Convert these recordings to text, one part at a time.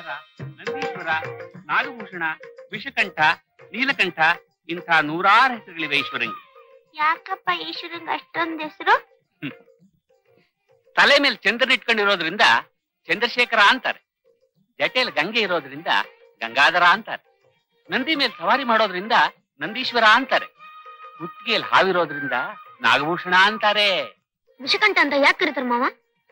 ನಂದೀಶ್ವರ ನಾಗಭೂಷಣ ವಿಷಕಂಠ ನೀಲಕಂಠ ಇಂಥ ನೂರಾರು ಹೆಸರುಗಳಿವೆ ಈಶ್ವರಂಗೆ ಯಾಕಪ್ಪ ಈಶ್ವರಂಗ್ ಅಷ್ಟೊಂದ್ ಹೆಸರು ತಲೆ ಮೇಲೆ ಚಂದ್ರನ ಇಟ್ಕೊಂಡಿರೋದ್ರಿಂದ ಚಂದ್ರಶೇಖರ ಅಂತಾರೆ ಜಟೇಲ್ ಗಂಗೆ ಇರೋದ್ರಿಂದ ಗಂಗಾಧರ ಅಂತಾರೆ ನಂದಿ ಮೇಲೆ ಸವಾರಿ ಮಾಡೋದ್ರಿಂದ ನಂದೀಶ್ವರ ಅಂತಾರೆ ಕುತ್ತಿಗೆಯಲ್ಲಿ ಹಾವಿರೋದ್ರಿಂದ ನಾಗಭೂಷಣ ಅಂತಾರೆ ವಿಷಕಂಠ ಅಂತ ಯಾಕೆ ಕರೀತಾರ ಮಾವ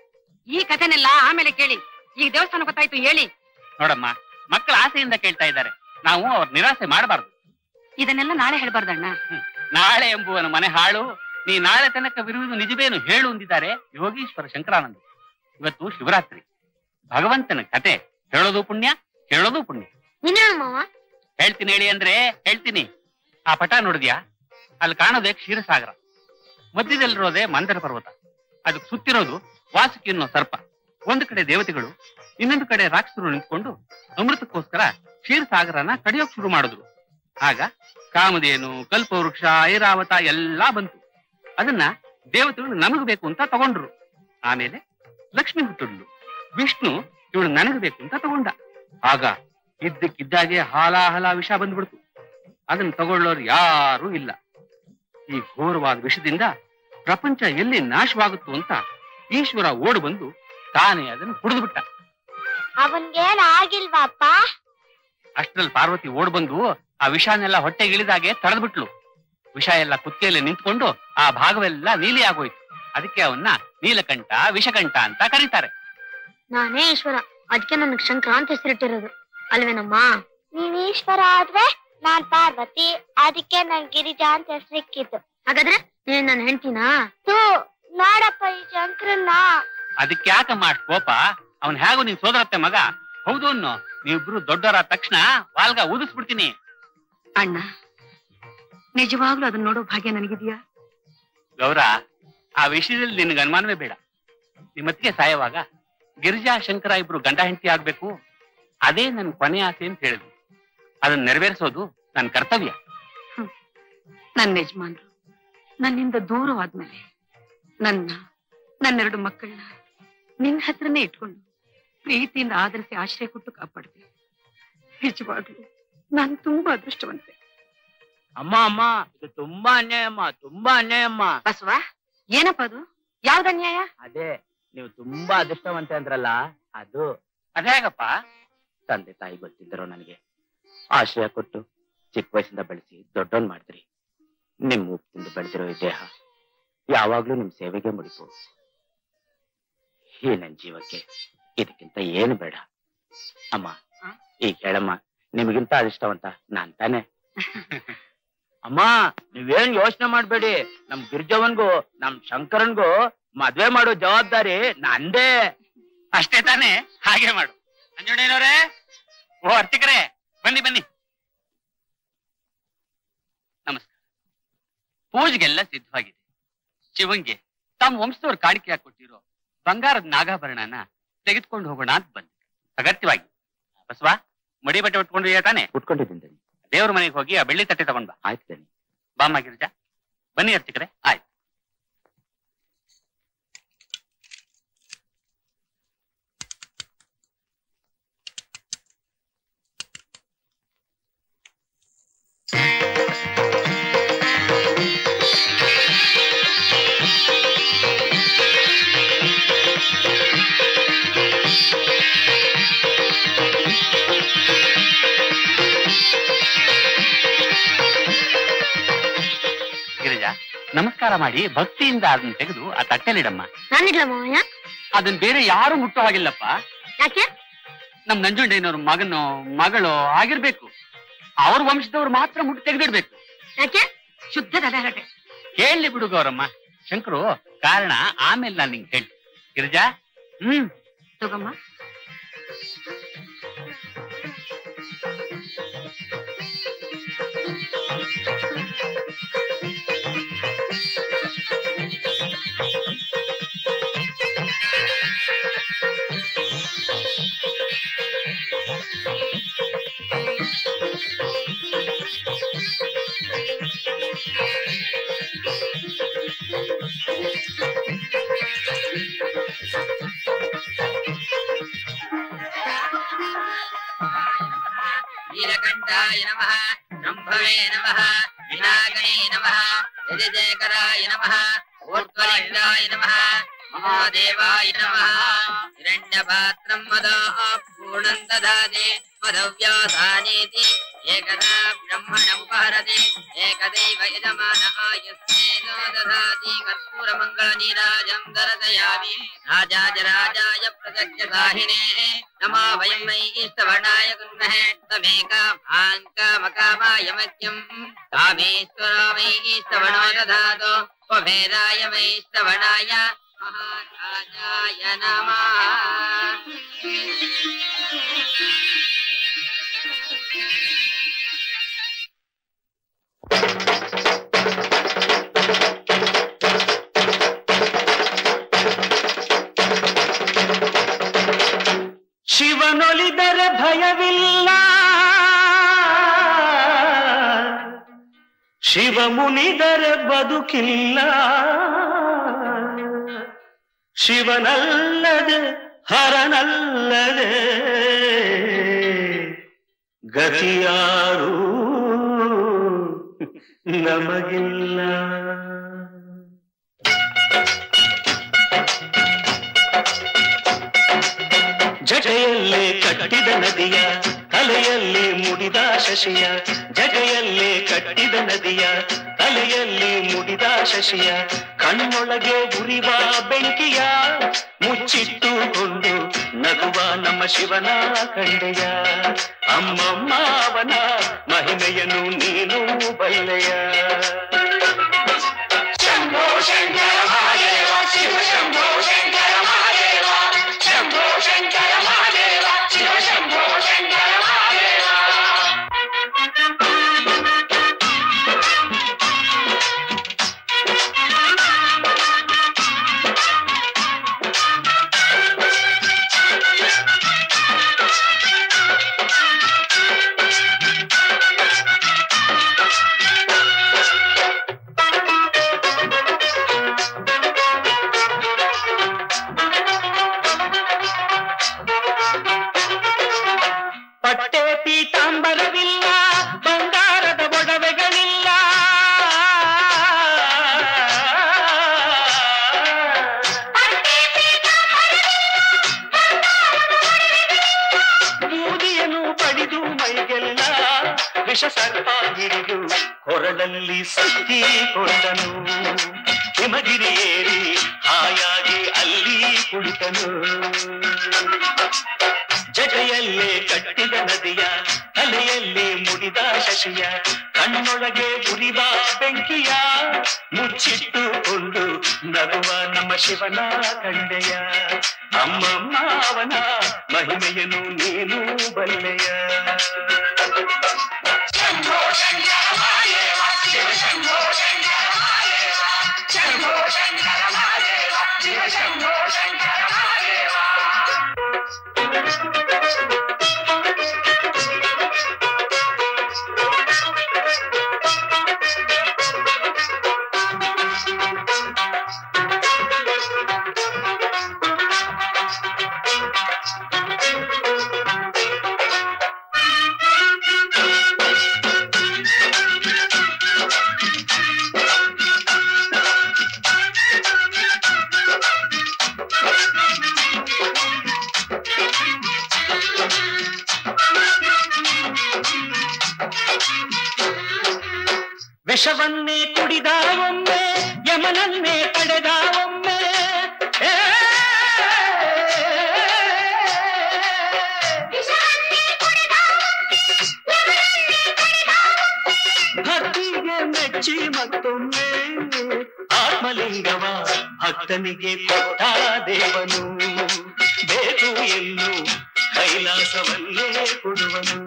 ಈ ಕಥೆನೆಲ್ಲ ಆಮೇಲೆ ಕೇಳಿ ಈಗ ದೇವಸ್ಥಾನ ಗೊತ್ತಾಯ್ತು ಹೇಳಿ ನೋಡಮ್ಮ ಮಕ್ಕಳ ಆಸೆಯಿಂದ ಕೇಳ್ತಾ ಇದ್ದಾರೆ ನಾವು ಅವ್ರ ನಿರಾಸೆ ಮಾಡಬಾರ್ದು ಇದನ್ನೆಲ್ಲ ನಾಳೆ ಹೇಳ್ಬಾರ್ದಣ್ಣ ನಾಳೆ ಎಂಬುವನ ಮನೆ ಹಾಳು ನೀ ನಾಳೆ ತನಕ ವಿರುವುದು ನಿಜವೇನು ಹೇಳು ಅಂದಿದ್ದಾರೆ ಯೋಗೀಶ್ವರ ಶಂಕರಾನಂದ ಇವತ್ತು ಶಿವರಾತ್ರಿ ಭಗವಂತನ ಕತೆ ಹೇಳೋದು ಪುಣ್ಯ ಕೇಳೋದು ಪುಣ್ಯ ನೀನ್ ಹೇಳು ಮಾವ ಹೇಳ್ತೀನಿ ಹೇಳಿ ಅಂದ್ರೆ ಹೇಳ್ತೀನಿ ಆ ಪಟ ನೋಡಿದ್ಯಾ ಅಲ್ಲಿ ಕಾಣೋದೇ ಕ್ಷೀರಸಾಗರ ಮಧ್ಯದಲ್ಲಿರೋದೇ ಮಂದರ ಪರ್ವತ ಅದಕ್ಕೆ ಸುತ್ತಿರೋದು ವಾಸುಕಿ ಅನ್ನೋ ಸರ್ಪ ಒಂದು ಕಡೆ ದೇವತೆಗಳು ಇನ್ನೊಂದು ಕಡೆ ರಾಕ್ಷಸರು ನಿಂತ್ಕೊಂಡು ಅಮೃತಕ್ಕೋಸ್ಕರ ಕ್ಷೀರಸಾಗರನ ಕಡಿಯೋಕ್ ಶುರು ಮಾಡಿದ್ರು ಆಗ ಕಾಮಧೇನು ಕಲ್ಪವೃಕ್ಷ ಐರಾವತ ಎಲ್ಲಾ ಬಂತು ಅದನ್ನ ದೇವತೆಗಳು ನಮಗ್ ಬೇಕು ಅಂತ ತಗೊಂಡ್ರು ಆಮೇಲೆ ಲಕ್ಷ್ಮಿ ಹುಟ್ಟಿದ್ಲು ವಿಷ್ಣು ಇವಳು ನನಗ್ ಬೇಕು ಅಂತ ತಗೊಂಡ ಆಗ ಇದ್ದಕ್ಕಿದ್ದಾಗೆ ಹಾಲಾಹಲ ವಿಷ ಬಂದ್ಬಿಡ್ತು ಅದನ್ನ ತಗೊಳ್ಳೋರು ಯಾರೂ ಇಲ್ಲ ಈ ಘೋರವಾದ ವಿಷದಿಂದ ಪ್ರಪಂಚ ಎಲ್ಲಿ ನಾಶವಾಗುತ್ತು ಅಂತ ಈಶ್ವರ ಓಡು ಬಂದು ತಾನೇ ಅದನ್ನು ಕುಡಿದು ಬಿಟ್ಟ ಅವನ್ಗೇನ್ ಆಗಿಲ್ವಾ ಅಪ್ಪ ಅಷ್ಟ್ರಲ್ಲಿ ಪಾರ್ವತಿ ಓಡ್ ಬಂದು ಆ ವಿಷನೆಲ್ಲ ಹೊಟ್ಟೆಗೆ ಇಳಿದಾಗೆ ತಡೆದ್ಬಿಟ್ಲು ವಿಷ ಎಲ್ಲ ಕುತ್ತಿಗೆಯಲ್ಲಿ ನಿಂತ್ಕೊಂಡು ಆ ಭಾಗವೆಲ್ಲ ನೀಲಿ ಆಗೋಯ್ತು ಅದಕ್ಕೆ ಅವನ್ನ ನೀಲಕಂಠ ವಿಷಕಂಠ ಅಂತ ಕರೀತಾರೆ ನಾನೇ ಈಶ್ವರ ಅದಕ್ಕೆ ನನಗ್ ಶಂಕರ ಅಂತ ಹೆಸರಿಟ್ಟಿರೋದು ಅಲ್ವೇನಮ್ಮ ನೀನ್ ಈಶ್ವರ ಆದ್ರೆ ನಾನ್ ಪಾರ್ವತಿ ಅದಕ್ಕೆ ನನ್ ಗಿರಿಜಾ ಅಂತ ಹೆಸರಿಕ್ಕಿದ್ದು ಹಾಗಾದ್ರೆ ನೀನ್ ನನ್ನ ಹೆಂಡ್ತಿನಾ ತೂ ನೋಡಪ್ಪ ಈ ಶಂಕರನ್ನ ಅದಕ್ಕೆ ಯಾಕಮ್ಮ ಅಷ್ಟ್ ಕೋಪ ಅವನ್ ಹೇಗೂ ನಿನ್ ಸೋದರತ್ತೆ ಮಗ ಹೌದು ಅನ್ನೋ ನೀವಿಬ್ರು ದೊಡ್ಡವರಾದ ತಕ್ಷಣ ವಾಲ್ಗ ಊದಿಸ್ಬಿಡ್ತೀನಿ ಅಣ್ಣ ನಿಜವಾಗ್ಲೂ ಅದನ್ನ ನೋಡೋ ಭಾಗ್ಯ ನನಗಿದ್ಯಾ ಗೌರ ಆ ವಿಷಯದಲ್ಲಿ ನಿನಗೆ ಅನುಮಾನವೇ ಬೇಡ ನಿಮ್ಮತ್ತಿಗೆ ಸಾಯವಾಗ ಗಿರಿಜಾ ಶಂಕರ ಇಬ್ರು ಗಂಡ ಹೆಂಡತಿ ಆಗ್ಬೇಕು ಅದೇ ನನ್ ಕೊನೆ ಆಸೆ ಅಂತ ಹೇಳಿದ್ರು ಅದನ್ನ ನೆರವೇರಿಸೋದು ನನ್ನ ಕರ್ತವ್ಯ ನನ್ನ ಯಜಮಾನ್ರು ನನ್ನಿಂದ ದೂರವಾದ್ಮೇಲೆ ನನ್ನ ನನ್ನೆರಡು ಮಕ್ಕಳನ್ನ ನಿನ್ ಹತ್ರನೇ ಇಟ್ಕೊಂಡು ಪ್ರೀತಿಯಿಂದ ಆದರಿಸಿ ಆಶ್ರಯ ಕೊಟ್ಟು ಕಾಪಾಡ್ದೆ ನಿಜವಾಗ್ಲೂ ನಾನು ತುಂಬಾ ಅದೃಷ್ಟವಂತೆ ಅಮ್ಮ ಅಮ್ಮ ಇದು ತುಂಬಾ ಅನ್ಯಾಯ ಅಮ್ಮ ತುಂಬಾ ಅನ್ಯಾಯ ಅಮ್ಮ ಬಸವ ಏನಪ್ಪ ಅದು ಯಾವ್ದು ಅನ್ಯಾಯ ಅದೇ ನೀವು ತುಂಬಾ ಅದೃಷ್ಟವಂತೆ ಅಂದ್ರಲ್ಲ ಅದು ಅದ್ಯಾಗಪ್ಪ ತಂದೆ ತಾಯಿ ಗೊತ್ತಿದ್ದರೋ ನನಗೆ ಆಶ್ರಯ ಕೊಟ್ಟು ಚಿಕ್ಕ ವಯಸ್ಸಿಂದ ಬೆಳೆಸಿ ದೊಡ್ಡವನ್ ಮಾಡಿದ್ರಿ ನಿಮ್ ಉಪ್ಪು ತಿಂದು ಬೆಳೆದಿರೋ ಈ ದೇಹ ಯಾವಾಗ್ಲೂ ನಿಮ್ ಸೇವೆಗೆ ಮುಡಿಪು ಈ ನನ್ ಜೀವಕ್ಕೆ ಇದಕ್ಕಿಂತ ಏನು ಬೇಡ ಅಮ್ಮ ಆ? ಈಗ ಹೇಳಮ್ಮ ನಿಮಗಿಂತ ಅದೃಷ್ಟವಂತ ನಾನ್ ತಾನೆ ಅಮ್ಮ ನೀವೇನ್ ಯೋಚನೆ ಮಾಡ್ಬೇಡಿ ನಮ್ ಗಿರ್ಜವನ್ಗೂ ನಮ್ ಶಂಕರನ್ಗೂ ಮದ್ವೆ ಮಾಡೋ ಜವಾಬ್ದಾರಿ ನಂದೇ ಅಷ್ಟೇ ತಾನೇ ಹಾಗೆ ಮಾಡು ಅಂಜನೇನವ್ರೆ ಓ ಅರ್ಚಕರೇ ಬನ್ನಿ ಬನ್ನಿ ನಮಸ್ಕಾರ ಪೂಜೆಗೆಲ್ಲ ಸಿದ್ಧವಾಗಿದೆ ಶಿವಂಗೆ ತಮ್ಮ ವಂಶದವ್ರು ಕಾಣಿಕೆಯಾಗಿ ಕೊಟ್ಟಿರೋ ಬಂಗಾರದ ನಾಗಾಭರಣನ ತೆಗೆದುಕೊಂಡು ಹೋಗೋಣ ಅಂತ ಬಂದೆ ಅಗತ್ಯವಾಗಿ ಬಸವ ಮಡಿ ಬಟ್ಟೆ ಉಟ್ಕೊಂಡು ತಾನೆ ಉಟ್ಕೊಂಡಿದ್ದೀನಿ ದಣಿ. ದೇವ್ರ ಮನೆಗೆ ಹೋಗಿ ಆ ಬೆಳ್ಳಿ ತಟ್ಟೆ ತಗೊಂಡ್ ಬಾ ಆಯ್ತು ದಣಿ. ಬಾಮ್ಮ ಗಿರಿಜಾ ಬನ್ನಿ ಅರ್ಚಕರೇ ಆಯ್ತು ಗಿರಿಜಾ ನಮಸ್ಕಾರ ಮಾಡಿ ಭಕ್ತಿಯಿಂದ ಅದನ್ನ ತೆಗೆದು ಆ ತಟ್ಟೆಲಿಡಮ್ಮ ನಾನಿಡ್ಲ ಮಾವಯ್ಯ ಅದನ್ನ ಬೇರೆ ಯಾರು ಮುಟ್ಟೋ ಹಾಗಿಲ್ಲಪ್ಪ ಯಾಕೆ ನಮ್ ನಂಜುಂಡಯ್ಯನವ್ರ ಮಗನೋ ಮಗಳೋ ಆಗಿರ್ಬೇಕು ಅವ್ರ ವಂಶದವ್ರು ಮಾತ್ರ ಮುಟ್ಟು ತೆಗೆದಿಡ್ಬೇಕು ಯಾಕೆ ಶುದ್ಧ ತಲೆಹರಟೆ ಕೇಳಲಿ ಬಿಡು ಗೌರಮ್ಮ ಶಂಕರು ಕಾರಣ ಆಮೇಲೆ ನಾನು ನಿಂಗೆ ಹೇಳಿ ಗಿರಿಜಾ ಹ್ಮ್ ತಗೊಮ್ಮ ನೀಲಕಂಠಾಯ ನಮಃ ಶಂಭವೇ ನಮಃ ವಿನಾಯಕನೇ ನಮಃ ಯಜಜೇಕರಾಯ ನಮಃ ಊರ್ಧ್ವಲಿಂಗಾಯ ನಮಃ ಮಹಾದೇವಾಯ ನಮಃ ಹಿರಣ್ಯಪಾತ್ರಂ ಮದ ಪೂರ್ಣಂ ದದಾತಿ ಮದವ್ಯಾಸಾನೇತಿ ಏಕದಾ ಬ್ರಹ್ಮಣಂ ಪಹರತಿ ಏಕದೈವ ಯಜಮಾನ ಆಯುಸ್ನೇನೋ ದದಾತಿ ಕರ್ಪೂರ ಮಂಗಳ ನೀರಾಜಂ ದರದಯಾಮಿ ರಾಜಾಜರಾಜಾಯ ಪ್ರಸಕ್ಯ ಸಾಹಿನೇ ನಮೋ ವಯಂ ಮೈ ಇಷ್ಟವರ್ಣಾಯ ಕುರ್ಮಹೇ ತಮೇಕ ಭಾಂಕ ಮಕಾಮಾಯ ಮತ್ಯಂ ಕಾಮೇಶ್ವರ ಮೈ ಇಷ್ಟವಣೋ ದದಾತು ಸ್ವಭೇದಾಯ ಮೈ ಇಷ್ಟವಣಾಯ ಮಹಾರಾಜಾಯ ನಮಃ ಶಿವನೊಲಿದರೆ ಭಯವಿಲ್ಲ ಶಿವ ಮುನಿದರೆ ಬದುಕಿಲ್ಲ ಶಿವನಲ್ಲದೆ ಹರನಲ್ಲದೆ ಗತಿಯಾರು ನಮಗಿಲ್ಲ ಜಟೆಯಲ್ಲೇ ಕಟ್ಟಿದ ನದಿಯ ತಲೆಯಲ್ಲಿ ಮುಡಿದ ಶಶಿಯ ಜಟೆಯಲ್ಲೇ ಕಟ್ಟಿದ ನದಿಯ ತಲೆಯಲ್ಲಿ ಮುಡಿದ ಶಶಿಯ ಕಣ್ಣೊಳಗೆ ಉರಿವ ಬೆಂಕಿಯ ಮುಚ್ಚಿಟ್ಟುಕೊಂಡು ನಗುವ ನಮ್ಮ ಶಿವನ ಕಂಡೆಯ ಅಮ್ಮಮ್ಮ ಅವನ ಮಹಿಮೆಯನ್ನು ನೀನು ಬಲ್ಲೆಯ ಶಂಭೋ ಶಂಕರ ಮಹಾದೇವ ಶಿವ ಶಂಭೋ ಶಂಕರ ಮಹಾದೇವ ಶಂಭೋ ಶಂಕರ ಮಹಾದೇವ ಶಿವ ಶಂಭೋ ಶಂಕರ ಮಹಾದೇವ ಪಟ್ಟೆ ಪೀತಾಂಬರವಿಲ್ಲ ಬಂಗಾರದ ಒಡವೆಗಳಿಲ್ಲ ಬೂದಿಯನ್ನು ಪಡೆದು ಮೈಗೆಲ್ಲ ವಿಷ ಸರ್ಪ ಹಿಡಿದು ಕೊರಳಲ್ಲಿ ಸುತ್ತಿಕೊಂಡನು ಹಿಮಗಿರಿ ಏರಿ ಹಾಯಾಗಿ ಅಲ್ಲಿ ಕುಳಿತನು ಜಟೆಯಲ್ಲೇ ಕಟ್ಟಿದ ನದಿಯ ತಲೆಯಲ್ಲಿ ಮುಡಿದ ಶಶಿಯ ಕಣ್ಣೊಳಗೆ ಉರಿವ ಬೆಂಕಿಯ ಮುಚ್ಚಿಟ್ಟುಕೊಂಡು ನಗುವ ನಮ್ಮ ಶಿವನ ಕಂಡೆಯ ಅಮ್ಮಮ್ಮ ಅವನ ಮಹಿಮೆಯನ್ನು ನೀನು ಬಲ್ಲೆಯ ಶಂಭೋ ಶಂಕರ ಮಹಾದೇವ ಶಿವ ಶಂಭೋ ಶಂಕರ ಮಹಾದೇವ ಶಂಭೋ ಶಂಕರ ಮಹಾದೇವ ಶಿವ ಶಂಭೋ ಶಂಕರ ಮಹಾದೇವ ವಿಷವನ್ನೇ ಕುಡಿದ ಒಮ್ಮೆ ಯಮನನ್ನೇ ಪಡೆದ ಒಮ್ಮೆ ಏ! ಭಕ್ತಿಗೆ ಮೆಚ್ಚಿ ಮತ್ತೊಮ್ಮೆ ಆತ್ಮಲಿಂಗವ ಭಕ್ತನಿಗೆ ಕೊಟ್ಟ ದೇವನು ಬೇಕು ಎಂದು ಕೈಲಾಸವನ್ನೇ ಕೊಡುವನು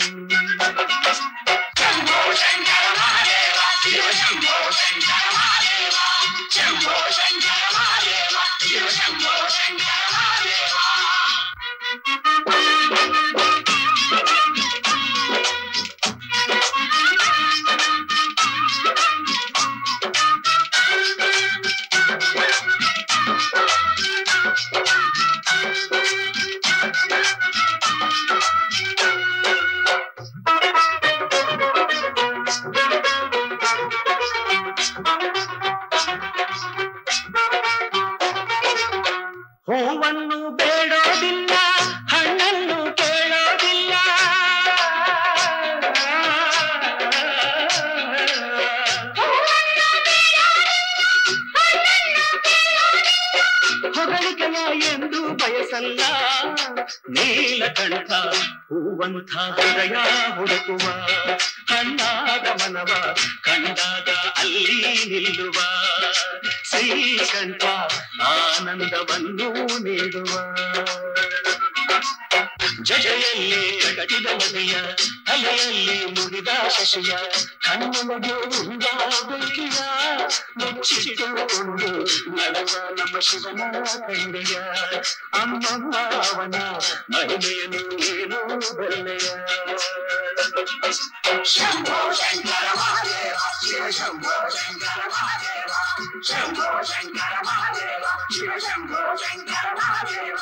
ಶಂಭೋ ಶಂಕರ ಮಹಾದೇವ ಶಿವ ಶಂಭೋ ಶಂಕರ ಮಹಾದೇವ ಶಂಭೋ ಶಂಕರ ಮಹಾದೇವ ಶಿವ ಶಂಭೋ ಶಂಕರ ಮಹಾದೇವ ಅಲ್ಲ ನೀಲಕಂಠ ಹೂವಂಥ ಹೃದಯ ಹುಡುಕುವ ಹಣ್ಣಾದ ಮನವ ಕಂಡಾಗ ಅಲ್ಲಿ ನಿಲ್ಲುವ ಶ್ರೀಕಂಠ ಆನಂದವನ್ನು ನೀಡುವ ಜಜೆಯಲ್ಲಿ ಕಟ್ಟಿದ ನದಿಯ ಅಲೆಯಲ್ಲಿ ಮುಗಿದ ಶಶಿಯ ಕಣ್ಣೊಳಗೆ ಉಂಡ ಬೆಂಕಿಯ ಮುಚ್ಚಿಟ್ಟುಕೊಂಡು ನಡುವ ನಮ್ಮ ಶಿವನ ಕಂಡೆಯ ಅಮ್ಮಮ್ಮ ಅವನ ಮಹಿಮೆಯನ್ನು ಏನು ಬಲ್ಲೆಯ ಶಂಭೋ ಶಂಕರ ಮಹಾದೇವ ಶಿವ ಶಂಭೋ ಶಂಕರ ಮಹಾದೇವ ಶಂಭೋ ಶಂಕರ ಮಹಾದೇವ ಶಿವ ಶಂಭೋ ಶಂಕರ ಮಹಾದೇವ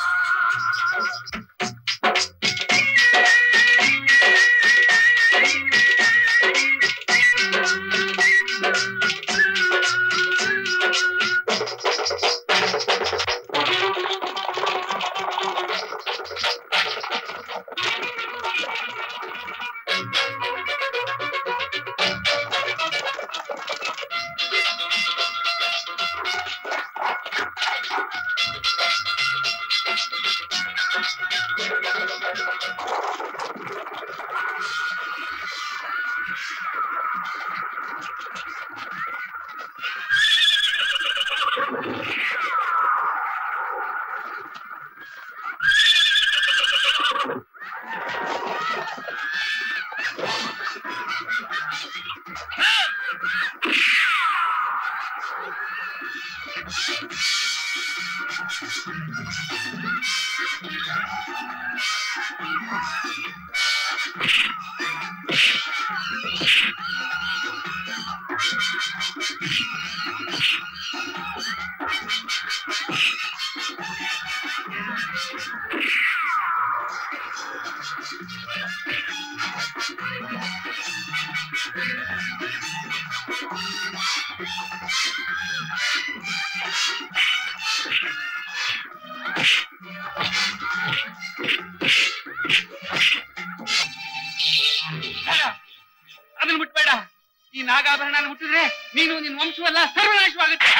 ಅದನ್ನ ಮುಟ್ಬೇಡ ಈ ನಾಗಾಭರಣ ಮುಟ್ಟಿದ್ರೆ ನೀನು ನಿನ್ ವಂಶವಲ್ಲ ಸರ್ವನಾಶವಾಗುತ್ತೆ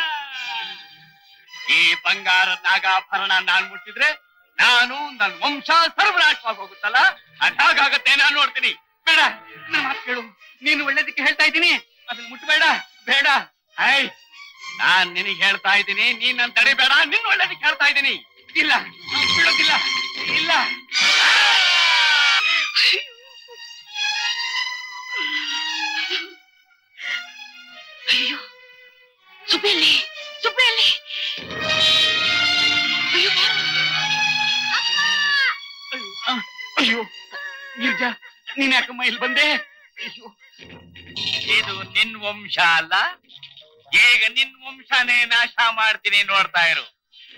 ಈ ಬಂಗಾರ ನಾಗಾಭರಣ ನಾನ್ ಮುಟ್ಟಿದ್ರೆ ನಾನು ನನ್ನ ವಂಶ ಸರ್ವನಾಶವಾಗಿ ಹೋಗುತ್ತಲ್ಲ ಅದಾಗತ್ತೆ ನಾನು ನೋಡ್ತೀನಿ ಬೇಡ ನನ್ನ ಮಾತು ಕೇಳು ನೀನು ಒಳ್ಳೇದಕ್ಕೆ ಹೇಳ್ತಾ ಇದ್ದೀನಿ ಅದನ್ನ ಮುಟ್ಬೇಡ ಬೇಡ ಐ ನಾನ್ ನಿನಗೆ ಹೇಳ್ತಾ ಇದ್ದೀನಿ ನೀನ್ ನನ್ ತಡಿಬೇಡ ನಿನ್ ಒಳ್ಳೇದಕ್ಕೆ ಹೇಳ್ತಾ ಇದ್ದೀನಿ ಇಲ್ಲ ನಾನ್ ಬಿಡೋದಿಲ್ಲ ಇಲ್ಲ ಅಯ್ಯೋ ಸುಬ್ಬೆಯಲ್ಲಿ ಸುಬ್ಬೆಯಲ್ಲಿ ಅಯ್ಯೋ ಬಾರೋ. ಆ, ಅಯ್ಯೋ ಗಿರ್ಜಾ ನೀನ್ ಯಾಕಮ್ಮ ಇಲ್ಲಿ ಬಂದೆ ಅಯ್ಯೋ ಇದು ನಿನ್ ವಂಶ ಅಲ್ಲ ಈಗ ನಿನ್ ವಂಶನೇ ನಾಶ ಮಾಡ್ತೀನಿ ನೋಡ್ತಾ ಇರು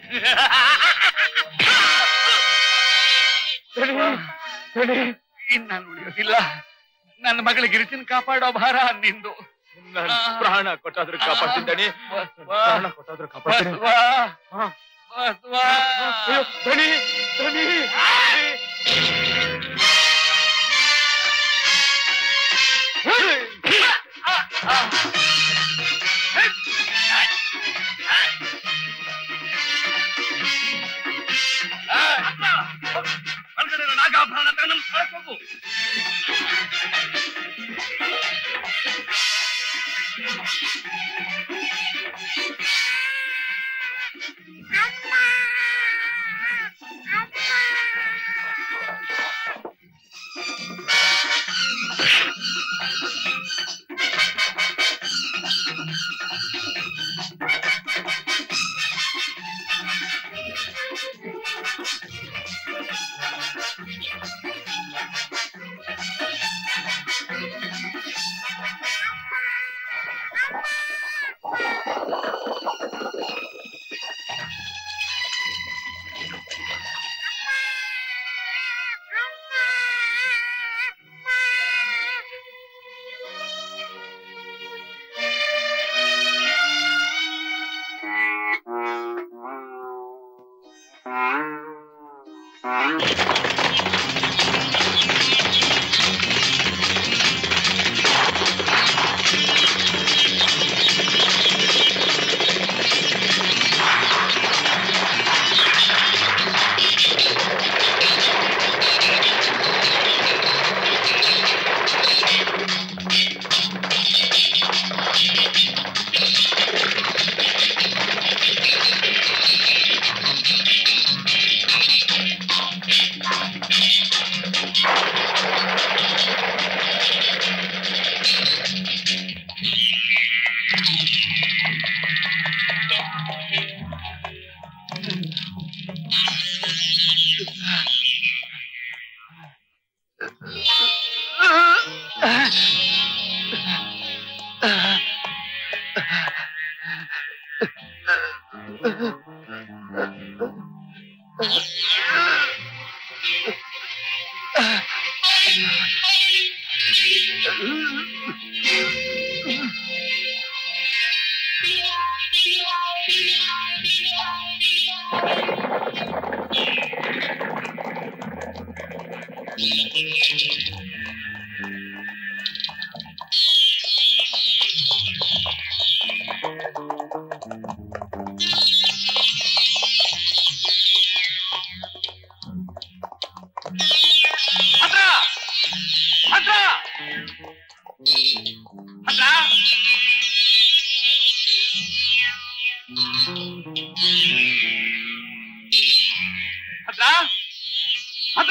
ಇನ್ನ ಉಳಿಯೋದಿಲ್ಲ ನನ್ನ ಮಗಳ ಗಿರಿಜನ್ ಕಾಪಾಡೋ ಭಾರ ನಿಂದು ನನ್ ಪ್ರಾಣ ಕೊಟ್ಟಾದ್ರೂ ಕಾಪಾಡ್ತಿದ್ದಾನೆ ಪ್ರಾಣ ಕೊಟ್ಟಾದ್ರೂ ಕಾಪಾಡ್ತೀನಿ ಬಸವ, ಬಸವ. ಅಯ್ಯೋ, ಧಣಿ, ಧಣಿ. ಹೊರಗಡೆ ಇರೋ ನಾಗಾಭರಣ ತಗೊಂಡು ನಮ್ ಸ್ಥಳಕ್ಕೆ ಹೋಗು ಹತ್ರ ಹತ್ರ ಹತ್ರ ಹತ್ರ ಹತ್ರ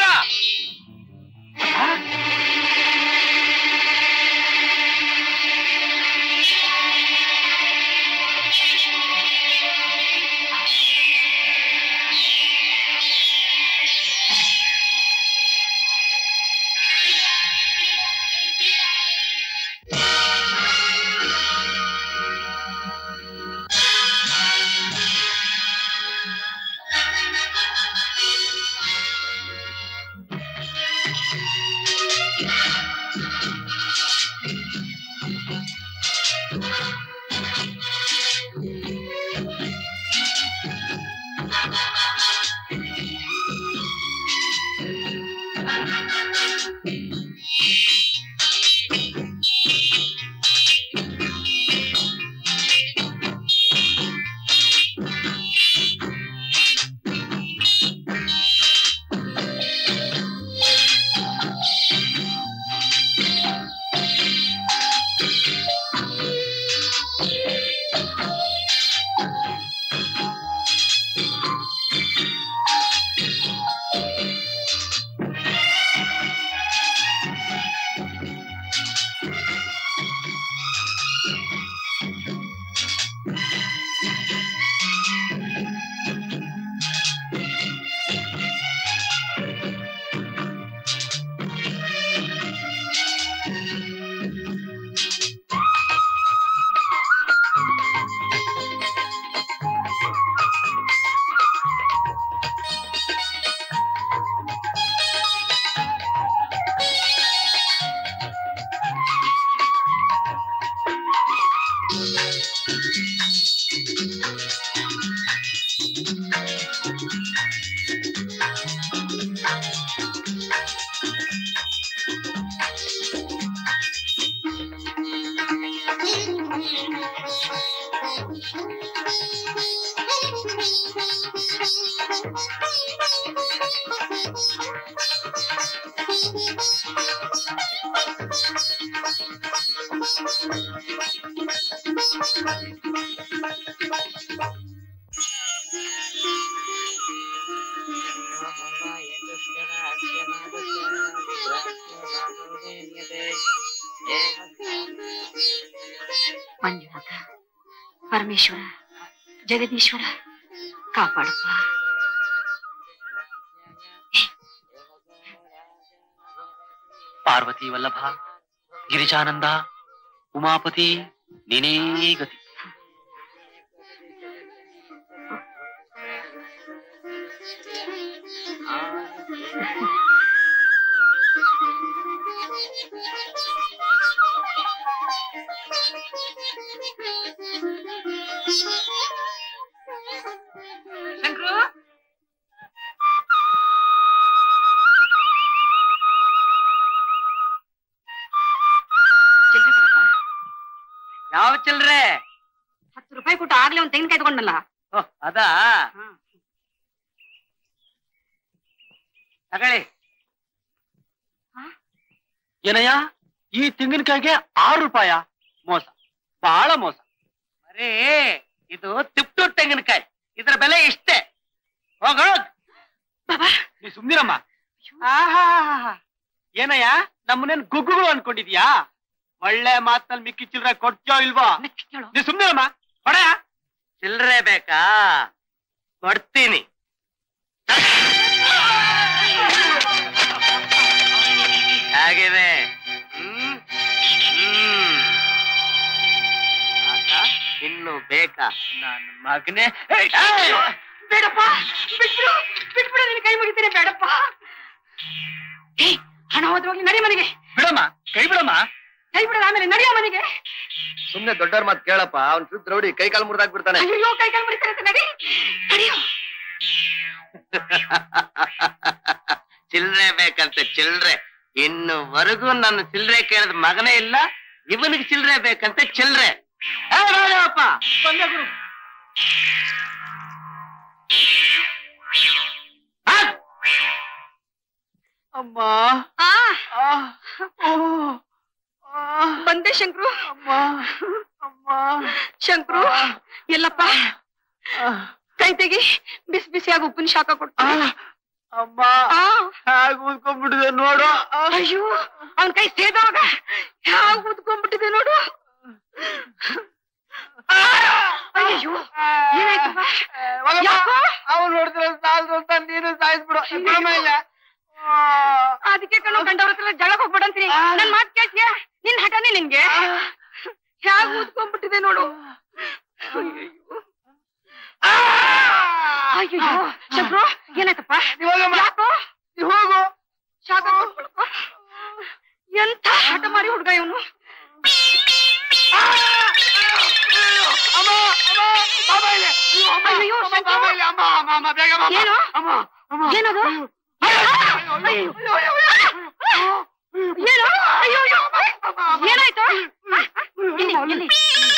ಮಂಜುನಾಥ ಪರಮೇಶ್ವರ ಜಗದೀಶ್ವರ ಕಾಪಾಡಪ್ಪ ಪಾರ್ವತಿ ವಲ್ಲಭ ಗಿರಿಜಾನಂದ ಉಮಾಪತಿ ನೀನೇ ಗತಿ ಶಂಕ್ರು ಚಿಲ್ಲರೆ ಕೊಡಪ್ಪ ಯಾವ ಚಿಲ್ರೆ ಹತ್ತು ರೂಪಾಯಿ ಕೊಟ್ಟು ಆಗ್ಲೇ ಒಂದ್ ತೆಂಗಿನಕಾಯಿ ತಗೊಂಡಲ್ಲ ಓಹ್, ಅದಾ ತಗೊಳ್ಳಿ ಏನಯ್ಯ ಈ ತೆಂಗಿನಕಾಯಿಗೆ ಆರು ರೂಪಾಯ ಮೋಸ ಬಹಳ ಮೋಸ ಅರೇ ಇದು ತಿಪ್ಟು ತೆಂಗಿನಕಾಯಿ ಇದ್ರ ಬೆಲೆ ಇಷ್ಟೇ ಹೋಗೋಗ್ ನೀ ಸುಮ್ನಿರಮ್ಮ ಆಹಾಹಾಹಾ. ಏನಯ್ಯ ನಮ್ಮನೇನ್ ಗುಗ್ಗುಗಳು ಅನ್ಕೊಂಡಿದ್ಯಾ ಒಳ್ಳೆ ಮಾತ್ನಲ್ಲಿ ಮಿಕ್ಕಿ ಚಿಲ್ರೆ ಕೊಡ್ತೀಯೋ ಇಲ್ವೋ ಕೇಳು ನೀ ಸುಮ್ನಿರಮ್ಮ ಕೊಡ ಚಿಲ್ರೆ ಬೇಕಾ ಕೊಡ್ತೀನಿ ಹೇಗಿದೆ ಹ್ಮ್ ಬೇಕಾ ನನ್ನ ಮಗನೇ ಬೇಡಪ್ಪ ಬಿಟ್ಬಿಡು ಬಿಟ್ಬಿಡು ನಿನ್ ಕೈ ಮುಗಿತೀನಿ ಬೇಡಪ್ಪ ಏ ಹಣ ಹೋದ್ವಾಗ್ಲಿ ನಡಿ ಮನೆಗೆ ಬಿಡಮ್ಮ ಕೈ ಬಿಡಮ್ಮ ಕೈ ಬಿಡೋದು ಆಮೇಲೆ ನಡಿಯೋ ಮನೆಗೆ ಸುಮ್ನೆ ದೊಡ್ಡವ್ರ ಮಾತ್ ಕೇಳಪ್ಪ ಅವ್ನ್ ಸುತ್ತ ರೌಡಿ ಕೈ ಕಾಲು ಮುರಿದಾಕ್ಬಿಡ್ತಾನೆ ಅಯ್ಯೋ ಕೈ ಕಾಲು ಮುರಿತಾರೆ ಅಂತ ನಡಿ ನಡಿಯೋ ಚಿಲ್ರೆ ಬೇಕಂತೆ ಚಿಲ್ರೆ ಇನ್ನುವರೆಗೂ ನನ್ನ ಚಿಲ್ರೆ ಕೇಳಿದ ಮಗನೇ ಇಲ್ಲ ಇವನಿಗೆ ಚಿಲ್ರೆ ಬೇಕಂತೆ ಚಿಲ್ರೆ ಏ, ರಾಜಪ್ಪ ಬಂದೆ ಗುರು. ಆ! ಅಮ್ಮ ಆ ಆ, ಓ, ಆ, ಬಂದೆ ಶಂಕ್ರು ಅಮ್ಮ ಅಮ್ಮ ಶಂಕ್ರು ಎಲ್ಲಪ್ಪ ಆ, ಕೈ ತೆಗಿ ಬಿಸಿ ಬಿಸಿಯಾಗಿ ಉಪ್ಪಿನ ಶಾಖ ಕೊಟ್ಟು ಆ, ಅಮ್ಮ ಆ, ಹೇಗ್ ಊದ್ಕೊಂಡ್ಬಿಟ್ಟಿದೆ ನೋಡು ಆ, ಅಯ್ಯೋ ಅವನ್ ಕೈ ಸೇದೋಗ ಯಾವ ಉದ್ಕೊಂಡ್ಬಿಟ್ಟಿದೆ ನೋಡು ಆ, ಅಯ್ಯೋ ಏನಾಯ್ತಪ್ಪ ಯಾಕೋ? ಅವನು ನೋಡಿದ್ರೆ ಸಾಲ್ದು ಅಂತ ನೀನು ಸಾಯಿಸ್ಬಿಡು ಬಿಡಮ್ಮ ಇಲ್ಲ ಆ, ಅದಕ್ಕೆ ಕಣೋ ಕಂಡವ್ರ ಹತ್ರ ಜಗಳಕ್ ಹೋಗ್ಬಿಡಂತೀನಿ ನನ್ ಮಾತ್ ಕೇಳ್ತೀಯ ನಿನ್ ಹಠನೇ ನಿನ್ಗೆ ಹ್ಯಾಗ್ ಊದ್ಕೊಂಡ್ಬಿಟ್ಟಿದೆ ನೋಡು ಅಯ್ಯೋ ಶಂಕ್ರು ಏನಾಯ್ತಪ್ಪ ಹೋಗಮ್ಮ. ಯಾಕೋ ನೀ ಹೋಗು ಶಾಖ ಕೊಟ್ಬಿಡಪ್ಪ. ಎಂಥ ಹಠ ಮಾರಿ ಹುಡ್ಗ ಇವನು ಅಮ್ಮ ಅಮ್ಮ ಬಾಬಾ ಇಲ್ಲಿ ಅಯ್ಯೋ, ಅಮ್ಮ, ಅಯ್ಯೋ, ಅಮ್ಮ, ಶಂಕರ. ಬಾಬಾ ಇಲ್ಲಿ ಅಮ್ಮ ಅಮ್ಮ ಅಮ್ಮ ಬೇಗ ಬಾ, ಅಮ್ಮ. ಏನು? ಅಮ್ಮ ಅಮ್ಮ ಏನದು ಅಯ್ಯೋ, ಅಯ್ಯೋ, ಅಯ್ಯೋ, ಅಯ್ಯೋ, ಅಯ್ಯೋ, ಅಯ್ಯೋ. ಏನು ಅಯ್ಯೋ ಅಯ್ಯೋ ಏನಾಯ್ತು ಆ, ಆ, ಎಲ್ಲಿ, ಎಲ್ಲಿ?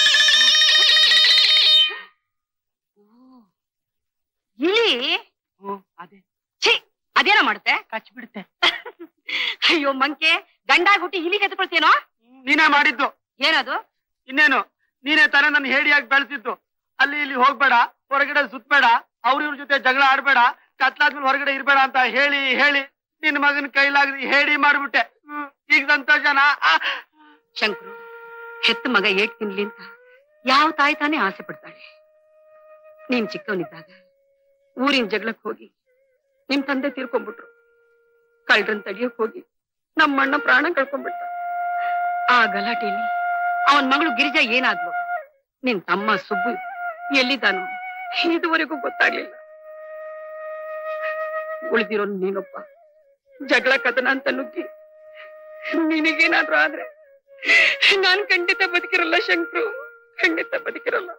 ಇಲಿ ಹ್ಮ್, ಅದೇ ಛೀ ಅದೇನೋ ಮಾಡುತ್ತೆ ಕಚ್ಬಿಡುತ್ತೆ ಅಯ್ಯೋ ಮಂಕೆ ಗಂಡಾಗುಟ್ಟಿ ಇಲಿಗೆ ಎತ್ಕೊಳ್ತೇನೋ ನೀನೇ ಮಾಡಿದ್ದು ಏನದು ಇನ್ನೇನು ನೀನೇ ತರ ನನ್ನ ಹೇಡಿಯಾಗಿ ಬೆಳೆಸಿದ್ದು ಅಲ್ಲಿ ಇಲ್ಲಿ ಹೋಗ್ಬೇಡ ಹೊರಗಡೆ ಸುತ್ತಬೇಡ ಅವ್ರ ಇವ್ರ ಜೊತೆ ಜಗಳ ಆಡ್ಬೇಡ ಕತ್ಲಾದ್ಮೇಲೆ ಹೊರಗಡೆ ಇರ್ಬೇಡ ಅಂತ ಹೇಳಿ ಹೇಳಿ ನಿನ್ನ ಮಗನ ಕೈಲಾಗದಿ ಹೇಳಿ ಮಾಡ್ಬಿಟ್ಟೆ ಹ್ಮ್, ಈಗ ಸಂತೋಷನಾ ಆ, ಶಂಕರು ಹೆತ್ತ ಮಗ ಏಟ್ ತಿನ್ಲಿ ಅಂತ ಯಾವ ತಾಯಿ ತಾನೇ ಆಸೆ ಪಡ್ತಾಳೆ ನೀನ್ ಚಿಕ್ಕವನಿದ್ದಾಗ ಊರಿನ ಜಗಳಕ್ ಹೋಗಿ ನಿಮ್ ತಂದೆ ತೀರ್ಕೊಂಡ್ಬಿಟ್ರು ಕಳ್ರನ್ ತಡಿಯಕ್ ಹೋಗಿ ನಮ್ಮಣ್ಣ ಪ್ರಾಣ ಕಳ್ಕೊಂಡ್ಬಿಟ್ಟ ಆ ಗಲಾಟೆಯಲ್ಲಿ ಅವನ್ ಮಗಳು ಗಿರಿಜಾ ಏನಾದ್ಲು ನಿನ್ ತಮ್ಮ ಸುಬ್ಬು ಎಲ್ಲಿದ್ದಾನೋ ಇದುವರೆಗೂ ಗೊತ್ತಾಗ್ಲಿಲ್ಲ ಉಳಿದಿರೋ ನೀನೊಬ್ಬ ಜಗಳ ಕದನ ಅಂತ ನುಗ್ಗಿ ನಿನಗೇನಾದ್ರೂ ಆದ್ರೆ ನಾನ್ ಖಂಡಿತ ಬದುಕಿರಲ್ಲ ಶಂಕರು ಖಂಡಿತ ಬದುಕಿರಲ್ಲ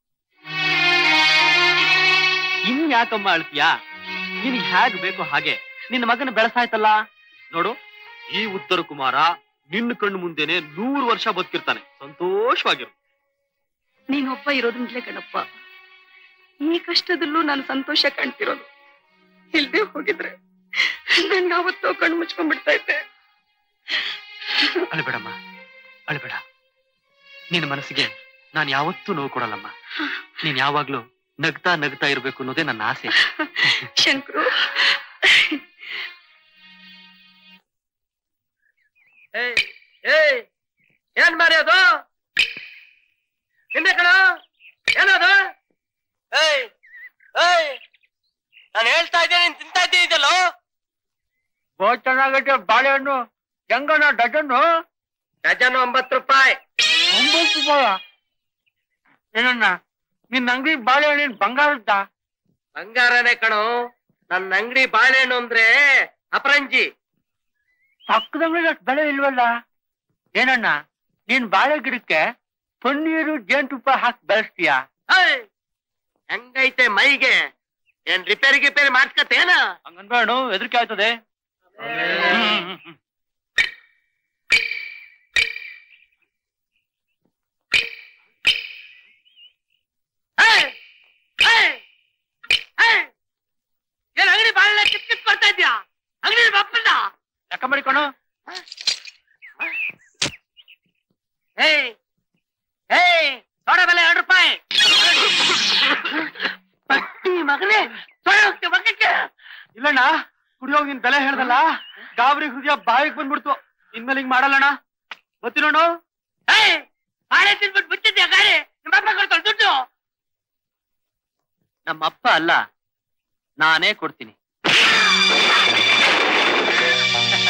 ಇನ್ ಯಾಕಮ್ಮ ಅಳ್ತೀಯಾ ನಿನಗೆ ಹೇಗ್ ಬೇಕೋ ಹಾಗೆ ನಿನ್ನ ಮಗನ ಬೆಳೆಸಾಯ್ತಲ್ಲ ನೋಡು ಈ ಉತ್ತರ ಕುಮಾರ ನಿನ್ನ ಕಣ್ಣು ಮುಂದೆನೆ ನೂರು ವರ್ಷ ಬದುಕಿರ್ತಾನೆ ಸಂತೋಷವಾಗಿರು ನೀನೊಬ್ಬ ಇರೋದ್ರಿಂದಲೇ ಕಣಪ್ಪ ಈ ಕಷ್ಟದಲ್ಲೂ ನಾನು ಸಂತೋಷ ಕಾಣ್ತಿರೋದು ಇಲ್ದೇ ಹೋಗಿದ್ರೆ ನನ್ ಯಾವತ್ತೋ ಕಣ್ಣು ಮುಚ್ಕೊಂಡ್ಬಿಡ್ತಾ ಇದ್ದೆ ಅಳ್ಬೇಡಮ್ಮ ಅಳ್ಬೇಡ ನಿನ್ನ ಮನಸ್ಸಿಗೆ ನಾನು ಯಾವತ್ತೂ ನೋವು ಕೊಡಲ್ಲಮ್ಮ ನೀನ್ ಯಾವಾಗ್ಲೂ ನಗ್ತಾ ನಗ್ತಾ ಇರ್ಬೇಕು ಅನ್ನೋದೇ ನನ್ನ ಆಸೆ ಶಂಕರು ಏಯ್ ಏಯ್ ಏನ್ ಮಾರಿ ಅದು ಹಿಂದೆ ಕಣ ಏನದು ಏಯ್ ಏಯ್ ನಾನು ಹೇಳ್ತಾ ಇದ್ದೇನೆ ನೀನ್ ತಿಂತಾ ಇದ್ದೀಯಲ್ಲೋ ಬಹುತ್ ಚೆನ್ನಾಗೈತೆ ಬಾಳೆಹಣ್ಣು ಹೆಂಗಣ್ಣ ಡಜನ್ನು ಡಜನ್ ಒಂಬತ್ತು ರೂಪಾಯಿ ಒಂಬತ್ತು ರೂಪಾಯ ಏನಣ್ಣ ನಿನ್ನ ಅಂಗಡಿ ಬಾಳೆಹಣ್ಣಿನ ಬಂಗಾರದ್ದ ಬಂಗಾರನೇ ಕಣೋ ನನ್ನ ಅಂಗಡಿ ಬಾಳೆಹಣ್ಣು ಅಂದ್ರೆ ಅಪರಂಜಿ ಪಕ್ಕದ ಅಂಗಡಿ ಅಷ್ಟು ಬೆಲೆ ಇಲ್ವಲ್ಲ ಏನಣ್ಣ ನೀನ್ ಬಾಳೆ ಗಿಡಕ್ಕೆ ಪನ್ನೀರು ಜೇನುತುಪ್ಪ ಹಾಕಿ ಬೆಳೆಸ್ತೀಯಾ ಏಯ್ ಹೆಂಗೈತೆ ಮೈಗೆ ಏನ್ ರಿಪೇರಿ ಗಿಪೇರಿ ಮಾಡ್ಸ್ಕತ್ತೇನ ಹಂಗನ್ಬೇಡ ಹೆದರಿಕೆ ಆಯ್ತದೆ ಏಯ್! ಏಯ್! ಏಯ್! ಏನ್ ಅಂಗಡಿ ಬಾಳೆಹಣ್ಣು ಕಿತ್ ಕಿತ್ ಬರ್ತಾ ಇದ್ಯಾ ಅಂಗಡಿ ಬಪ್ಪಲ್ಲ ಲೆಕ್ಕ ಮಾಡಿಕೊಂಡು ಏಯ್ ಏಯ್ ಸೋಡಾ ಬೆಲೆ ಎರಡು ರೂಪಾಯಿ ಪಟ್ಟಿ ಮಗನೇ ಸೊಳ್ಳೆ ಹೋಗ್ತೀಯ ಮಗಕ್ಕೆ ಇಲ್ಲಣ್ಣ ಕುಡಿಯೋಗ್ ನಿನ್ ಬೆಲೆ ಹೇಳ್ದಲ್ಲ ಗಾಬರಿ ಹೃದಯ ಬಾಯಿಗೆ ಬಂದ್ಬಿಡ್ತು ಇನ್ಮೇಲೆ ಹಿಂಗ್ ಮಾಡಲ್ಲಣ್ಣ ಗೊತ್ತಿರೋಣ ಏಯ್ ಬಾಳೆ ತಿನ್ಬಿಟ್ಟು ಬಿಟ್ಟಿದ್ಯಾ ಗಾಡಿ ನಿಮ್ಮ ಅಪ್ಪ ಕೊಡ್ತಾಳೆ ದುಡ್ಡು ನಮ್ಮಪ್ಪ ಅಲ್ಲ ನಾನೇ ಕೊಡ್ತೀನಿ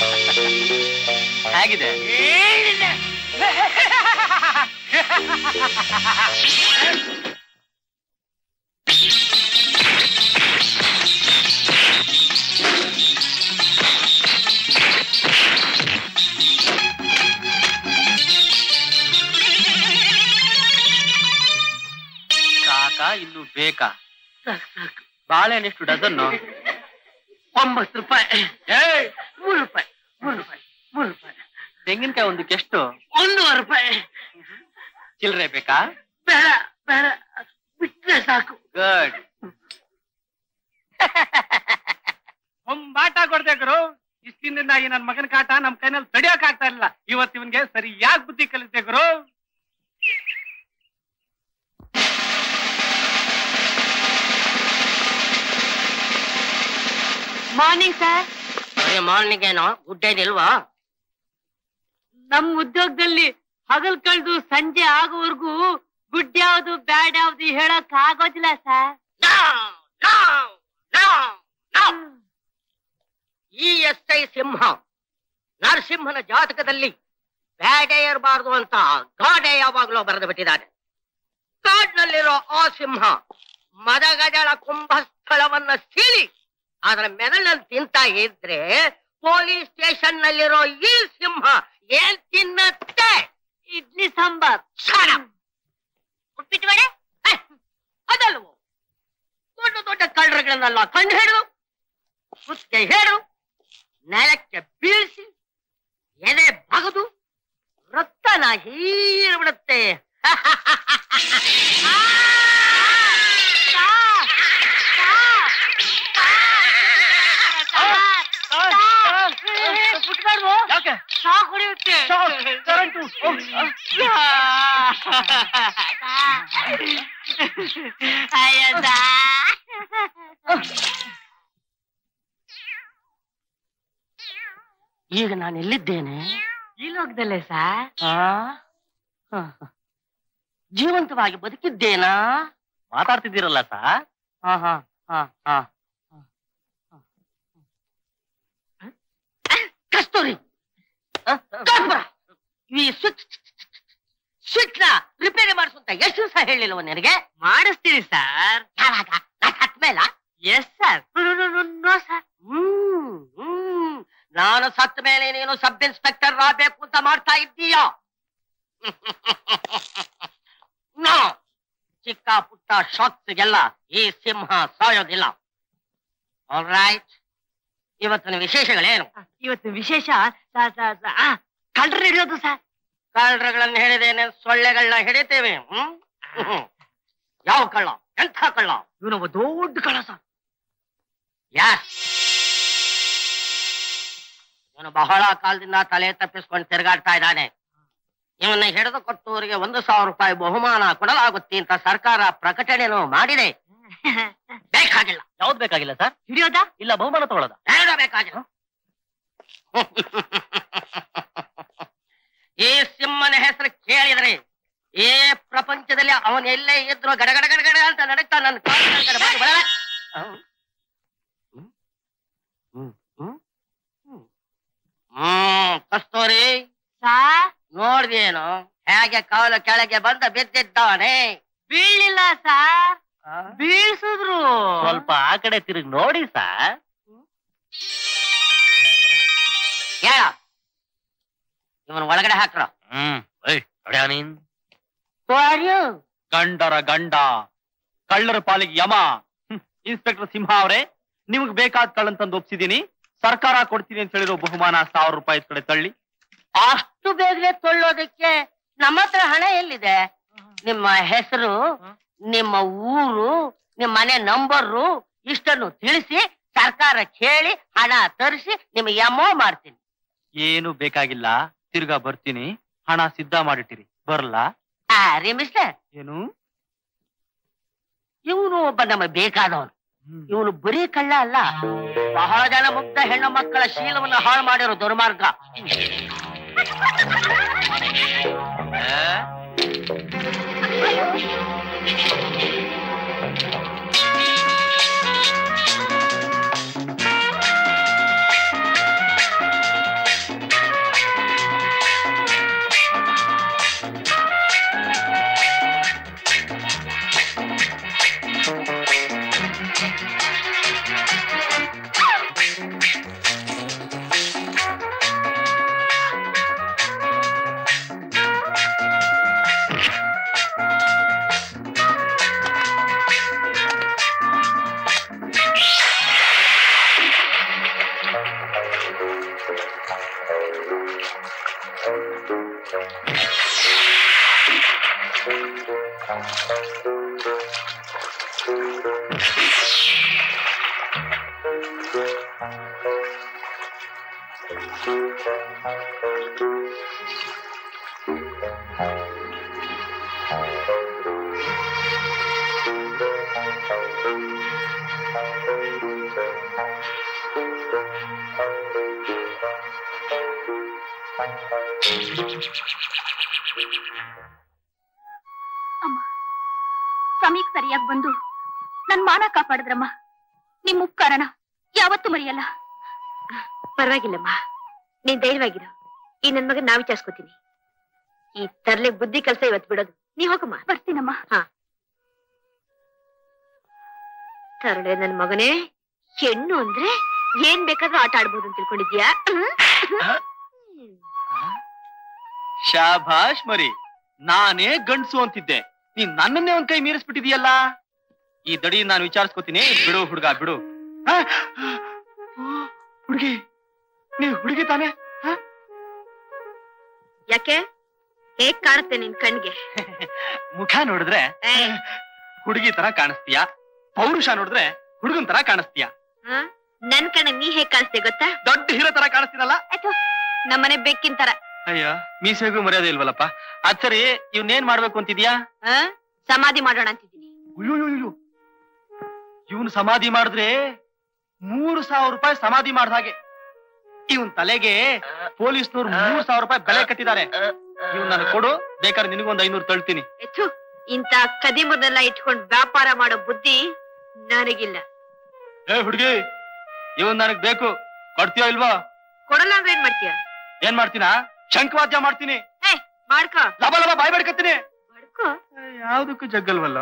ಹೇಗಿದೆ ಏನಿಲ್ಲ ಸಾಕಾ ಇನ್ನು ಬೇಕಾ ಸಾಕು ಸಾಕು ಬಾಳೆಹಣ್ಣು ಎಷ್ಟು ಡಜನ್ನು ಒಂಬತ್ತು ರೂಪಾಯಿ ಮೂರು ರೂಪಾಯಿ ಮೂರು ರೂಪಾಯಿ ಮೂರು ರೂಪಾಯಿ ತೆಂಗಿನಕಾಯಿ ಒಂದಕ್ಕೆ ಎಷ್ಟು ಒಂದೂವರೆ ರೂಪಾಯಿ ಚಿಲ್ಲರೆ ಬೇಕಾ ಬೇಡ ಬೇಡ ಬಿಟ್ರೆ ಸಾಕು ಗುಡ್ ಬಾಟ ಕೊಡ್ಬೇಕ್ರು ಇಷ್ಟಿನಿಂದ ಈ ನನ್ ಮಗನ ಕಾಟ ನಮ್ ಕೈನಲ್ಲಿ ತಡಿಯಕ್ ಆಗ್ತಾ ಇಲ್ಲ ಇವತ್ತು ಇವನ್ಗೆ ಸರಿಯಾಗಿ ಬುದ್ಧಿ ಕಲಿಸ್ಬೇಕ್ರು ಮಾರ್ನಿಂಗ್ ಸರ್ ಮಾರ್ನಿಂಗ್ ಏನೋ ಗುಡ್ ಇಲ್ವಾ ನಮ್ ಉದ್ಯೋಗದಲ್ಲಿ ಹಗಲ್ ಕಳ್ದು ಸಂಜೆ ಆಗೋವರೆಗೂ ಗುಡ್ ಯಾವ್ದು ಬ್ಯಾಡ್ ಯಾವ್ದು ಹೇಳಕ್ ಆಗೋದಿಲ್ಲ ಸರ್ ಈ ಎಸ್ ಐ ಸಿಂಹ ನರಸಿಂಹನ ಜಾತಕದಲ್ಲಿ ಬ್ಯಾಡೇ ಇರಬಾರ್ದು ಅಂತ ಗಾಡೆ ಯಾವಾಗ್ಲೂ ಬರೆದು ಬಿಟ್ಟಿದ್ದಾನೆ ಕಾಡ್ನಲ್ಲಿರೋ ಆ ಸಿಂಹ ಮದಗಜಳ ಕುಂಭಸ್ಥಳವನ್ನ ಸೀಳಿ ಅದರ ಮೆದಳಲ್ಲಿ ತಿಂತ ಇದ್ರೆ ಪೊಲೀಸ್ ಸ್ಟೇಷನ್ ನಲ್ಲಿರೋ ಈ ಸಿಂಹ ಏನ್ ತಿನ್ನತ್ತೆ ಇಡ್ಲಿ ಸಾಂಬಾರ್ ಉಪ್ಪಿಟ್ಟು ವಡೆ ಹೆ, ಅದಲ್ವೋ ದೊಡ್ಡ ದೊಡ್ಡ ಕಳ್ಳರುಗಳನ್ನೆಲ್ಲ ಕಂಡು ಹಿಡಿದು ಸುತ್ತಿಗೆ ಹೇಳು ನೆಲಕ್ಕೆ ಬೀಳಿಸಿ ಎದೆ ಬಗದು ರಕ್ತನ ಹೀರ್ಬಿಡುತ್ತೆ ಯಾಕೆ ಕರೆಂಟು ಈಗ ನಾನು ಎಲ್ಲಿದ್ದೇನೆ ಈ ಲೋಕದಲ್ಲೇ ಸರ್ ಆ? ಹ, ಹ. ಜೀವಂತವಾಗಿ ಬದುಕಿದ್ದೇನಾ ಮಾತಾಡ್ತಿದ್ದೀರಲ್ಲ ಸರ್ ಹಾ ಹಾ ಹಾ ಹಾ ಕಸ್ತೂರಿ ಆ, ಕಾಸ್ಬರ. ಈ ಸ್ವಿಚ್ ಸ್ವಿಚ್ ನ ರಿಪೇರಿ ಮಾಡಿಸುವಂತ ಎಷ್ಟು ದಿವಸ ಹೇಳಿಲ್ವ ನಿನಗೆ ಮಾಡಿಸ್ತೀರಿ ಸರ್ ಯಾವಾಗ ನಾ ಸತ್ ಮೇಲ yes sir no sir hmm hmm ನಾನು ಸತ್ತ ಮೇಲೆ ನೀನು ಸಬ್ ಇನ್ಸ್ಪೆಕ್ಟರ್ ಆಗ್ಬೇಕು ಅಂತ ಮಾಡ್ತಾ ಇದ್ದೀಯಾ ನೋ ಚಿಕ್ಕ ಪುಟ್ಟ ಶಾಕ್ಸ್ಗೆಲ್ಲ ಈ ಸಿಂಹ ಸಾಯೋದಿಲ್ಲ ರೈಟ್ ಇವತ್ತಿನ ವಿಶೇಷಗಳೇನು ಇವತ್ತು ವಿಶೇಷ ಕಳ್ರ ಹಿಡಿಯೋದು ಸರ್ ಕಳ್ಳರುಗಳನ್ನ ಹಿಡಿದೇನೆ ಸೊಳ್ಳೆಗಳನ್ನ ಹಿಡಿತೇವೆ ಹ್ಮ್ ಹ್ಮ್. ಯಾವ ಕಳ್ಳ ಎಂಥ ಕಳ್ಳ ಇವನೊಬ್ಬ ದೊಡ್ಡ ಕಳ್ಳ ಸರ್ ಯಾಸ್ ಇವನು ಬಹಳ ಕಾಲದಿಂದ ತಲೆ ತಪ್ಪಿಸ್ಕೊಂಡು ತಿರುಗಾಡ್ತಾ ಇದ್ದಾನೆ ಇವನ್ನ ಹಿಡಿದು ಕೊಟ್ಟವರಿಗೆ ಒಂದು ಸಾವಿರ ರೂಪಾಯಿ ಬಹುಮಾನ ಕೊಡಲಾಗುತ್ತೆ ಅಂತ ಸರ್ಕಾರ ಪ್ರಕಟಣೆನೂ ಮಾಡಿದೆ ಬೇಕಾಗಿಲ್ಲ ಯಾವ್ದು ಬೇಕಾಗಿಲ್ಲ ಸರ್ ಹಿಡಿಯೋದಾ ಇಲ್ಲ ಬಹುಮಾನ ತಗೊಳ್ಳೋದ ಬೇಡ ಬೇಕಾಗಿಲ್ಲ ಈ ಸಿಂಹನ ಹೆಸರು ಕೇಳಿದ್ರೆ ಈ ಪ್ರಪಂಚದಲ್ಲಿ ಅವನ್ ಎಲ್ಲೇ ಇದ್ರು ಗಡಗಡ ಗಡಗಡ ಅಂತ ನಡಕ್ತಾ ನನ್ನ ಕಾಲಿನ ಕಡೆ ಬಂದು ಬರಲ್ಲ. ಹ್ಮ್. ಹ್ಮ್. ಹ್ಮ್. ಹ್ಮ್. ಹ್ಮ್ ಕಸ್ತೂರಿ ಸಾರ್ ನೋಡ್ದೇನು ಹೇಗೆ ಕಾಲು ಕೆಳಗೆ ಬಂದ ಬಿದ್ದಿದ್ದಾನೆ ಬೀಳಿಲ್ಲ ಸಾರ್ ಆ? ಬೀಳ್ಸಿದ್ರು ಸ್ವಲ್ಪ ಆ ಕಡೆ ತಿರುಗಿ ನೋಡಿ ಸರ್ ಹೇಳ ಇವನ್ ಒಳಗಡೆ ಹಾಕ್ರ ಹ್ಮ್ ಏಯ್ ತಡ್ಯಾ ನೀನ್ ಯಾರು ಗಂಡರ ಗಂಡ ಕಳ್ಳರ ಪಾಲಿಗೆ ಯಮ ಹ್ಮ್. ಇನ್ಸ್ಪೆಕ್ಟರ್ ಸಿಂಹ ಅವರೇ ನಿಮ್ಗ್ ಬೇಕಾದ ಕಳ್ಳನ್ ತಂದು ಒಪ್ಸಿದೀನಿ ಸರ್ಕಾರ ಕೊಡ್ತೀನಿ ಅಂತ ಹೇಳಿರೋ ಬಹುಮಾನ ಸಾವಿರ ರೂಪಾಯಿ ಕಡೆ ತಳ್ಳಿ ಅಷ್ಟು ಬೇಗನೆ ತೊಳ್ಳೋದಕ್ಕೆ ನಮ್ಮ ಹತ್ರ ಹಣ ಎಲ್ಲಿದೆ ನಿಮ್ಮ ಹೆಸರು ನಿಮ್ಮ ಊರು ನಿಮ್ಮ ಮನೆ ನಂಬರು ಇಷ್ಟನ್ನು ತಿಳಿಸಿ ಸರ್ಕಾರ ಕೇಳಿ ಹಣ ತರಿಸಿ ನಿಮಗೆ ಎಮೋ ಮಾಡ್ತೀನಿ ಏನು ಬೇಕಾಗಿಲ್ಲ ತಿರ್ಗಾ ಬರ್ತೀನಿ ಹಣ ಸಿದ್ಧ ಮಾಡಿಟ್ಟಿರಿ ಬರ್ಲಾ ಆ ರೀ ಮಿಸ್ಟರ್ ಏನು ಇವನು ಒಬ್ಬ ನಮಗೆ ಬೇಕಾದವನು ಹ್ಮ್. ಇವನು ಬರೀ ಕಳ್ಳ ಅಲ್ಲ ಬಹಳ ಜನ ಮುಗ್ಧ ಹೆಣ್ಣು ಮಕ್ಕಳ ಶೀಲವನ್ನು ಹಾಳು ಮಾಡಿರೋ ದುರ್ಮಾರ್ಗ ಸಮಯಕ್ಕೆ ಸರಿಯಾಗಿ ಬಂದು ನನ್ ಮಾನ ಕಾಪಾಡಿದ್ರಮ್ಮ ನಿಮ್ ಉಪಕಾರನ ಯಾವತ್ತೂ ಮರೆಯಲ್ಲ ಪರವಾಗಿಲ್ಲಮ್ಮ ನೀನ್ ಧೈರ್ಯವಾಗಿರು ಈ ನನ್ ಮಗನ್ ನಾ ವಿಚಾರಿಸ್ಕೊತೀನಿ ಈ ತರ್ಲೆ ಬುದ್ಧಿ ಕೆಲಸ ಇವತ್ತು ಬಿಡೋದು ನೀ ಹೋಗಮ್ಮ ಬರ್ತೀನಮ್ಮ ತರಳೆ ನನ್ ಮಗನೇ ಹೆಣ್ಣು ಅಂದ್ರೆ ಏನ್ ಬೇಕಾದ್ರೂ ಆಟ ಆಡ್ಬೋದು ಅಂತ ತಿಳ್ಕೊಂಡಿದ್ಯಾ ಶಾಭಾಷ್ ಮರಿ ನಾನೇ ಗಂಡ್ಸು ಅಂತಿದ್ದೆ ನೀನ್ ನನ್ನನ್ನೇ ಒಂದ್ ಕೈ ಮೀರಿಸ್ಬಿಟ್ಟಿದೀಯಲ್ಲ ಈ ದಡಿ ನಾನು ವಿಚಾರಿಸ್ಕೊತೀನಿ ಬಿಡು ಹುಡುಗ ಬಿಡು ಆ? ಹುಡುಗಿ ನೀವ್ ಹುಡುಗಿ ತಾನೇ ಯಾಕೆ ಹೇಗ್ ಕಾಣುತ್ತೆ ನಿನ್ ಕಣ್ಗೆ ಮುಖ ನೋಡಿದ್ರೆ ಹುಡುಗಿ ತರ ಕಾಣಿಸ್ತೀಯ ಪೌರುಷ ನೋಡಿದ್ರೆ ಹುಡುಗನ್ ತರ ಕಾಣಿಸ್ತೀಯ ಹ? ನನ್ ಕಣ್ಣ ನೀ ಹೇಗ್ ಕಾಣಿಸ್ತೆ ಗೊತ್ತಾ ದೊಡ್ಡ ಹೀರೋ ತರ ಕಾಣಿಸ್ತೀನಲ್ಲ ನಮ್ಮನೆ ಬೆಕ್ಕಿನ ತರ ಅಯ್ಯೋ ಮೀಸೆಗೂ ಮರ್ಯಾದೆ ಇಲ್ವಲ್ಲಪ್ಪ ಅದ್ ಸರಿ ಇವ್ನೇನ್ ಮಾಡ್ಬೇಕು ಅಂತಿದ್ಯಾ ಹ? ಸಮಾಧಿ ಮಾಡೋಣ ಅಂತಿದ್ದೀನಿ ಅಯ್ಯೋ ಇವನು ಸಮಾಧಿ ಮಾಡಿದ್ರೆ ಮೂರು ಸಾವಿರ ರೂಪಾಯಿ ಸಮಾಧಿ ಮಾಡ್ದ ಹಾಗೆ ಇವನ್ ತಲೆಗೆ ಪೊಲೀಸ್ನವ್ರು ಮೂರು ಸಾವಿರ ರೂಪಾಯಿ ಬೆಲೆ ಕಟ್ಟಿದ್ದಾರೆ ಇವ್ನ್ ನನಗೆ ಕೊಡು ಬೇಕಾದ್ರೆ ನಿನಗೊಂದ್ ಐನೂರು ತಳ್ತೀನಿ ಎತ್ತು ಇಂತ ಕದಿಮರ್ನೆಲ್ಲ ಇಟ್ಕೊಂಡ್ ವ್ಯಾಪಾರ ಮಾಡೋ ಬುದ್ಧಿ ನನಗಿಲ್ಲ ಏ ಹುಡುಗಿ ಇವನ್ ನನಗ್ ಬೇಕು ಕೊಡ್ತೀಯೋ ಇಲ್ವಾ ಕೊಡಲ್ಲ ಅಂದ್ರೆ ಏನ್ ಮಾಡ್ತೀಯ ಏನ್ ಮಾಡ್ತೀನಾ ಶಂಖವಾದ್ಯ ಮಾಡ್ತೀನಿ ಮಾಡ್ಕೋ ಲಬ ಲಬ ಬಾಯ್ ಬೇಡ್ಕತ್ತೀನಿ ಮಾಡ್ಕೋ ಯಾವ್ದಕ್ಕೂ ಜಗ್ಗಲ್ವಲ್ಲ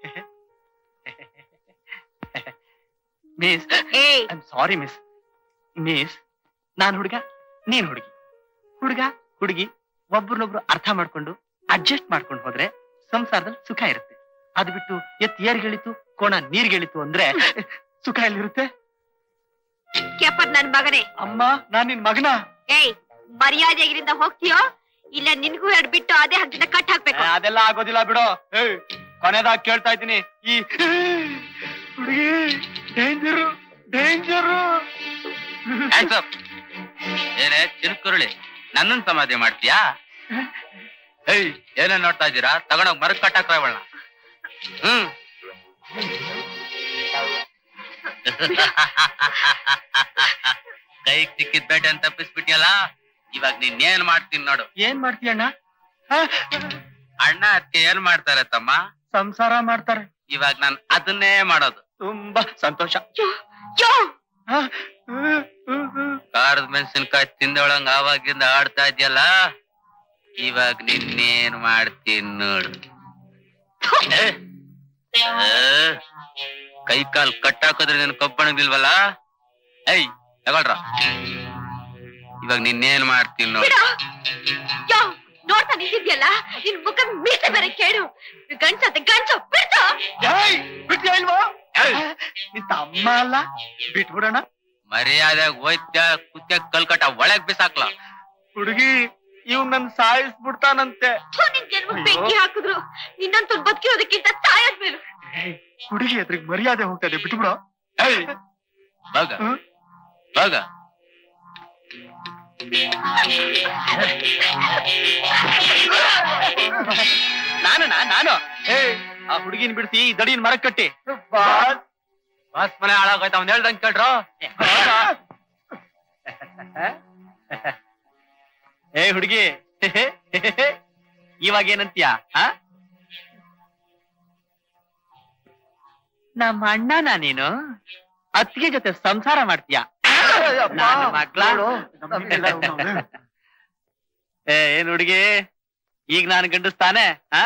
ಮಿಸ್ ಏಯ್ ಐ ಸಾರಿ ಮಿಸ್ ಮಿಸ್ ನಾನ್ ಹುಡುಗ ನೀನ್ ಹುಡುಗಿ ಹುಡುಗ ಹುಡುಗಿ ಒಬ್ರನ್ನೊಬ್ರು ಅರ್ಥ ಮಾಡ್ಕೊಂಡು ಅಡ್ಜಸ್ಟ್ ಮಾಡ್ಕೊಂಡು ಹೋದ್ರೆ ಸಂಸಾರದಲ್ಲಿ ಸುಖ ಇರುತ್ತೆ ಅದು ಬಿಟ್ಟು ಎತ್ ಏರ್ಗೆಳಿತು ಕೋಣ ನೀರ್ಗೆಳಿತು ಅಂದ್ರೆ ಸುಖ ಎಲ್ಲಿರುತ್ತೆ ಕೆಪರ್ ನನ್ ಮಗನೇ ಅಮ್ಮ ನಾನ್ ನಿನ್ ಮಗನ ಏಯ್ ಮರ್ಯಾದೆಗಿರಿಂದ ಹೋಗ್ತೀಯೋ ಇಲ್ಲ ನಿನ್ಗೂ ಎರಡು ಬಿಟ್ಟು ಅದೇ ಹಗ್ಗದ ಕಟ್ ಹಾಕ್ಬೇಕು ಅದೆಲ್ಲ ಆಗೋದಿಲ್ಲ ಬಿಡು ಏಯ್ ಕೊನೆದಾಗ ಕೇಳ್ತಾ ಇದ್ದೀನಿ ಈ ಹುಡುಗಿ ಡೇಂಜರು ಡೇಂಜರು ಏನೇ ಚಿರುಕುರುಳಿ ನನ್ನನ್ ಸಮಾಧಿ ಮಾಡ್ತೀಯಾ ಏಯ್ ಏನೇನ್ ನೋಡ್ತಾ ಇದ್ದೀರಾ ತಗೊಂಡೋಗ್ ಮರಕ್ ಕಟ್ಟಾಕ್ರ ಅವಳನ್ನ ಹ್ಮ್ ಕೈ ಸಿಕ್ಕಿದ್ ಬೇಟೆ ಅಂತ ತಪ್ಪಿಸ್ಬಿಟ್ಯಲ್ಲ ಇವಾಗ ನೀನ್ ಏನ್ ಮಾಡ್ತೀನಿ ನೋಡು ಏನ್ ಮಾಡ್ತೀಯಣ್ಣ ಅಣ್ಣ ಅದಕ್ಕೆ ಏನ್ ಮಾಡ್ತಾರೆ ತಮ್ಮ ಸಂಸಾರ ಮಾಡ್ತಾರೆ ಇವಾಗ ನಾನ್ ಅದನ್ನೇ ಮಾಡೋದು ತುಂಬಾ ಸಂತೋಷ ಯೋ ಖಾರದ ಮೆಣಸಿನ್ಕಾಯಿ ತಿಂದೊಳಂಗ ಆವಾಗಿಂದ ಆಡ್ತಾ ಇದ್ಯಲ್ಲ ಇವಾಗ ನಿನ್ನೇನ್ ಮಾಡ್ತೀನಿ ನೋಡು ಏ, ಏ, ಕೈ ಕಾಲ್ ಕಟ್ಟಾಕಿದ್ರೆ ನನ್ ಕಬ್ಬಣಗಿಲ್ವಲ್ಲ ಏಯ್ ತಗೊಳ್ರ ಇವಾಗ ನಿನ್ನೇನ್ ಮಾಡ್ತೀನಿ ನೋಡು ಬಿಡು ಯೋ ನೋಡ್ತಾ ನಿಂತಿದ್ಯಲ್ಲ ನಿನ್ ಮುಖ ಮೀಸೆ ಬೇರೆ ಕೇಳು ಗಂಡ್ಸತ್ತೆ ಗಂಡ್ಸು ಬಿಡ್ತು ಏಯ್ ಬಿಡ್ತೀಯ ಇಲ್ವೋ ನಿನ್ ತಮ್ಮ ಅಲ್ಲ ಬಿಟ್ಬಿಡೋಣ ಮರ್ಯಾದಾಗ ಹೋಯ್ತ ಕುತ್ತ ಕಲ್ಕಟ್ಟ ಒಳಗ್ ಬಿಸಾಕ್ಲ ಹುಡುಗಿ ಇವ್ ನನ್ ಸಾಯಿಸ್ಬಿಡ್ತಾನಂತೆ ಥು, ನಿನ್ ಜನ್ಮ ಬೆಂಕಿ ಹಾಕಿದ್ರು ನಿನ್ನಂತೂ ಬದುಕಿರೋದಕ್ಕಿಂತ ಸಾಯೋದ್ ಮೇಲು ಏಯ್, ಹುಡುಗಿ ಅದ್ರಿಗೆ ಮರ್ಯಾದೆ ಹೋಗ್ತದೆ ಬಿಟ್ಬಿಡೋ ಏಯ್ ಬಾಗ ಹ್ಮ್? ಬಾಗ ನಾನಣ್ಣ ನಾನು ಏಯ್ ಆ ಹುಡುಗಿನ ಬಿಡಿಸಿ ಈ ದಡಿನ ಮರಕ್ ಕಟ್ಟಿ ಬಸ್ ಮನೆ ಹಾಳಾಗೋಯ್ತು ಅವ್ನ್ ಹೇಳ್ದಂಗ್ ಕೇಳ್ರೋ ಏ ಹುಡುಗಿ ಇವಾಗ ಏನಂತೀಯ ಆ? ನಮ್ಮ ಅಣ್ಣನ ನೀನು ಅತ್ತಿಗೆ ಜೊತೆ ಸಂಸಾರ ಮಾಡ್ತೀಯ ನನ್ನ ಮಕ್ಳ ಏ ಏನ್ ಹುಡುಗಿ ಈಗ ನಾನು ಗಂಡಸ್ತಾನೆ ಆ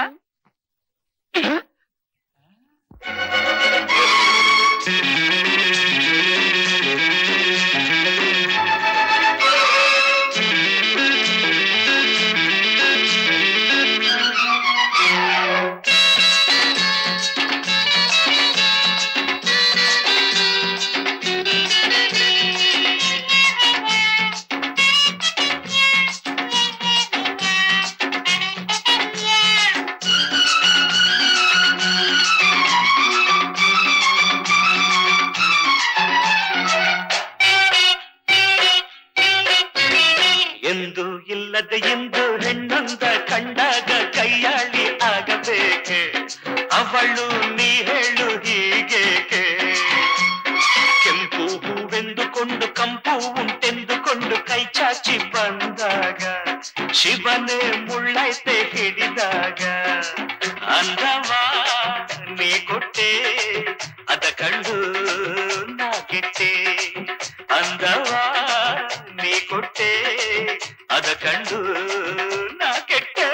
Thank you. ಕಂಡಾಗ ಕೈಯಾಳಿ ಆಗಬೇಕೆ ಅವಳು ನೀ ಹೇಳು ಹೀಗೇಕೆ ಕೆಂಪು ಹೂವೆಂದುಕೊಂಡು ಕಂಪು ಉಂಟೆಂದುಕೊಂಡು ಕೈ ಚಾಚಿ ಬಂದಾಗ ಶಿವನೇ ಮುಳ್ಳೈತೆ ಹಿಡಿದಾಗ ಅಂದವಾ ನೀ ಕೊಟ್ಟೆ ಅದ ಕಂಡು ನಾ ಕೆಟ್ಟೆ ಅಂದವಾ ನೀ ಕೊಟ್ಟೆ ಅದ ಕಂಡು ನಾ ಕೆಟ್ಟೆ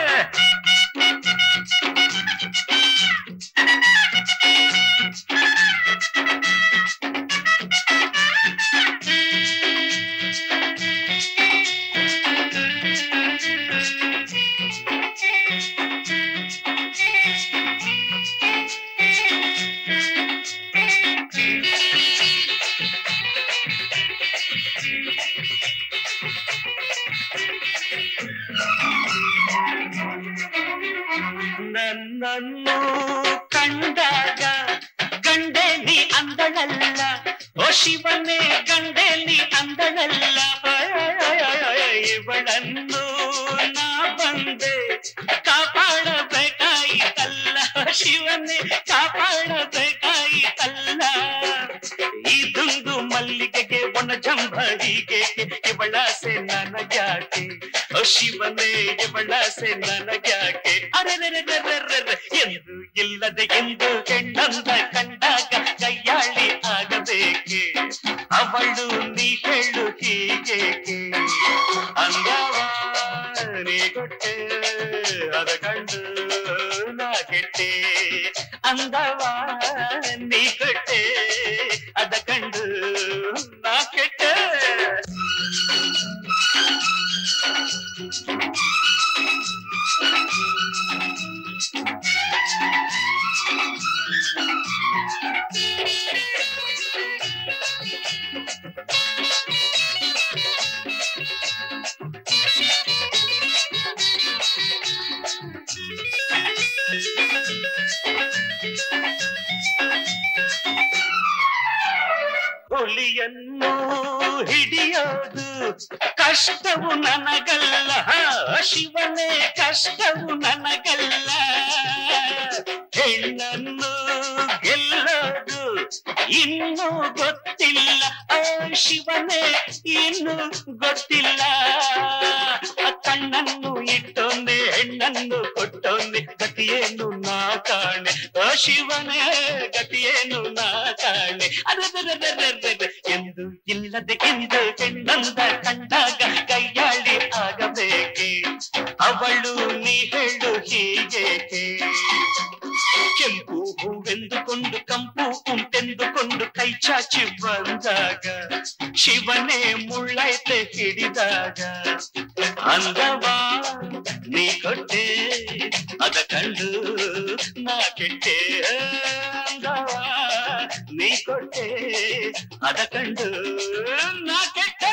ನನ್ನನ್ನು ಕಂಡಾಗ ಗಂಡೆ ನೀ ಅಂದಳಲ್ಲ ಓ ಶಿವನೇ ಗಂಡೆ ನೀ ಅಂದಳಲ್ಲ ಇವಳನ್ನು ನಾ ಬಂದೆ ಕಾಪಾಡಬೇಕಾಯಿತಲ್ಲ ಶಿವನೇ ಕಾಪಾಡಬೇಕಾಯಿತಲ್ಲ ಇದೊಂದು ಮಲ್ಲಿಗೆಗೆ ಒಣ ಜಂಬರಿಗೆ ಇವಳಾಸೆ ನನಗ್ಯಾಕೆ ಓ ಶಿವನೇ ಇವಳಾಸೆ ನನಗ್ಯಾಕೆ ಅರೆರೆರೆರೆರೆರೆ ಎಂದು ಇಲ್ಲದೆ ಎಂದು ಹೆಣ್ಣಂದ ಕಂಡಾಗ ಕೈಯಾಳಿ ಆಗಬೇಕೆ ಅವಳು ನೀ ಹೇಳು ಹೀಗೇಕೆ ಅಂದವ ನೀ ಕೊಟ್ಟೆ ಅದ ಕಂಡು ನಾ ಕೆಟ್ಟೆ ಅಂದವ ನೀ ಕೊಟ್ಟೆ ಅದ ಕಂಡು ನಾ ಕೆಟ್ಟೆ ಹುಲಿಯನ್ನು ಹಿಡಿಯೋದು ಕಷ್ಟವು ನನಗಲ್ಲ ಶಿವನೇ ಕಷ್ಟವು ನನಗಲ್ಲ ಹೆಣ್ಣನ್ನು ಗೆಲ್ಲೋದು ಇನ್ನೂ ಗೊತ್ತಿಲ್ಲ ಆ ಶಿವನೇ ಇನ್ನು ಗೊತ್ತಿಲ್ಲ ಆ ಕಣ್ಣನ್ನು ಇಟ್ಟೊಂದೆ ಹೆಣ್ಣನ್ನು ಕೊಟ್ಟೊಂದೆ ಗತಿಯೇನು ನಾ ಕಾಣೆ ಆ ಶಿವನೇ ಗತಿಯೇನು ನಾ ಕಾಣೆ ಅದರದರದರದರ ಎಂದು ಇಲ್ಲದೆ ಎಂದು ಹೆಣ್ಣಂದ ಕಂಡಾಗ ಕೈಯಾಳಿ ಆಗಬೇಕೆ ಅವಳು ನೀ ಹೇಳು ಹೀಗೇಕೆ ಕೆಂಪು ಹೂವೆಂದುಕೊಂಡು ಕಂಪು ಉಂಟೆಂದುಕೊಂಡು ಕೈ ಚಾಚಿ ಬಂದಾಗ ಶಿವನೇ ಮುಳ್ಳೈತೆ ಹಿಡಿದಾಗ ಅಂದವಾ ನೀ ಕೊಟ್ಟೆ ಅದ ಕಂಡು ನಾ ಕೆಟ್ಟೆ ಅಂದವಾ ನೀ ಕೊಟ್ಟೆ ಅದ ಕಂಡು ನಾ ಕೆಟ್ಟೆ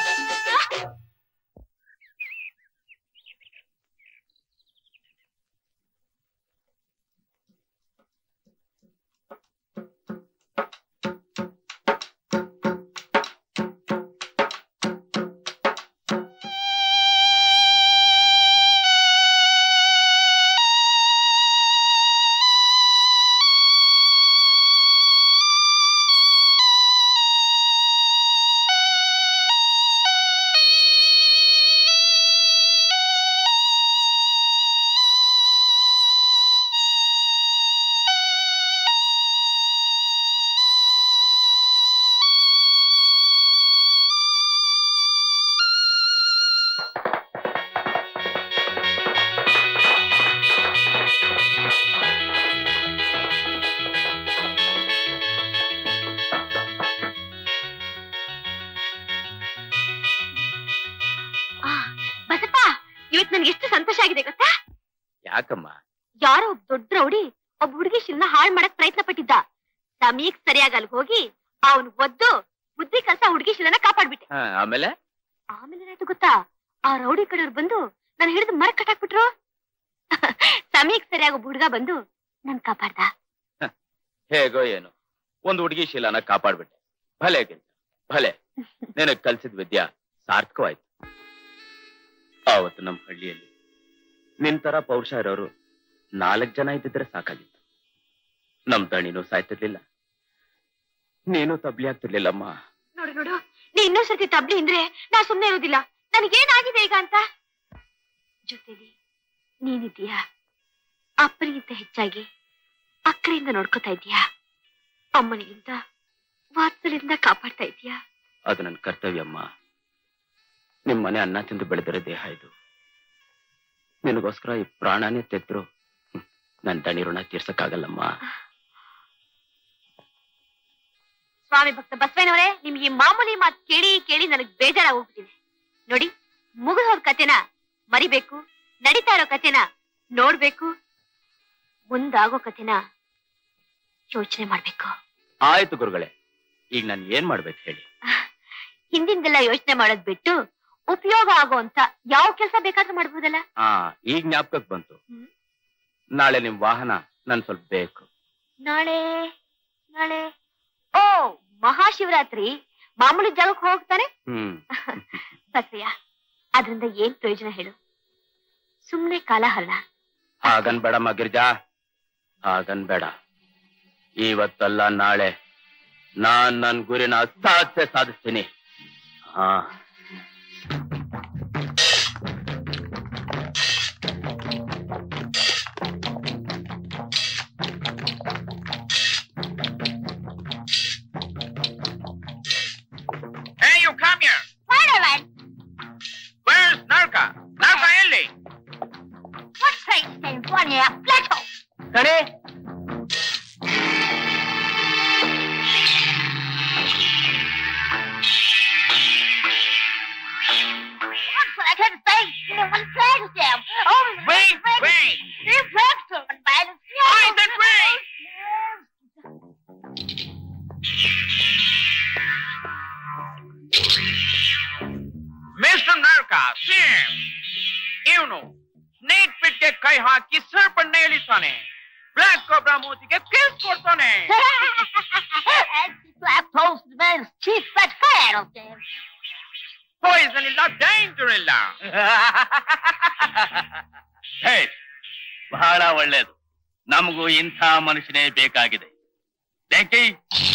ಬಸಪ್ಪ ಇವತ್ ನನ್ಗೆ ಎಷ್ಟು ಸಂತೋಷ ಆಗಿದೆ ಗೊತ್ತಾ ಯಾಕಮ್ಮ ಯಾರೋ ಒಬ್ಬ ದೊಡ್ಡ ರೌಡಿ ಒಬ್ಬ ಹುಡುಗಿ ಶಿಲ್ನ ಹಾಳ್ ಮಾಡಕ್ ಪ್ರಯತ್ನ ಪಟ್ಟಿದ್ದ ಸಮಯಕ್ ಸರಿಯಾಗಿ ಅಲ್ಲಿ ಹೋಗಿ ಅವನು ಒದ್ದು ಬುದ್ಧಿ ಕಲ್ಸ ಹುಡುಗಿ ಶಿಲನ ಕಾಪಾಡ್ಬಿಟ್ಟೆ ಹಾ, ಆಮೇಲೆ ಆಮೇಲೆ ಏನಾಯ್ತು ಗೊತ್ತಾ ಆ ರೌಡಿ ಕಡೆಯವ್ರು ಬಂದು ನಾನು ಹಿಡಿದು ಮರ ಕಟ್ಟಾಕ್ಬಿಟ್ರು ಸಮಯಕ್ ಸರಿಯಾಗಿ ಒಬ್ಬ ಹುಡುಗ ಬಂದು ನನ್ ಕಾಪಾಡ್ದ ಹೇಗೋ ಏನು ಒಂದು ಹುಡುಗಿ ಶೀಲನ ಕಾಪಾಡ್ಬಿಟ್ಟೆ ಭಲೆ ಗಿರ್ಜ ಭಲೆ ನಿನಗ್ ಕಲ್ಸಿದ ವಿದ್ಯಾ ಸಾರ್ಥಕವಾಯ್ತು ಆವತ್ತು ನಮ್ಮ ಹಳ್ಳಿಯಲ್ಲಿ ನಿನ್ ತರ ಪೌರುಷ ಇರೋರು ನಾಲ್ಕ್ ಜನ ಇದ್ದಿದ್ರೆ ಸಾಕಾಗಿತ್ತು ನಮ್ ದಣಿನೂ ಸಾಯ್ತಿರ್ಲಿಲ್ಲ ನೀನು ತಬ್ಲಿ ಆಗ್ತಿರ್ಲಿಲ್ಲಮ್ಮ ನೋಡು ನೋಡು ನೀ ಇನ್ನೊಂದ್ ಸರ್ತಿ ತಬ್ಲಿ ಅಂದ್ರೆ ನಾ ಸುಮ್ನೆ ಇರೋದಿಲ್ಲ ನನಗೇನಾಗಿದೆ ಈಗ ಅಂತ ಜೊತೆಲಿ ನೀನಿದ್ದೀಯಾ ಅಪ್ಪನಿಗಿಂತ ಹೆಚ್ಚಾಗಿ ಅಕ್ಕರಿಂದ ನೋಡ್ಕೋತಾ ಇದೀಯಾ ಅಮ್ಮನಿಗಿಂತ ವಾತ್ಸಲಿಂದ ಕಾಪಾಡ್ತಾ ಇದೀಯಾ ಅದು ನನ್ನ ಕರ್ತವ್ಯಮ್ಮ ನಿಮ್ ಮನೆ ಅನ್ನ ತಿಂದು ಬೆಳೆದಿರೋ ದೇಹ ಇದು ನಿನಗೋಸ್ಕರ ಈ ಪ್ರಾಣನೇ ತೆದ್ರು ಹ್ಮ್, ನನ್ ದಣಿ ಋಣ ತೀರ್ಸಕ್ಕಾಗಲ್ಲಮ್ಮ ಸ್ವಾಮಿ ಭಕ್ತ ಬಸವನವರೇ ನಿಮ್ಗೆ ಈ ಮಾಮೂಲಿ ಮಾತು ಕೇಳಿ ಕೇಳಿ ನನಗ್ ಬೇಜಾರಾಗಿ ಹೋಗ್ಬಿಟ್ಟಿದೆ ನೋಡಿ ಮುಗಿದ್ ಹೋದ್ ಕತೆನ ಮರಿಬೇಕು ನಡೀತಾ ಇರೋ ಕತೆನ ನೋಡ್ಬೇಕು ಮುಂದಾಗೋ ಕತೆನ ಯೋಚನೆ ಮಾಡ್ಬೇಕು ಆಯ್ತು ಗುರುಗಳೇ ಈಗ ನಾನು ಏನ್ ಮಾಡ್ಬೇಕು ಹೇಳಿ ಹಿಂದಿಂದೆಲ್ಲ ಯೋಚನೆ ಮಾಡೋದ್ ಬಿಟ್ಟು ಉಪಯೋಗ ಆಗೋಂತ ಯಾವ ಕೆಲಸ ಬೇಕಾದ್ರೂ ಮಾಡ್ಬೋದಲ್ಲ ಹಾ ಈಗ ಜ್ಞಾಪಕಕ್ ಬಂತು ಹ್ಮ್. ನಾಳೆ ನಿಮ್ ವಾಹನ ನನ್ ಸ್ವಲ್ಪ ಬೇಕು ನಾಳೆ ನಾಳೆ ಓ ಮಹಾಶಿವರಾತ್ರಿ ಮಾಮೂಲಿ ಜಾಗಕ್ಕೆ ಹೋಗ್ತಾನೆ ಹ್ಮ್ ಬಸಯ್ಯ ಅದ್ರಿಂದ ಏನ್ ಪ್ರಯೋಜನ ಹೇಳು ಸುಮ್ನೆ ಕಾಲಹರಣ ಹಾಗನ್ಬೇಡಮ್ಮ ಗಿರ್ಜಾ ಹಾಗನ್ಬೇಡ ಇವತ್ತಲ್ಲ ನಾಳೆ ನಾನ್ ನನ್ ಗುರಿನ ಸಾಧ್ಯ ಸಾಧಿಸ್ತೀನಿ ಹಾ Hey, you come here. Where's Narka? Narka ಎಲ್ಲಿ ಕಣೆ Wait, wait. Wait, then wait. Mister ನರ್ಕ ಸೇಮ್ ಇವನು ಸ್ನೇಕ್ ಪಿಟ್ಗೆ ಕೈ ಹಾಕಿ ಸರ್ಪನ್ನ ಎಳಿತಾನೆ ಬ್ಲಾಕ್ ಕೋಬ್ರಾ ಮೂತಿಗೆ ಕಿಸ್ ಕೊಡ್ತಾನೆ ಪಾಯ್ಸನ್ ಇಲ್ಲ ಡೇಂಜರ್ ಇಲ್ಲ ಹೇ, ಬಹಳ ಒಳ್ಳೇದು ನಮಗೂ ಇಂಥ ಮನುಷ್ಯನೇ ಬೇಕಾಗಿದೆ ಬೆಂಕಿ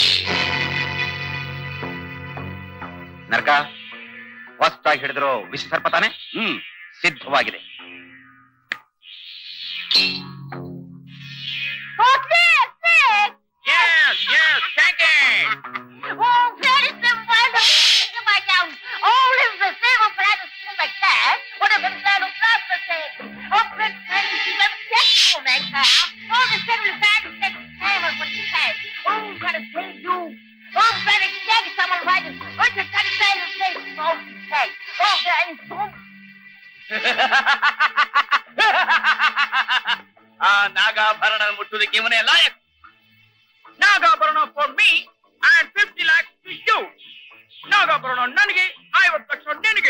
ನರ್ಕ ಹೊಸ್ತಾಗಿ ಹಿಡಿದ್ರು ವಿಷ ಸರ್ಪ ತಾನೆ ಹ್ಮ್ ಸಿದ್ಧವಾಗಿದೆ Yes, yes, take it. ಆ ನಾಗಾಭರಣ ಮುಟ್ಟುವುದಕ್ಕೆ ಇವನೇ ಲಾಯಕ್ Nagabharana for me and fifty lakhs to you Nagabharana ನನಗೆ ಐವತ್ತು ಲಕ್ಷ ನಿನಗೆ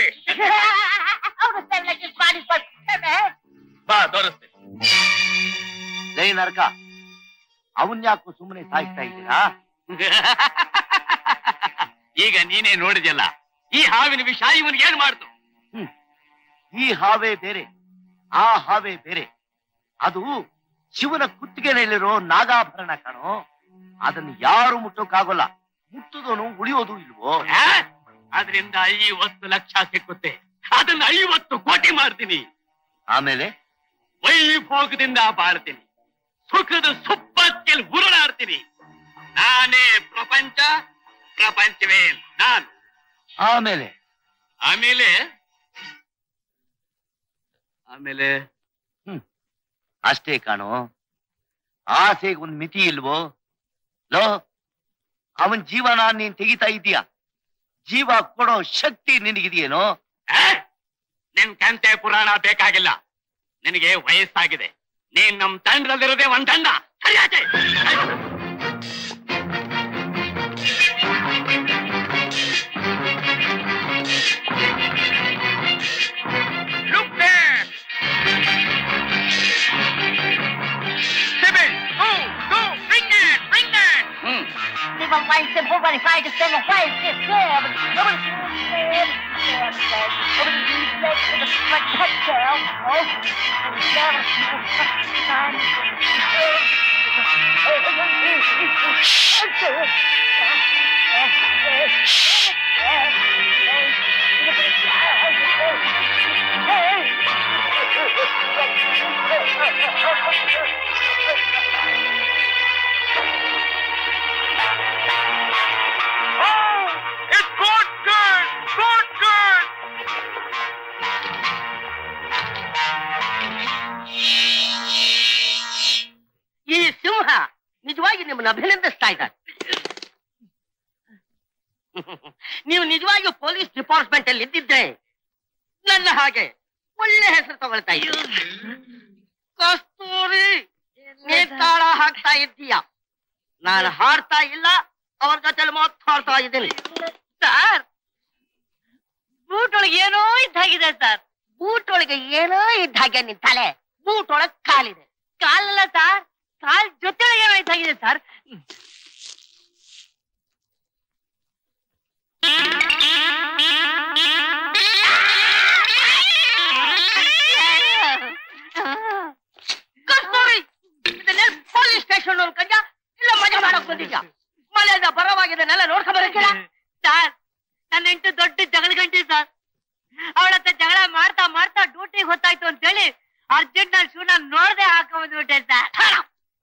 ಬಾ ತೋರಿಸ್ತೀನಿ ಜೈ ನರ್ಕ ಅವನ್ ಯಾಕೋ ಸುಮ್ಮನೆ ಸಾಯ್ತಾ ಇದ್ದೀರಾ ಈಗ ನೀನೇ ನೋಡಿದ್ಯಲ್ಲ ಈ ಹಾವಿನ ವಿಷ ಇವನಿಗೆ ಏನ್ ಮಾಡ್ತು ಈ ಹಾವೇ ಬೇರೆ ಆ ಹಾವೇ ಬೇರೆ ಅದು ಶಿವನ ಕುತ್ತಿಗೆನಲ್ಲಿರೋ ನಾಗಾಭರಣ ಕಣೋ ಅದನ್ನು ಯಾರು ಮುಟ್ಟೋಕ್ಕಾಗೋಲ್ಲ ಮುಟ್ಟುದೋನು ಉಳಿಯೋದು ಇಲ್ವೋ ಆ? ಅದ್ರಿಂದ ಐವತ್ತು ಲಕ್ಷ ಸಿಕ್ಕುತ್ತೆ ಅದನ್ನ ಐವತ್ತು ಕೋಟಿ ಮಾಡ್ತೀನಿ ಆಮೇಲೆ ವೈಭೋಗದಿಂದ ಬಾಳ್ತೀನಿ ಸುಖದ ಸುಪ್ಪತ್ತಿಲ್ ಉರುಳಾಡ್ತೀನಿ ನಾನೇ ಪ್ರಪಂಚ ಪ್ರಪಂಚವೇ ನಾನು ಆಮೇಲೆ ಆಮೇಲೆ ಆಮೇಲೆ ಅಷ್ಟೇ ಕಾಣೋ ಆಸೆಗೆ ಒಂದ್ ಮಿತಿ ಇಲ್ವೋ ಲೋ ಅವನ್ ಜೀವನ ನೀನ್ ತೆಗಿತಾ ಇದೀಯ ಜೀವ ಕೊಡೋ ಶಕ್ತಿ ನಿನಗಿದೆಯೇನೋ ಆ? ನಿನ್ ಕಂತೆ ಪುರಾಣ ಬೇಕಾಗಿಲ್ಲ ನಿನಗೆ ವಯಸ್ಸಾಗಿದೆ ನೀನ್ ನಮ್ ತಂಡದಲ್ಲಿರೋದೇ ಒಂದ್ ತಂಡ ಸರಿಯಾಚೆ Look there! Sybil, go, go, bring that, bring that! Hmm Never mind, simple, but if I just never find this, yeah, but nobody can ಈ ಸಿಂಹ ನಿಜವಾಗಿ ನಿಮ್ಮನ್ನ ಅಭಿನಂದಿಸ್ತಾ ಇದ್ದಾರೆ ನೀವು ನಿಜವಾಗಿಯೂ ಪೊಲೀಸ್ ಡಿಪಾರ್ಟ್ಮೆಂಟ್ ಅಲ್ಲಿ ಇದ್ದಿದ್ರೆ ನನ್ನ ಹಾಗೆ ಒಳ್ಳೆ ಹೆಸರು ತಗೊಳ್ತಾ ಇದ್ದೀರಿ ಕಸ್ತೂರಿ ನೀ ತಾಳ ಹಾಕ್ತಾ ಇದ್ದೀಯ ನಾನು ಹಾಡ್ತಾ ಇಲ್ಲ ಅವ್ರ ಜೊತೆ ಮಾತಾಡ್ತಾ ಇದ್ದೀನಿ ಸರ್ ಬೂಟ್ ಒಳಗೆ ಏನೋ ಇದ್ದಾಗಿದೆ ಸರ್ ಬೂಟ್ ಒಳಗೆ ಏನೋ ಇದ್ದಾಗೆ ನಿನ್ ತಲೆ ಬೂಟ್ ಒಳಗೆ ಕಾಲಿದೆ ಕಾಲಲ್ಲ ಸರ್ ಕಾಲ್ ಜೊತೆ ಏನೋ ಇದ್ದಾಗಿದೆ ಸರ್ ಕಸ್ತೂರಿ ಇದನ್ನೇನ್ ಪೊಲೀಸ್ ಸ್ಟೇಷನ್ ಅನ್ಕೊಂಡ ಇಲ್ಲ ಮಜಾ ಮಾಡಕ್ ಬಂದಿದ್ಯಾ ಮಳೆಯಿಂದ ಬರವಾಗಿದ್ದನ್ನೆಲ್ಲ ನೋಡ್ಕೊಂಡ್ ಬರಕ್ಕಿಲ್ಲ ಸರ್ ನನ್ನ ಹೆಂಡತಿ ದೊಡ್ಡ ಜಗಳ ಗಂಟಿ ಸರ್ ಅವಳ ಹತ್ರ ಜಗಳ ಮಾಡ್ತಾ ಮಾಡ್ತಾ ಡ್ಯೂಟಿಗೆ ಹೊತ್ತಾಯ್ತು ಅಂತ ಹೇಳಿ ಅರ್ಜೆಂಟ್ ನಾನು ಶೂನ ನೋಡದೆ ಹಾಕ ಬಂದ್ಬಿಟ್ಟೆ ಸರ್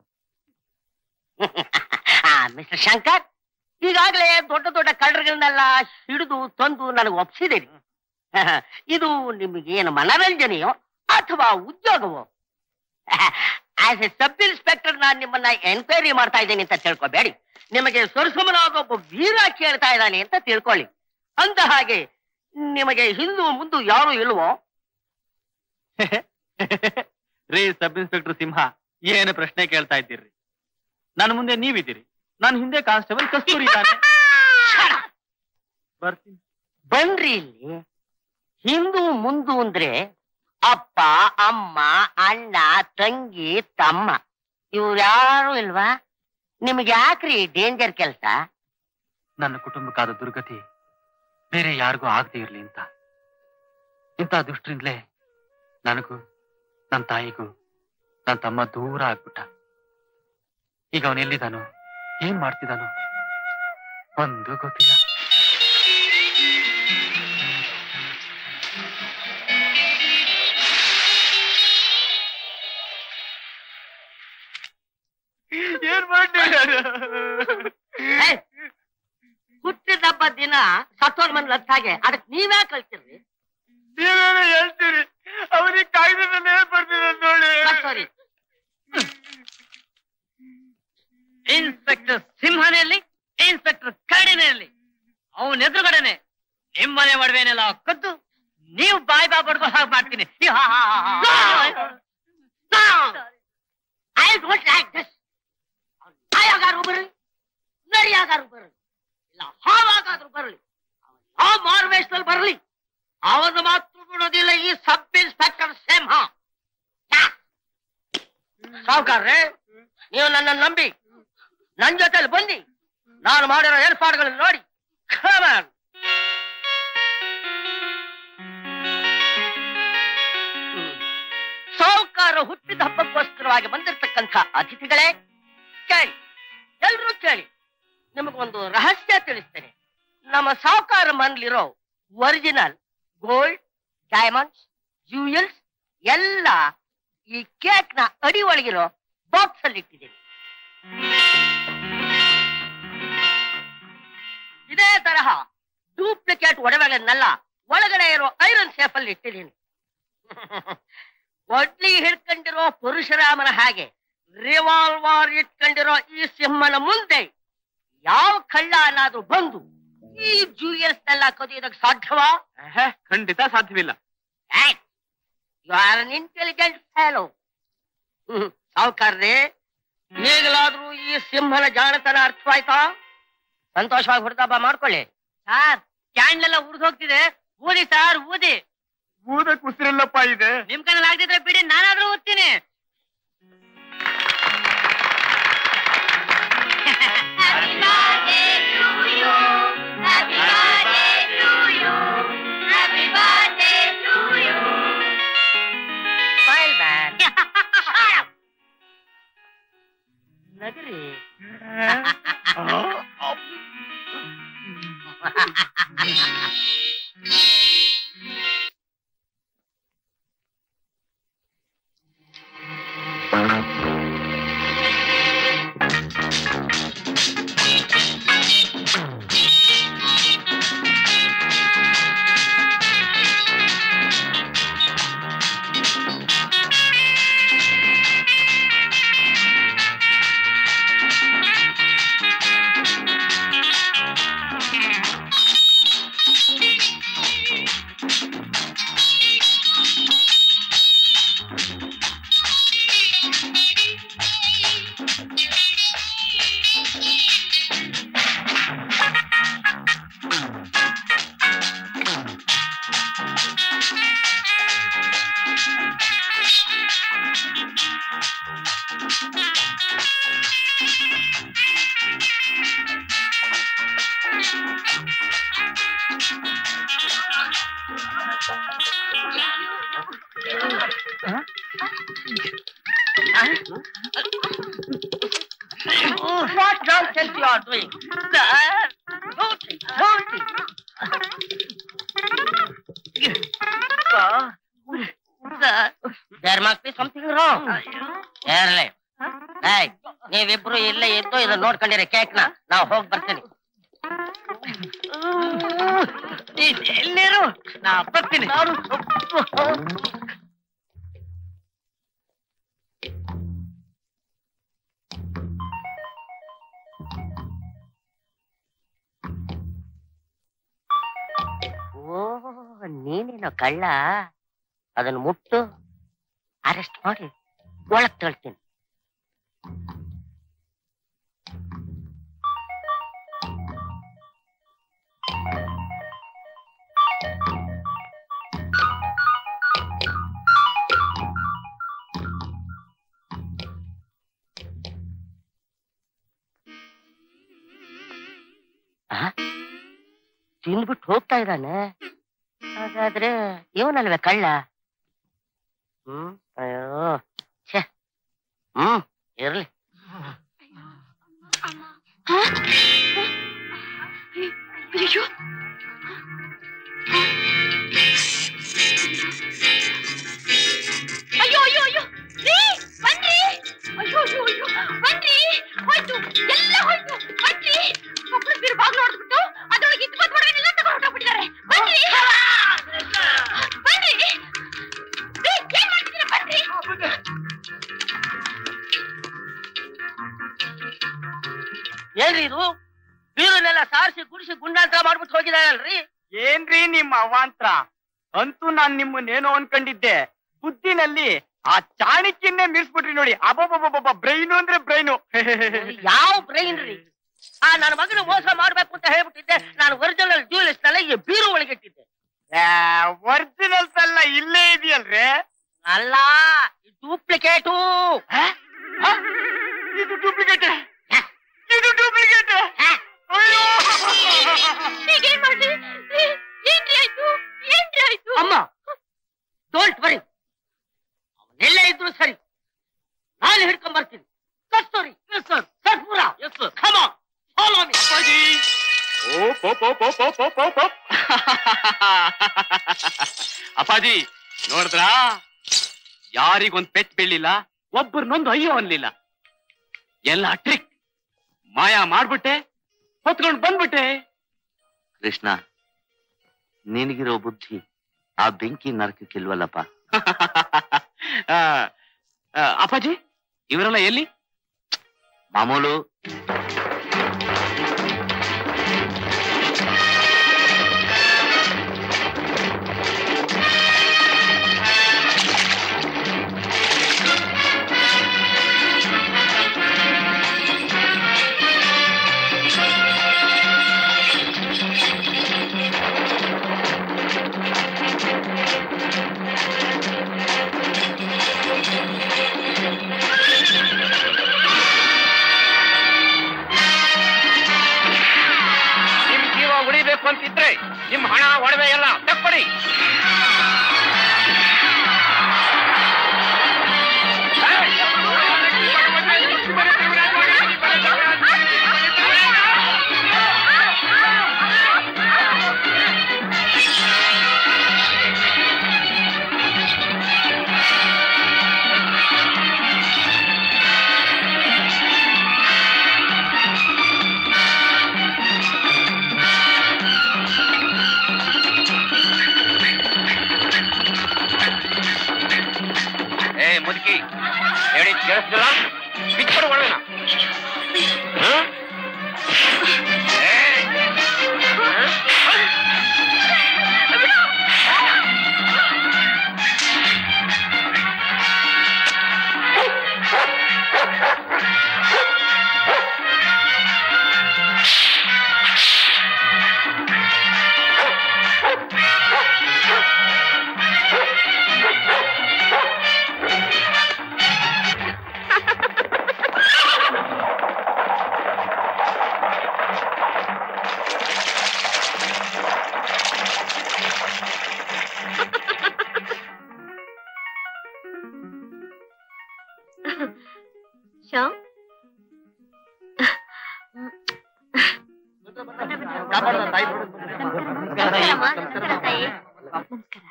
ಮಿಸ್ಟರ್ ಶಂಕರ್ ಈಗಾಗಲೇ ದೊಡ್ಡ ದೊಡ್ಡ ಕಳ್ಳರುಗಳನ್ನೆಲ್ಲ ಹಿಡಿದು ತಂದು ನನಗೆ ಒಪ್ಸಿದ್ದೀರಿ ಇದು ನಿಮಗೇನು ಮನರಂಜನೆಯೋ ಅಥವಾ ಉದ್ಯೋಗವೋ ಆಸ್ ಎ ಸಬ್ ಇನ್ಸ್ಪೆಕ್ಟರ್ ನಾನು ನಿಮ್ಮನ್ನ ಎನ್ಕ್ವೈರಿ ಮಾಡ್ತಾ ಇದ್ದೀನಿ ಅಂತ ತಿಳ್ಕೊಬೇಡಿ ನಿಮಗೆ ಸುರಸುಮನಾದ ಒಬ್ಬ ವೀರ ಕೇಳ್ತಾ ಇದ್ದಾನೆ ಅಂತ ತಿಳ್ಕೊಳ್ಳಿ ಅಂದ ಹಾಗೆ ನಿಮಗೆ ಹಿಂದೂ ಮುಂದು ಯಾರು ಇಲ್ವೋ ರೀ ಸಬ್ ಇನ್ಸ್ಪೆಕ್ಟರ್ ಸಿಂಹ ಏನು ಪ್ರಶ್ನೆ ಕೇಳ್ತಾ ಇದ್ದೀರಿ ನನ್ನ ಮುಂದೆ ನೀವಿದ್ದೀರಿ ನಾನು ಹಿಂದೆ ಕಾನ್ಸ್ಟೇಬಲ್ ಕಸ್ತೂರಿ ಇದ್ದಾನೆ ಬರ್ತೀನಿ ಬನ್ರಿ ಇಲ್ಲಿ ಹಿಂದೂ ಮುಂದು ಅಂದ್ರೆ ಅಪ್ಪ ಅಮ್ಮ ಅಣ್ಣ ತಂಗಿ ತಮ್ಮ ಇವ್ರ್ಯಾರು ಇಲ್ವಾ ನಿಮ್ಗೆ ಯಾಕ್ರಿ ಡೇಂಜರ್ ಕೆಲ್ಸ ನನ್ನ ಕುಟುಂಬಕ್ಕಾದ ದುರ್ಗತಿ ಬೇರೆ ಯಾರಿಗೂ ಆಗದೆ ಇರ್ಲಿ ಅಂತ ಇಂಥ ದುಷ್ಟರಿಂದಲೇ ನನಗೂ ನನ್ನ ತಾಯಿಗೂ ನನ್ನ ತಮ್ಮ ದೂರ ಆಗ್ಬಿಟ್ಟ ಈಗ ಅವನು ಎಲ್ಲಿದ್ದಾನೋ ಏನ್ ಮಾಡ್ತಿದ್ದಾನೋ ಒಂದು ಗೊತ್ತಿಲ್ಲ ಏನ್ ಮಾಡ್ತಿದ್ದಾನೆ ಹುಟ್ಟಿದ ಹಬ್ಬ ದಿನ ಸತ್ತೋರ್ ಮನ್ ಲತ್ತಾಗೆ ಅದಕ್ ನೀವ್ಯಾ ಕಳ್ತಿರ್ರಿ ನೀವೇನೋ ಹೇಳ್ತೀರಿ ಅವನಿಗೆ ಕಾಯ್ದೆ ಮೇಲೆ ಏನ್ ಬರ್ತಿದೆ ನೋಡಿ ಸಾರಿ ಇನ್ಸ್ಪೆಕ್ಟರ್ ಸಿಂಹನೆಯಲ್ಲಿ ಇನ್ಸ್ಪೆಕ್ಟರ್ ಕರಡಿನಲ್ಲಿ ಅವನ ಎದುರುಗಡೆನೆ ನಿಮ್ಮನೆ ಮಡವೆನೆಲ್ಲ ಕದ್ದು ನೀವು ಬಾಯ್ ಬಾ ಬಡ್ಕೊ ಹಾಗೆ ಮಾಡ್ತೀನಿ ಐ ಡೋಂಟ್ ಲೈಕ್ ದಿಸ್ ನಾಯಾಗಾರು ಬರಲಿ ನರಿಯಾಗಾರು ಬರಲಿ ಇಲ್ಲ ಹಾವಾಗಾದ್ರೂ ಬರಲಿ ಆ ಮಾರ್ವೇಶದಲ್ಲಿ ಬರಲಿ ಅವನು ಮಾತ್ರ ಬಿಡೋದಿಲ್ಲ ಈ ಸಬ್ ಇನ್ಸ್ಪೆಕ್ಟರ್ ಸಿಂಹ ಸಾವುಕಾರ್ರೆ ನೀವು ನನ್ನ ನಂಬಿ ನನ್ ಜೊತೆಲಿ ಬನ್ನಿ ನಾನು ಮಾಡಿರೋ ಏರ್ಪಾಡುಗಳನ್ನು ನೋಡಿ Come on. ಹ್ಮ್. ಸಾವುಕಾರ ಹುಟ್ಟಿದ ಹಬ್ಬಕ್ಕೋಸ್ಕರವಾಗಿ ಬಂದಿರತಕ್ಕಂಥ ಅತಿಥಿಗಳೇ ಕೇಳಿ ಎಲ್ರೂ ಕೇಳಿ ನಿಮಗೊಂದು ರಹಸ್ಯ ತಿಳಿಸ್ತೇನೆ ನಮ್ಮ ಸಾವುಕಾರ ಮನ್ಲಿರೋ ಒರಿಜಿನಲ್ ಗೋಲ್ಡ್ ಡೈಮಂಡ್ಸ್ ಜ್ಯೂಯಲ್ಸ್ ಎಲ್ಲ ಈ ಕೇಕ್ ನ ಅಡಿ ಒಳಗಿರೋ ಬಾಕ್ಸ್ ಅಲ್ಲಿ ಇಟ್ಟಿದ್ದೀನಿ ಇದೇ ತರಹ ಡೂಪ್ಲಿಕೇಟ್ ಒಡವೆಗಳನ್ನೆಲ್ಲ ಒಳಗಡೆ ಇರೋ ಐರನ್ ಸೇಫ್ ಅಲ್ಲಿ ಇಟ್ಟಿದ್ದೀನಿ ಒಡ್ಲಿ ಹಿಡ್ಕೊಂಡಿರೋ ಪರಶುರಾಮನ ಹಾಗೆ ರಿವಾಲ್ವರ್ ಇಟ್ಕೊಂಡಿರೋ ಈ ಸಿಂಹನ ಮುಂದೆ ಯಾವ ಕಳ್ಳ ಅನ್ನಾದ್ರೂ ಬಂದು ಈ ಜೂಯಲ್ಸ್ ನೆಲ್ಲ ಕದಿಯೋದಕ್ಕೆ ಸಾಧ್ಯವಾ ಖಂಡಿತ ಸಾಧ್ಯವಿಲ್ಲ you are an intelligent fellow ಸಾವುಕಾರ್ರೆ ಈಗಲಾದ್ರೂ ಈ ಸಿಂಹನ ಜಾಣತನ ಅರ್ಥವಾಯ್ತಾ ಸಂತೋಷವಾಗಿ ಹುಡುಗಬ್ಬ ಮಾಡ್ಕೊಳ್ಳಿ ಸರ್ ಕ್ಯಾಂಡ್ಲ್ ಎಲ್ಲ ಉರ್ದು ಹೋಗ್ತಿದೆ ಊದಿ ಸರ್ ಊದಿ ಊದಕ್ ಉಸಿರಿಲ್ಲಪ್ಪ ಇದೆ ನಿಮ್ ಕಣ್ಣಲ್ಲಿ ಆಗ್ತಿದ್ರೆ ಬಿಡಿ ನಾನಾದ್ರೂ ಓದ್ತೀನಿ Happy birthday to you. Happy birthday to you. ನಗ್ರಿ What nonsense you are doing? Sir, duty, duty. Sir, sir, there must be something wrong. ಇರ್ಲಿ ಏಯ್ ನೀವಿಬ್ರು ಇಲ್ಲೇ ಇದ್ದು ಇದನ್ನ ನೋಡ್ಕೊಂಡಿರಿ ಕೇಕ್ನ ನಾವು ಹೋಗಿ ಬರ್ತೀನಿ ಎಲ್ಲಿರು ನಾ ಬರ್ತೀನಿ ಓ ನೀನೇನೋ ಕಳ್ಳ ಅದನ್ನ ಮುಟ್ಟು ಅರೆಸ್ಟ್ ಮಾಡಿ ಒಳಗ್ ತಳ್ತೀನಿ ಆ? ತಿಂದ್ಬಿಟ್ಟು ಹೋಗ್ತಾ ಇದ್ದಾನೆ ಹಾಗಾದ್ರೆ ಇವನಲ್ವೇ ಕಳ್ಳ ಹ್ಮ್ ಅಯ್ಯೋ ಛೆ ಹ್ಮ್ ಇರ್ಲಿ ಅಯ್ಯೋ ಅಯ್ಯೋ ಅಯ್ಯೋ ಅಯ್ಯೋ ರೀ ಬನ್ರಿ ಅಯ್ಯೋ ಅಯ್ಯೋ ಅಯ್ಯೋ ಬನ್ರಿ ಹೋಯ್ತು ಎಲ್ಲ ಹೋಯ್ತು ಬನ್ರಿ ಒಬ್ರು ಬೀರು ಬಾಗ್ಲು ಹೊಡೆದ್ಬಿಟ್ಟು ಅದ್ರೊಳಗೆ ಇತ್ತು ಬಂದ್ ಒಡವೆನೆಲ್ಲ ತಗೊಂಡು ಹೊರಟೋಗ್ಬಿಟ್ಟಿದ್ದಾರೆ ಬನ್ರಿ ಬನ್ರಿ ರೀ, ಏನ್ ಮಾಡ್ತಿದ್ದೀರಾ ಬನ್ರಿ ಏನ್ರಿ ಇದು ಬೀರನ್ನೆಲ್ಲ ಸಾರಿಸಿ ಗುಡಿಸಿ ಗುಂಡಾಂತರ ಮಾಡ್ಬಿಟ್ಟು ಹೋಗಿದಾರಲ್ರಿ ಏನ್ರಿ ನಿಮ್ಮ ಅವಾಂತರ ಅಂತೂ ನಾನ್ ನಿಮ್ಮನ್ನೇನೋ ಅನ್ಕೊಂಡಿದ್ದೆ ಬುದ್ಧಿನಲ್ಲಿ ಆ ಚಾಣಕ್ಯನ್ನೇ ಮೀರ್ಸ್ಬಿಟ್ರಿ ನೋಡಿ ಅಬ್ಬಬ್ಬಬ್ಬಬ್ಬ ಬ್ರೈನು ಅಂದ್ರೆ ಬ್ರೈನು ಯಾವ ಬ್ರೈನ್ ರೀ ಆ ನನ್ನ ಮಗನ ಮೋಸ ಮಾಡ್ಬೇಕು ಅಂತ ಹೇಳ್ಬಿಟ್ಟಿದ್ದೆ ನಾನು ಒರಿಜಿನಲ್ ಡ್ಯೂಲಿಸ್ಟ್ ನಲ್ಲಿ ಈ ಬೀರು ಒಳಗಿಟ್ಟಿದ್ದೆ ಒರಿಜಿನಲ್ಸ್ ಎಲ್ಲ ಇಲ್ಲೇ ಇದೆಯಲ್ರಿ ಅಲ್ಲ ಡೂಪ್ಲಿಕೇಟು ಇದು ಡೂಪ್ಲಿಕೇಟ್ ಇದು ಡೂಪ್ಲಿಕೇಟ್ ಅಯ್ಯೋ ಈಗೇನ್ ಮಾಡ್ಲಿ ರೀ, ಏನ್ರಿ ಆಯ್ತು ಏನ್ರಿ ಆಯ್ತು ಅಮ್ಮ ಡೋಂಟ್ ವರಿ ಅವನೆಲ್ಲ ಇದ್ರು ಸರಿ ನಾನು ಹಿಡ್ಕೊಂಡ್ ಬರ್ತೀನಿ Kasturi yes sir Karpoora yes sir come on follow me ಓಪ್ ಓಪ್ ಓಪ್ ಓಪ್ ಓಪ್ ಓಪ್ ಓಪ್ ಓಪ್. ಅಪ್ಪಾಜಿ ನೋಡಿದ್ರಾ ಯಾರಿಗೊಂದ್ ಪೆಟ್ ಬೀಳಿಲ್ಲ ಒಬ್ಬರನ್ನೊಂದು ಅಯ್ಯೋ ಅನ್ಲಿಲ್ಲ ಎಲ್ಲ ಟ್ರಿಕ್ ಮಾಯಾ ಮಾಡ್ಬಿಟ್ಟೆ ಹೊತ್ಕೊಂಡ್ ಬಂದ್ಬಿಟ್ಟೆ ಕೃಷ್ಣ ನಿನಗಿರೋ ಬುದ್ಧಿ ಆ ಬೆಂಕಿ ನರಕಕ್ಕಿಲ್ವಲ್ಲಪ್ಪ ಆ, ಆ, ಅಪ್ಪಾಜಿ ಇವರೆಲ್ಲ ಎಲ್ಲಿ ಮಾಮೂಲು ನಿಮ್ ಜೀವ ಉಳಿಬೇಕು ಅಂತಿದ್ರೆ ನಿಮ್ ಹಣ ಒಡವೆ ಎಲ್ಲ ತಕ್ಕೊಡಿ ಮುದುಕಿ ಹೇಳಿ ಕೇಳಿಸ್ತಿಲ್ಲ ಬಿಚ್ಕೊಡು ಒಳಗಿನ ಶ್ಯಾಮ್ ನಮಸ್ಕಾರಮ್ಮ. ನಮಸ್ಕಾರ ತಾಯಿ. ನಮಸ್ಕಾರ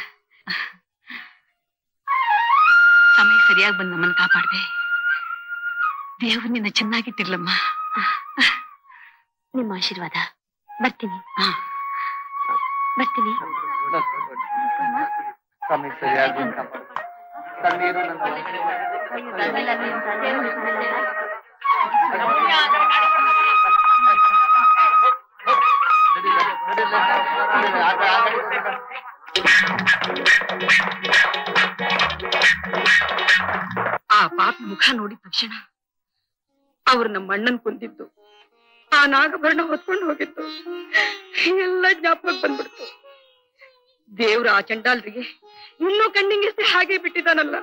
ಸಮಯ ಸರಿಯಾಗಿ ಬಂದು ನಮ್ಮನ್ನ ಕಾಪಾಡ್ದೆ ದೇವ್ರು ನಿನ್ನ ಚೆನ್ನಾಗಿಟ್ಟಿರ್ಲಮ್ಮ ನಿಮ್ಮ ಆಶೀರ್ವಾದ ಬರ್ತೀನಿ ಹಾ. ಬರ್ತೀನಿ ಆ ಪಾಪಿ ಮುಖ ನೋಡಿದ ತಕ್ಷಣ ಅವ್ರು ನಮ್ಮ ಅಣ್ಣನ್ ಕೊಂದಿದ್ದು ಆ ನಾಗಭರಣ ಹೊತ್ಕೊಂಡು ಹೋಗಿತ್ತು ಎಲ್ಲ ಜ್ಞಾಪಕ ಬಂದ್ಬಿಡ್ತು ದೇವ್ರ ಆ ಚಂಡಾಲ್ರಿಗೆ ಇನ್ನೂ ಕಣ್ಣಿಂಗಿస్తే ಹಾಗೆ ಬಿಟ್ಟಿದ್ದಾನಲ್ಲ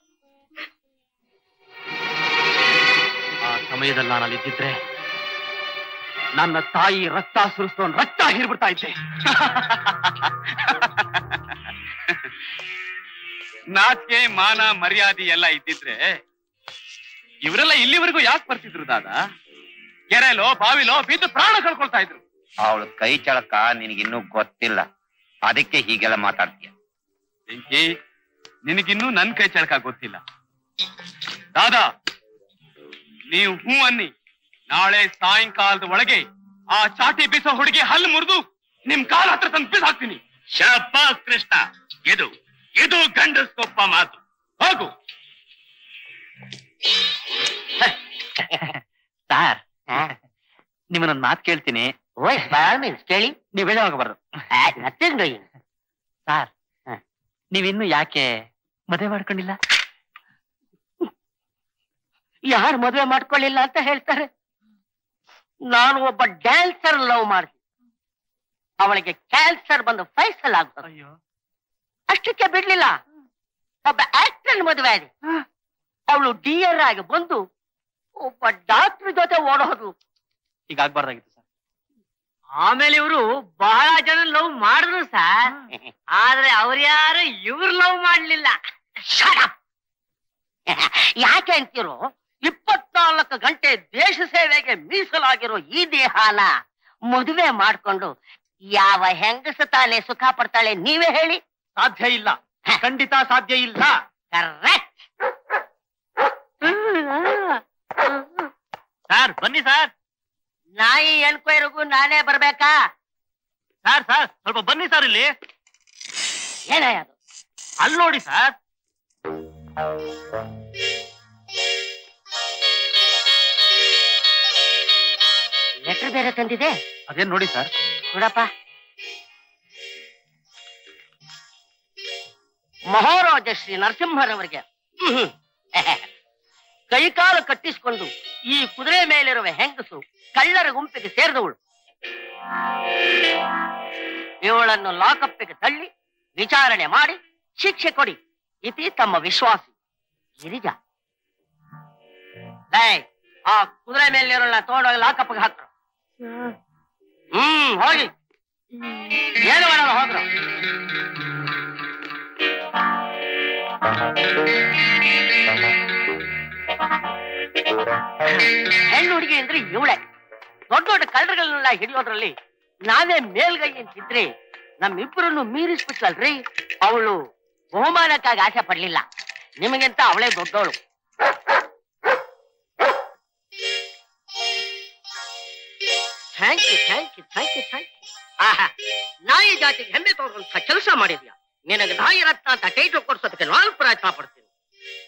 ಆ ಸಮಯದಲ್ಲಿ ನಾನು ಅಲ್ಲಿದ್ದಿದ್ರೆ ನನ್ನ ತಾಯಿ ರಕ್ತ ಸುರಿಸ್ತೋನ್ ರಕ್ತ ಹೀರ್ಬಿಡ್ತಾ ಇದ್ದೆ ನಾಚಿಕೆ ಮಾನ ಮರ್ಯಾದೆ ಎಲ್ಲ ಇದ್ದಿದ್ರೆ ಇವರೆಲ್ಲ ಇಲ್ಲಿವರೆಗೂ ಯಾಕೆ ಬರ್ತಿದ್ರು ದಾದ ಕೆರೆಲೋ ಬಾವಿಲೋ ಬಿದ್ದು ಪ್ರಾಣ ಕಳ್ಕೊಳ್ತಾ ಇದ್ರು ಅವಳ ಕೈ ಚಳಕ ನಿನಗಿನ್ನೂ ಗೊತ್ತಿಲ್ಲ ಅದಕ್ಕೆ ಹೀಗೆಲ್ಲ ಮಾತಾಡ್ತೀಯ ಬೆಂಕಿ ನಿನಗಿನ್ನೂ ನನ್ ಕೈ ಚಳಕ ಗೊತ್ತಿಲ್ಲ ದಾದಾ ನೀವು ಹೂ ಅನ್ನಿ ನಾಳೆ ಸಾಯಂಕಾಲದ ಒಳಗೆ ಆ ಚಾಟಿ ಬೀಸೋ ಹುಡುಗಿ ಹಲ್ಲು ಮುರಿದು ನಿಮ್ ಕಾಲ ಹತ್ರ ತಂದು ಬೀಸಾಕ್ತೀನಿ ಶಬ್ಬಾಸ್ ಕೃಷ್ಣ ಇದು ಇದು ಗಂಡಸ್ಕೊಪ್ಪ ಮಾತು ಹೋಗು ಸಾರ್ ನಿಮ್ಮನ್ನೊಂದ್ ಮಾತು ಕೇಳ್ತೀನಿ ಓಯ್ ಬಾಳ್ ಮೀನ್ಸ್ ಕೇಳಿ ನೀವ್ ಹೇಳಿ ಹೋಗಬಾರ್ದು ನಥಿಂಗ್ ಡೂಯಿಂಗ್ ಸಾರ್ ನೀವಿನ್ನು ಯಾಕೆ ಮದುವೆ ಮಾಡ್ಕೊಂಡಿಲ್ಲ ಯಾರು ಮದುವೆ ಮಾಡ್ಕೊಳ್ಳಿಲ್ಲ ಅಂತ ಹೇಳ್ತಾರೆ ನಾನು ಒಬ್ಬ ಡ್ಯಾನ್ಸರ್ ಲವ್ ಮಾಡಿದೆ ಅವಳಿಗೆ ಕ್ಯಾನ್ಸರ್ ಬಂದು ಫೈಸಲ್ ಆಗ್ತದೆ ಅಯ್ಯೋ ಅಷ್ಟಕ್ಕೆ ಬಿಡ್ಲಿಲ್ಲ ಒಬ್ಬ ಆಕ್ಟರ್ ಮದುವೆ ಆಗಿದೆ ಅವಳು ಡಿಯರ್ ಆಗಿ ಬಂದು ಒಬ್ಬ ಡಾಕ್ಟರ್ ಜೊತೆ ಓಡೋದು ಈಗ ಆಗ್ಬಾರ್ದಾಗಿತ್ತು ಸರ್ ಆಮೇಲೆ ಇವರು ಬಹಳ ಜನ ಲವ್ ಮಾಡಿದ್ರು ಸರ್ ಆದ್ರೆ ಅವ್ರ್ಯಾರು ಇವ್ರು ಲವ್ ಮಾಡ್ಲಿಲ್ಲ ಯಾಕೆ ಅಂತೀರೋ ಇಪ್ಪತ್ನಾಲ್ಕು ಗಂಟೆ ದೇಶ ಸೇವೆಗೆ ಮೀಸಲಾಗಿರೋ ಈ ದೇಹನ ಮದುವೆ ಮಾಡ್ಕೊಂಡು ಯಾವ ಹೆಂಗಸ ತಾನೇ ಸುಖ ಪಡ್ತಾಳೆ ನೀವೇ ಹೇಳಿ ಸಾಧ್ಯ ಇಲ್ಲ ಖಂಡಿತ ಸಾಧ್ಯ ಇಲ್ಲ ಕರೆಕ್ಟ್ ಸರ್ ಬನ್ನಿ ಸರ್ ನಾಯಿ ಎನ್ಕ್ವೈರಿಗೂ ನಾನೇ ಬರ್ಬೇಕಾ ಸರ್ ಸರ್ ಸ್ವಲ್ಪ ಬನ್ನಿ ಸರ್ ಇಲ್ಲಿ ಏನಾಯ ಅದು ಅಲ್ಲಿ ನೋಡಿ ಸರ್ ಲೆಟರ್ ಬೇರೆ ತಂದಿದೆ ಅದೇನ್ ನೋಡಿ ಸರ್ ನೋಡಪ್ಪ ಮಹಾರಾಜ ಶ್ರೀ ನರಸಿಂಹರವರಿಗೆ ಹ್ಮ್. ಕೈಕಾಲು ಕಟ್ಟಿಸಿಕೊಂಡು ಈ ಕುದುರೆ ಮೇಲಿರುವ ಹೆಂಗಸು ಕಳ್ಳರ ಗುಂಪಿಗೆ ಸೇರಿದವಳು ಇವಳನ್ನು ಲಾಕಪ್ಪಿಗೆ ತಳ್ಳಿ ವಿಚಾರಣೆ ಮಾಡಿ ಶಿಕ್ಷೆ ಕೊಡಿ ಇತಿ ತಮ್ಮ ವಿಶ್ವಾಸಿ ಗಿರಿಜ ಲೇ, ಆ ಕುದುರೆ ಮೇಲಿರೋಳ ತಗೊಂಡೋಗಿ ಲಾಕಪ್ಪಿಗೆ ಹಾಕ್ರು ಹ್ಮ್ ಹೋಗಿ ಏನು ಮಾಡಲ್ಲ ಹೋದ್ರು ಹೆಣ್ಣು ಹುಡುಗಿ ಅಂದ್ರೆ ಇವಳೆ ದೊಡ್ಡ ದೊಡ್ಡ ಕಳ್ಳಗಳನ್ನೆಲ್ಲ ಹಿಡಿಯೋದ್ರಲ್ಲಿ ನಾವೇ ಮೇಲ್ಗೈ ಅಂತಿದ್ರೆ ನಮ್ಮಿಬ್ಬರನ್ನು ಮೀರಿಸ್ಬಿಟ್ಲಲ್ರಿ ಅವಳು ಬಹುಮಾನಕ್ಕಾಗಿ ಆಸೆ ಪಡ್ಲಿಲ್ಲ ನಿಮಗಿಂತ ಅವಳೇ ದೊಡ್ಡವಳು thank you thank you thank you thank you ಆಹಾ ನಾಯಿ ಜಾತಿಗೆ ಹೆಮ್ಮೆ ತೋರುವಂತ ಕೆಲಸ ಮಾಡಿದ್ಯಾ ನಿನಗೆ ನಾಯಿ ರತ್ನ ಅಂತ ಟೈಟಲ್ ಕೊಡ್ಸೋದಕ್ಕೆ ನಾನು ಪ್ರಯತ್ನ ಪಡ್ತೀನಿ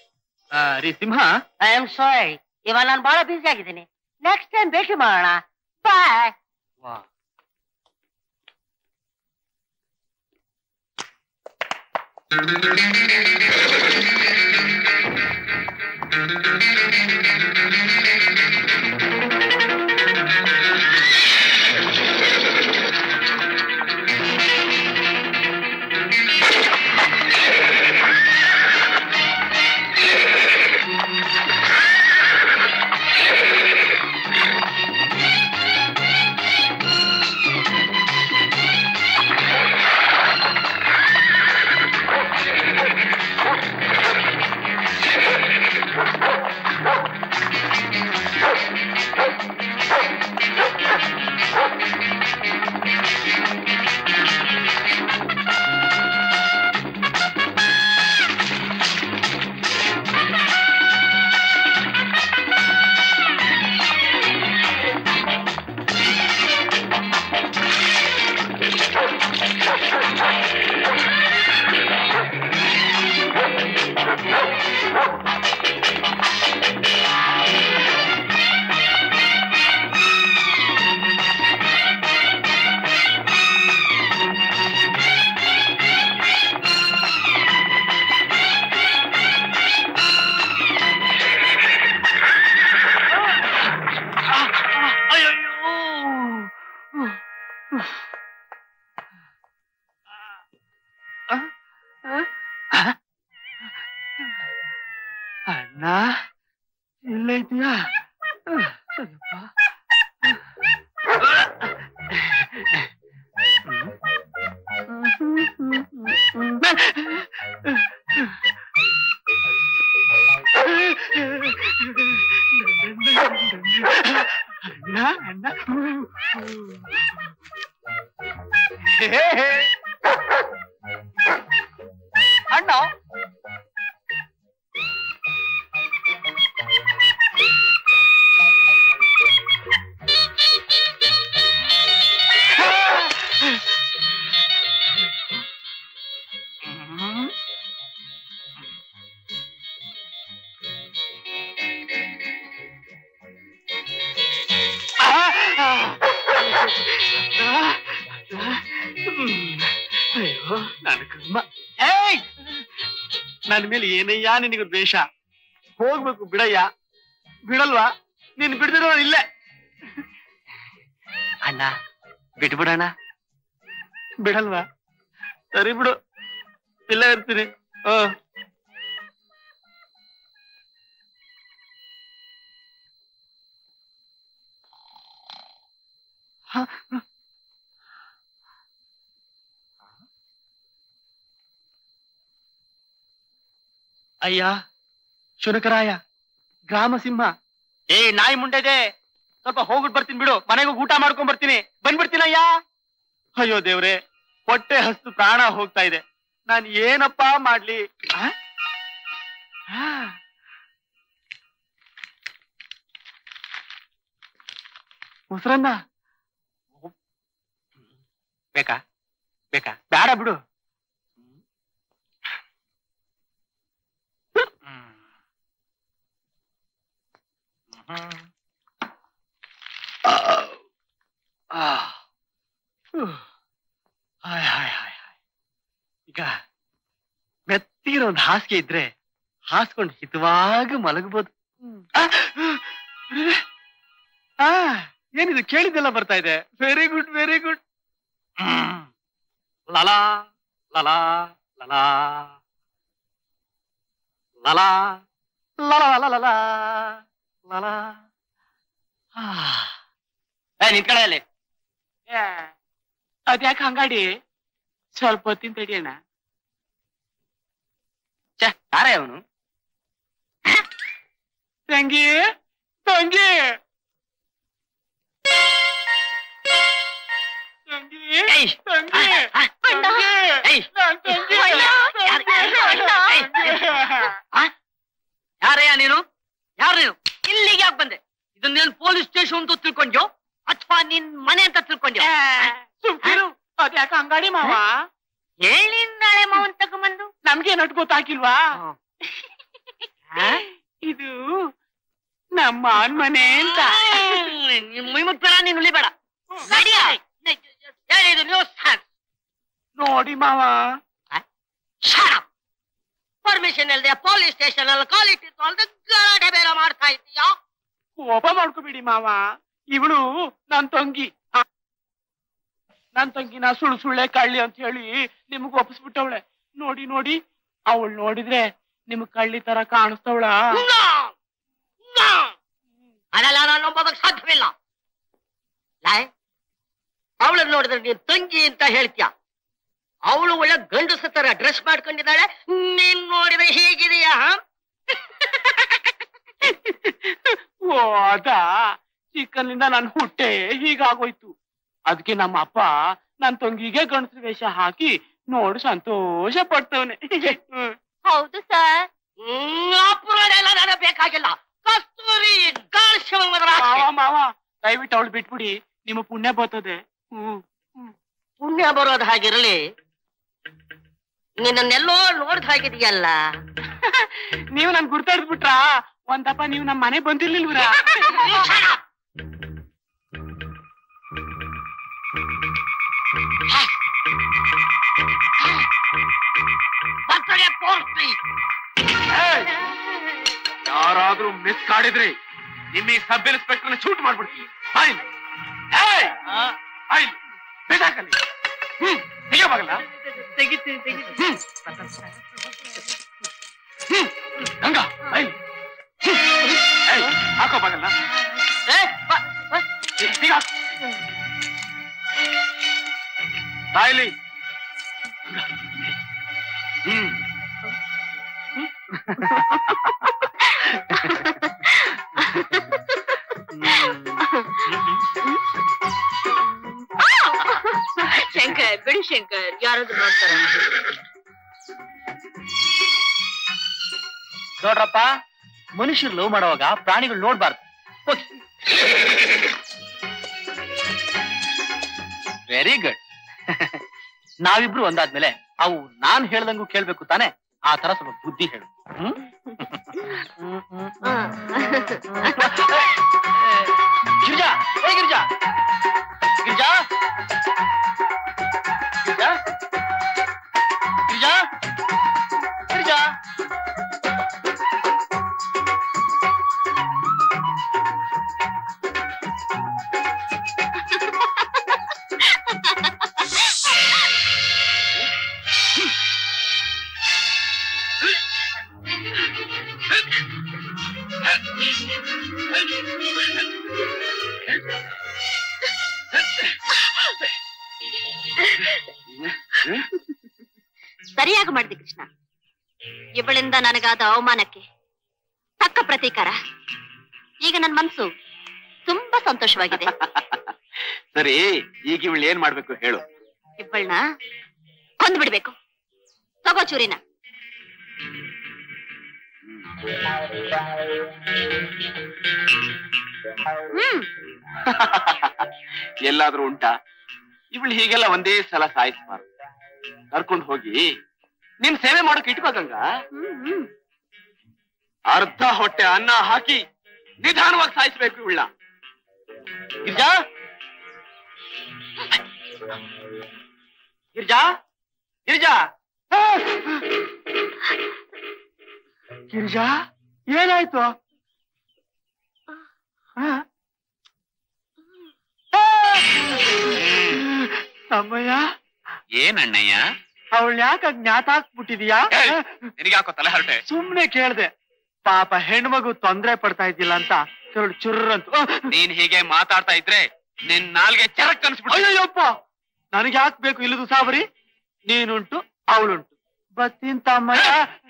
ಆ, ರೀ ಸಿಂಹ ಐ ಆಮ್ ಸಾರಿ ಇವಾಗ ನಾನು ಬಹಳ ಬಿಸಿ ಆಗಿದ್ದೀನಿ ನೆಕ್ಸ್ಟ್ ಟೈಮ್ ಭೇಟಿ ಮಾಡೋಣ ಬಾಯ್ ಅಣ್ಣ ಇಲ್ಲೇ ಇದೆಯಾ ಅಣ್ಣ ಅಣ್ಣ ಅಣ್ಣ ಅಯ್ಯೋ ನನ್ನ ಕರ್ಮ ಏಯ್ ನನ್ನ ಮೇಲೆ ಏನಯ್ಯ ನಿನಗೆ ದ್ವೇಷ ಹೋಗ್ಬೇಕು ಬಿಡಯ್ಯ ಬಿಡಲ್ವಾ ನೀನ್ ಬಿಡ್ದಿರೋ ಇಲ್ಲೇ ಅಣ್ಣ ಬಿಟ್ಬಿಡಣ್ಣ ಬಿಡಲ್ವಾ ಸರಿ ಬಿಡು ಇಲ್ಲೇ ಇರ್ತೀನಿ ಹ ಅಯ್ಯ ಶುನಕರಾಯ ಗ್ರಾಮ ಸಿಂಹ ಏ ನಾಯಿ ಮುಂಡೆದೆ ಸ್ವಲ್ಪ ಹೋಗ್ಬಿಟ್ಟು ಬರ್ತೀನಿ ಬಿಡು ಮನೆಗೆ ಹೋಗಿ ಊಟ ಮಾಡ್ಕೊಂಡ್ ಬರ್ತೀನಿ ಬಂದ್ಬಿಡ್ತೀನಯ್ಯ ಅಯ್ಯೋ ದೇವ್ರೆ ಹೊಟ್ಟೆ ಹಸ್ತು ಪ್ರಾಣ ಹೋಗ್ತಾ ಇದೆ ನಾನು ಏನಪ್ಪ ಮಾಡ್ಲಿ ಆ? ಆ. ಮೊಸರನ್ನ ಬೇಕಾ ಬೇಕಾ ಬೇಡ ಬಿಡು ಹಾಯ್ ಹಾಯ್ ಹಾಯ್ ಹಾಯ್ ಈಗ ಮೆತ್ತಿಗಿರೋ ಒಂದು ಹಾಸಿಗೆ ಇದ್ರೆ ಹಾಸ್ಕೊಂಡು ಹಿತವಾಗಿ ಮಲಗಬಹುದು ಆ ಏನಿದು ಕೇಳಿದ್ದೆಲ್ಲ ಬರ್ತಾ ಇದೆ ವೆರಿ ಗುಡ್ ವೆರಿ ಗುಡ್ ಲಲಾ ಲಲಾ ಲಲಾ ಲಲಾ ಲಲಾ ಲಲಾ ಲಲಾ ಏ ನಿಂತ್ಕಡೆ ಅಲ್ಲಿ ಅದ್ಯಾಕೆ ಹಂಗಾಡಿ ಸ್ವಲ್ಪ ಹೊತ್ತಿನ ತಡಿಯೋಣ ಛೆ, ಯಾರೇ ಅವನು ತಂಗಿ ತಂಗಿ ತಂಗಿ ಏಯ್! ತಂಗಿ ಆ, ಆ, ತಂಗಿ ಏಯ್! ನಾನ್ ತಂಗಿ ಅಣ್ಣ! ಯಾರ್- ಯಾರ್- ಆ? ಯಾರಯ್ಯ ನೀನು ಯಾರು ನೀನು ಇಲ್ಲಿಗೆ ಯಾಕೆ ಬಂದೆ ಇದನ್ನೇನು ಪೊಲೀಸ್ ಸ್ಟೇಷನ್ ಅಂತ ತಿಳ್ಕೊಂಡ್ಯೋ ಅಥವಾ ನಿನ್ ಮನೆ ಅಂತ ತಿಳ್ಕೊಂಡ್ಯೋ ಸುಮ್ಕಿರು ಅದ್ಯಾಕೆ ಹಂಗಾಡಿ ಮಾವ ಹೇಳಿ ನಾಳೆ ಮಾವನ್ ತಗೊಂಬಂದು ನಮ್ಗೇನ್ ಅಟ್ ಗೊತ್ತಾಗಿಲ್ವಾ ನಮ್ಮ ಮಾವನ್ ಮನೆ ಅಂತ ಮುಯ್ಮುತ್ಬೇಡ ನೀನು ಉಳಿಬೇಡ ನಡಿಯ. ಏನಿದು nuisance? ನೋಡಿ ಮಾವ Shut up. ಪರ್ಮಿಷನ್ ಇಲ್ಲದೆ ಪೊಲೀಸ್ ಸ್ಟೇಷನ್ ಅಲ್ಲಿ ಕಾಲಿಟ್ಟಿದ್ದು ಅಲ್ದೆ ಗಲಾಟೆ ಬೇರೆ ಮಾಡ್ತಾ ಇದ್ದೀಯಾ ಕೋಪ ಮಾಡ್ಕೋಬೇಡಿ ಮಾವ ಇವಳು ನನ್ ತಂಗಿ ಆ, ನನ್ ತಂಗಿನ ಸುಳ್ಳು ಸುಳ್ಳೆ ಕಳ್ಳಿ ಅಂತ ಹೇಳಿ ನಿಮಗ್ ಒಪ್ಪಿಸ್ಬಿಟ್ಟವಳೆ ನೋಡಿ ನೋಡಿ ಅವಳು ನೋಡಿದ್ರೆ ನಿಮಗ್ ಕಳ್ಳಿ ತರ ಕಾಣಿಸ್ತವಳ No! No! ಅದೆಲ್ಲ ನಾನು ನಂಬೋದಕ್ಕೆ ಸಾಧ್ಯವಿಲ್ಲ ಲಾಯ್ ಅವಳನ್ನ ನೋಡಿದ್ರೆ ನೀನ್ ತಂಗಿ ಅಂತ ಹೇಳ್ತೀಯ ಅವಳು ಒಳ್ಳೆ ಗಂಡಸ ತರ ಡ್ರೆಸ್ ಮಾಡ್ಕೊಂಡಿದ್ದಾಳೆ ನೀನ್ ನೋಡಿದ್ರೆ ಹೇಗಿದೆಯಾ ಓ ಅದಾ ಚಿಕ್ಕನಿಂದ ನನ್ ಹುಟ್ಟೆ ಹೀಗಾಗೋಯ್ತು ಅದಕ್ಕೆ ನಮ್ಮ ಅಪ್ಪ ನನ್ ತಂಗಿಗೆ ಗಣಸರ ವೇಷ ಹಾಕಿ ನೋಡಿ ಸಂತೋಷ ಪಡ್ತವನೆ ಹೌದು ಸರ್ ಆ ಪುರಾಣ ಎಲ್ಲ ನನಗೆ ಬೇಕಾಗಿಲ್ಲ ಕಸ್ತೂರಿ ಕಾಳಶಿವನ ಮಾವ ಮಾವ ದಯವಿಟ್ಟು ಅವಳು ಬಿಟ್ಬಿಡಿ ನಿಮ್ಮ ಪುಣ್ಯ ಬರ್ತದೆ ಹ್ಮ್ ಪುಣ್ಯ ಬರೋದು ಹಾಗಿರಲಿ ನಿನ್ನನ್ನೆಲ್ಲೋ ನೋಡ್ದ ಹಾಗಿದೆಯಲ್ಲ ನೀವು ನನ್ ಗುರ್ತಾಡ್ಬಿಟ್ರ ಒಂದಪ್ಪ ನೀವು ನಮ್ ಮನೆ ಬಂದಿರ್ಲಿಲ್ವ್ರ ಬರ್ತಡೆ ಪೋರ್ಟ್ಲಿ ಯಾರಾದ್ರೂ ಮಿಸ್ ಕಾಡಿದ್ರಿ ನಿಮ್ಮ ಈ ಸಬ್ ಇನ್ಸ್ಪೆಕ್ಟರ್ ಶೂಟ್ ಮಾಡ್ಬಿಡ್ತೀನಿ ಫೈನ್ ಏಯ್! ಫೈನ್ ಬಿಸಾಕಲ್ಲಿ ಹ್ಮ್ ತೆಗಿಯೋವಾಗಲ್ಲ ಹ್ಮ್ ಹ್ಮ್ ಗಂಗಾ ಫೈನ್ ಏಯ್ ಹಾಕೋ ಬಾಗಲ್ಲ ಬಾಯ್ಲಿ ಹ್ಮ್ ಶಂಕರ್ ಬಿಡಿ ಶಂಕರ್ ಯಾರಾದ್ರೂ ನೋಡ್ತಾರ ನೋಡ್ರಪ್ಪ ಮನುಷ್ಯರು ಲವ್ ಮಾಡುವಾಗ ಪ್ರಾಣಿಗಳು ನೋಡ್ಬಾರ್ದು ವೆರಿ ಗುಡ್ ನಾವಿಬ್ರು ಒಂದಾದ್ಮೇಲೆ ಅವು ನಾನ್ ಹೇಳ್ದಂಗೂ ಕೇಳ್ಬೇಕು ತಾನೆ ಆ ತರ ಸ್ವಲ್ಪ ಬುದ್ಧಿ ಹೇಳು ಹ್ಮ್? ಗಿರಿಜಾ ಏ ಗಿರಿಜಾ ಗಿರಿಜಾ ಗಿರಿಜಾ ಗಿರಿಜಾ ಗಿರಿಜಾ ಸರಿಯಾಗಿ ಮಾಡಿದೆ ಕೃಷ್ಣ ಇವಳಿಂದ ನನಗಾದ ಅವಮಾನಕ್ಕೆ ತಕ್ಕ ಪ್ರತೀಕಾರ ಈಗ ನನ್ನ ಮನ್ಸು ತುಂಬಾ ಸಂತೋಷವಾಗಿದೆ ಸರಿ ಈಗ ಇವಳು ಏನ್ ಮಾಡ್ಬೇಕು ಹೇಳು ಇಬ್ಬಳನ್ನ ಕೊಂದು ಬಿಡ್ಬೇಕು ತಗೋ ಚೂರಿನ ಹ್ಮ್ ಎಲ್ಲಾದ್ರೂ ಉಂಟಾ ಇವಳು ಹೀಗೆಲ್ಲ ಒಂದೇ ಸಲ ಸಾಯಿಸ್ಬಾರ್ದು ಕರ್ಕೊಂಡು ಹೋಗಿ ನಿನ್ ಸೇವೆ ಮಾಡೋಕೆ ಇಟ್ಕೋ ಗಂಗಾ ಹ್ಮ್ ಹ್ಮ್ ಅರ್ಧ ಹೊಟ್ಟೆ ಅನ್ನ ಹಾಕಿ ನಿಧಾನವಾಗಿ ಸಾಯಿಸ್ಬೇಕು ಇವಳ ಗಿರ್ಜಾ ಗಿರ್ಜಾ ಗಿರ್ಜಾ ಗಿರ್ಜಾ ಏನಾಯ್ತು ಆ? ಅಮ್ಮಯ್ಯ ಏನಣ್ಣಯ್ಯ ಅವಳು ಯಾಕ ಜ್ಞಾತ ಹಾಕ್ಬಿಟ್ಟಿದ್ಯಾ ನಿನಗ್ಯಾಕೋ ತಲೆ ಹರಟೆ ಸುಮ್ನೆ ಕೇಳ್ದೆ ಪಾಪ ಹೆಣ್ಮಗು ತೊಂದ್ರೆ ಪಡ್ತಾ ಇದ್ದಿಲ್ಲ ಅಂತ ಎರಡು ಚುರ್ರಂತು ನೀನ್ ಹೀಗೆ ಮಾತಾಡ್ತಾ ಇದ್ರೆ ನಿನ್ ನಾಲ್ಗೆ ಚರಕ್ ಅನ್ಸ್ಬಿಟ್ಟು ಅಯ್ಯಯ್ಯಪ್ಪ ನನಗೆ ಯಾಕೆ ಬೇಕು ಇಲ್ಲದು ಸಾಬರಿ ನೀನುಂಟು ಅವಳುಂಟು ಬತ್ತೀನ್ ತಮ್ಮಯ್ಯ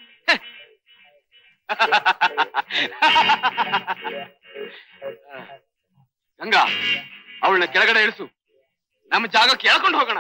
ಗಂಗಾ ಅವಳನ್ನ ಕೆಳಗಡೆ ಇಳಿಸು ನಮ್ಮ ಜಾಗಕ್ಕೆ ಎಳ್ಕೊಂಡು ಹೋಗೋಣ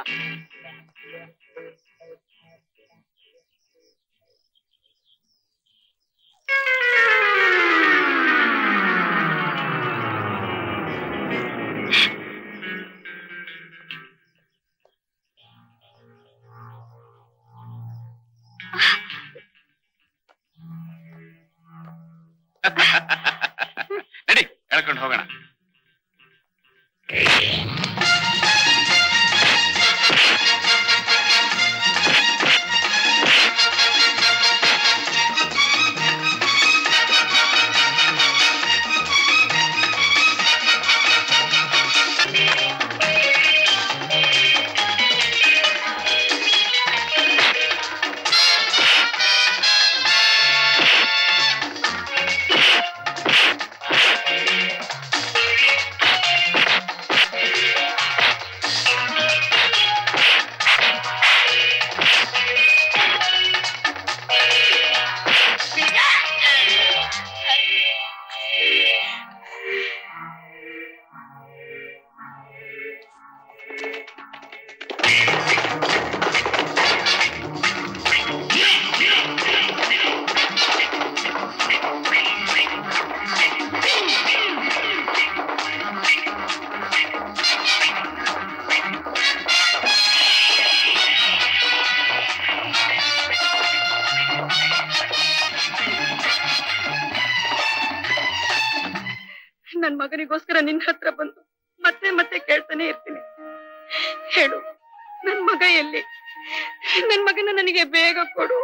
ನನ್ ಮಗನಿಗೋಸ್ಕರ ನಿನ್ ಹತ್ರ ಬಂದು ಮತ್ತೆ ಮತ್ತೆ ಕೇಳ್ತಾನೆ ಇರ್ತೀನಿ ಹೇಳು ನನ್ ಮಗ ಎಲ್ಲಿ ನನ್ ಮಗನ ನನಗೆ ಬೇಗ ಕೊಡು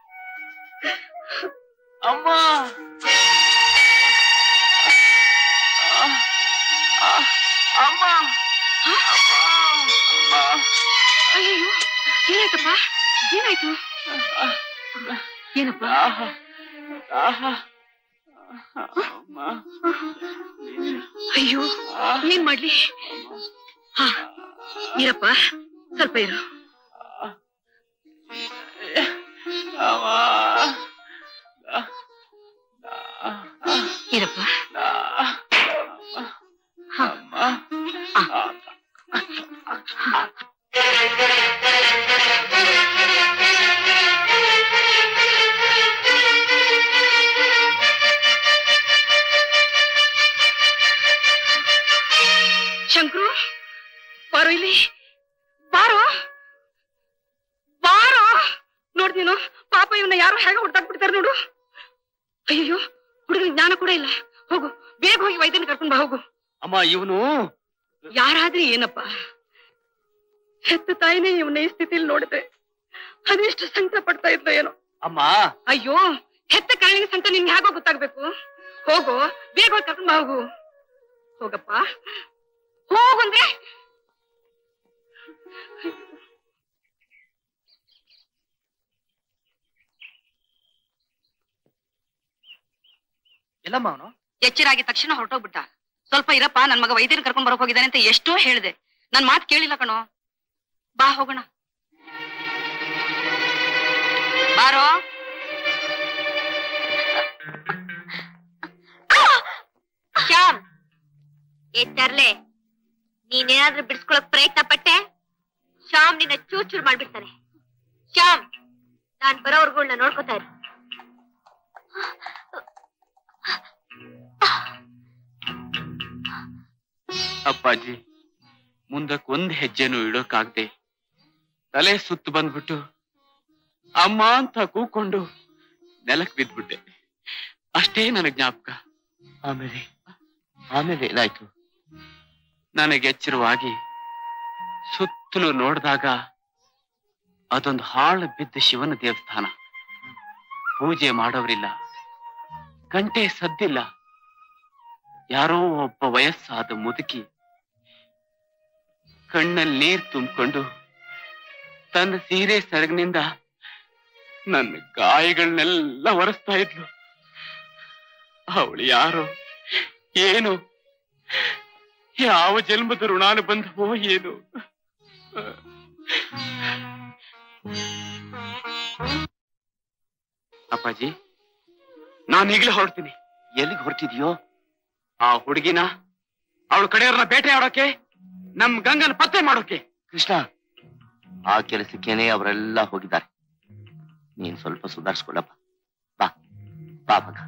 ಅಮ್ಮ ಅಮ್ಮ ಅಯ್ಯೋ ಏನಾಯ್ತಪ್ಪ ಏನಾಯ್ತು ಏನಪ್ಪ ಅಯ್ಯೋ ಏನ್ ಮಾಡ್ಲಿ ಹಾ ಇರಪ್ಪ ಸ್ವಲ್ಪ ಇರು ಇರಪ್ಪ ಹಾ ಶಂಕ್ರು ಬಾರೋ ಇಲ್ಲಿ ಬಾರೋ ಬಾರೋ ನೋಡ್ತೀನೋ ಪಾಪ ಇವನ್ನ ಯಾರೋ ಹೇಗೆ ಹೊಡ್ದಾಕ್ಬಿಡ್ತಾರೆ ನೋಡು ಅಯ್ಯೋ ಹುಡುಗನ ಜ್ಞಾನ ಕೂಡ ಇಲ್ಲ ಹೋಗು ಬೇಗ ಹೋಗಿ ವೈದ್ಯನ ಕರ್ಕೊಂಡ್ ಬಾ ಹೋಗು ಅಮ್ಮ ಇವನು ಯಾರಾದ್ರೂ ಏನಪ್ಪ ಹೆತ್ತ ತಾಯಿನೇ ಇವನ ಈ ಸ್ಥಿತಿಲಿ ನೋಡಿದ್ರೆ ಅದೆಷ್ಟು ಸಂಕಟ ಪಡ್ತಾ ಇದ್ದ ಏನೋ ಅಮ್ಮ ಅಯ್ಯೋ ಹೆತ್ತ ಕಾಯಿನ ಸಂಕಟ ನಿನ್ಗೆ ಹೇಗೋ ಗೊತ್ತಾಗ್ಬೇಕು ಹೋಗು ಬೇಗ ಹೋಗಿ ಕರ್ಕೊಂಡ್ ಬಾ ಹೋಗು ಹೋಗಪ್ಪ ಹೋಗಂದ್ರೆ ಎಲ್ಲಮ್ಮ ಅವನು ಎಚ್ಚರಾಗಿ ತಕ್ಷಣ ಹೊರಟೋಗ್ಬಿಟ್ಟ ಸ್ವಲ್ಪ ಇರಪ್ಪ ನನ್ ಮಗ ವೈದ್ಯನ ಕರ್ಕೊಂಡ್ ಬರಕ್ ಹೋಗಿದ್ದಾನೆ ಅಂತ ಎಷ್ಟೋ ಹೇಳಿದೆ ನನ್ ಮಾತ್ ಕೇಳಿಲ್ಲ ಕಣೋ ಬಾ ಹೋಗೋಣ ಬಾರೋ ಶ್ಯಾಮ್ ಏ ತರ್ಲೆ ನೀನೇನಾದ್ರೂ ಬಿಡಿಸ್ಕೊಳಕ್ ಪ್ರಯತ್ನ ಪಟ್ಟೆ ಶ್ಯಾಮ್ ನಿನ್ನ ಚೂರ್ ಚೂರ್ ಮಾಡ್ಬಿಡ್ತಾನೆ ಶ್ಯಾಮ್ ನಾನ್ ಬರೋವರ್ಗೂ ನಾ ನೋಡ್ಕೊತಾ ಇರು ಅಪ್ಪಾಜಿ ಮುಂದಕ್ಕೆ ಒಂದ್ ಹೆಜ್ಜೆನೂ ಇಡೋಕಾಗ್ದೆ ತಲೆ ಸುತ್ತು ಬಂದ್ಬಿಟ್ಟು ಅಮ್ಮ ಅಂತ ಕೂಕೊಂಡು ನೆಲಕ್ ಬಿದ್ಬಿಟ್ಟೆ ಅಷ್ಟೇ ನನಗ್ ಜ್ಞಾಪಕ ಆಮೇಲೆ ಆಮೇಲೆ ಏನಾಯ್ತು ನನಗೆ ಎಚ್ಚರವಾಗಿ ಸುತ್ತಲೂ ನೋಡಿದಾಗ ಅದೊಂದು ಹಾಳು ಬಿದ್ದ ಶಿವನ ದೇವಸ್ಥಾನ ಪೂಜೆ ಮಾಡೋರಿಲ್ಲ ಗಂಟೆ ಸದ್ದಿಲ್ಲ ಯಾರೋ ಒಬ್ಬ ವಯಸ್ಸಾದ ಮುದುಕಿ ಕಣ್ಣಲ್ಲಿ ನೀರ್ ತುಂಬಿಕೊಂಡು ತನ್ನ ಸೀರೆ ಸೆರಗಿನಿಂದ ನನ್ನ ಗಾಯಗಳನ್ನೆಲ್ಲ ಒರೆಸ್ತಾ ಇದ್ಲು ಅವಳು ಯಾರು ಏನು ಯಾವ ಜನ್ಮದ ಋಣಾನುಬಂಧವೋ ಏನು ಅಪ್ಪಾಜಿ ನಾನು ಈಗಲೇ ಹೊರಡ್ತೀನಿ ಎಲ್ಲಿಗೆ ಹೊರಟಿದ್ಯೋ ಆ ಹುಡುಗಿನ ಅವಳ ಕಡೆಯವ್ರನ್ನ ಬೇಟೆ ಆಡೋಕೆ ನಮ್ ಗಂಗನ ಪತ್ತೆ ಮಾಡೋಕೆ ಕೃಷ್ಣ ಆ ಕೆಲಸಕ್ಕೇನೆ ಅವರೆಲ್ಲ ಹೋಗಿದ್ದಾರೆ ನೀನ್ ಸ್ವಲ್ಪ ಸುಧಾರಿಸ್ಕೊಳ್ಳಪ್ಪ ಬಾ ಬಾ ಮಗ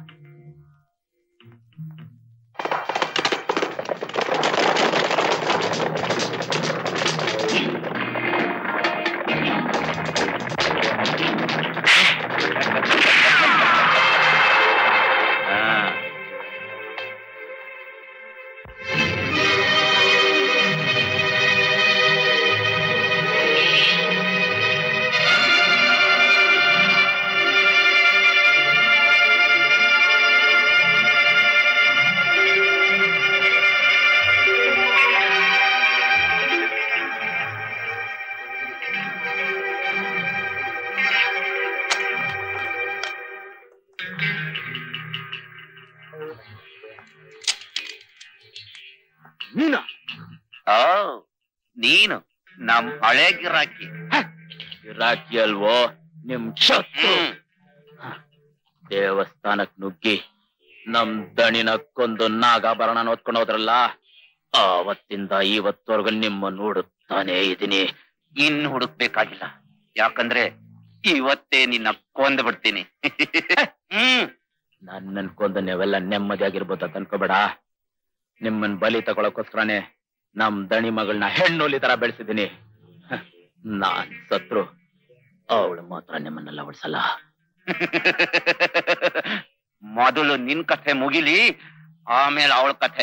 ನೀನ ಓ ನೀನು ನಮ್ ಹಳೆ ಗಿರಾಕಿ ಗಿರಾಕಿ ಅಲ್ವೋ ನಿಮ್ ಶತ್ರು ಹ್ಮ್. ದೇವಸ್ಥಾನಕ್ ನುಗ್ಗಿ ನಮ್ ದಣಿನ ಕೊಂದು ನಾಗಾಭರಣ ಓದ್ಕೊಂಡು ಹೋದ್ರಲ್ಲ ಆವತ್ತಿಂದ ಇವತ್ತವರೆಗೂ ನಿಮ್ಮ ನೋಡುತ್ತಾನೆ ಇದೀನಿ ಇನ್ನು ಹುಡುಕ್ಬೇಕಾಗಿಲ್ಲ ಯಾಕಂದ್ರೆ ಇವತ್ತೇ ನಿನ್ನ ಕೊಂದ್ ಬಿಡ್ತೀನಿ ಹ್ಮ್ ನನ್ನನ್ ಕೊಂದು ನೀವೆಲ್ಲ ನೆಮ್ಮದಿಯಾಗಿರ್ಬೋದು ಅಂತ ಅನ್ಕೋಬೇಡ ನಿಮ್ಮನ್ ಬಲಿ ತಗೊಳಕೋಸ್ಕರನೇ ನಮ್ ದಣಿ ಮಗಳನ್ನ ಹೆಣ್ಣುಲಿ ತರ ಬೆಳೆಸಿದೀನಿ ನಾನ್ ಸತ್ರು ಅವಳು ಮಾತ್ರ ನಿಮ್ಮನ್ನೆಲ್ಲ ಉಳಿಸಲ್ಲ ಮೊದಲು ನಿನ್ ಕಥೆ ಮುಗಿಲಿ ಆಮೇಲೆ ಅವಳ ಕಥೆ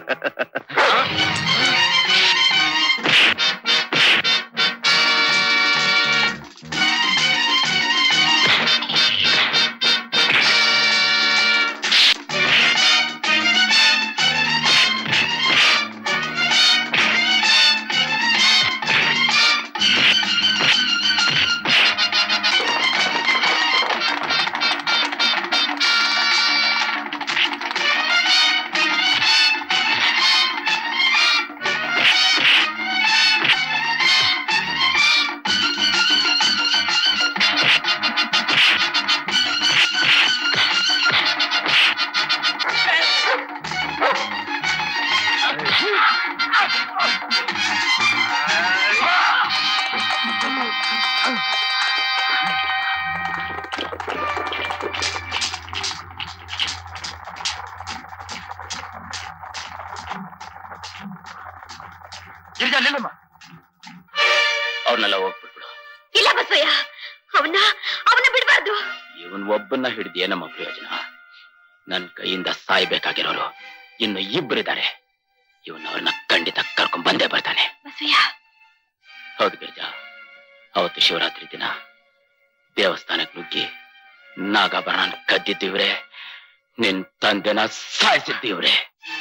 ಗಿರಿಜಾ ನಿಲ್ಲಮ್ಮ ಅವ್ರನ್ನೆಲ್ಲ ಹೋಗ್ಬಿಟ್ಬಿಡು ಇಲ್ಲ ಬಸಯ್ಯ ಅವನ್ನ ಅವನ್ನ ಬಿಡ್ಬಾರ್ದು ಇವನ್ ಒಬ್ಬನ್ನ ಹಿಡಿದು ಏನಮ್ಮ ಪ್ರಯೋಜನ ನನ್ ಕೈಯಿಂದ ಸಾಯ್ಬೇಕಾಗಿರೋರು ಇನ್ನು ಇಬ್ಬರಿದ್ದಾರೆ ಇವನ್ ಅವ್ರನ್ನ ಖಂಡಿತ ಕರ್ಕೊಂಡ್ ಬಂದೇ ಬರ್ತಾನೆ ಬಸಯ್ಯ ಹೌದು ಗಿರಿಜಾ ಅವತ್ತು ಶಿವರಾತ್ರಿ ದಿನ ದೇವಸ್ಥಾನಕ್ಕೆ ನುಗ್ಗಿ ನಾಗಾಭರಣ ಕದ್ದಿದ್ದೀವ್ರೆ ನಿನ್ ತಂದೆನ ಸಾಯಿಸಿದ್ದೀವ್ರೆ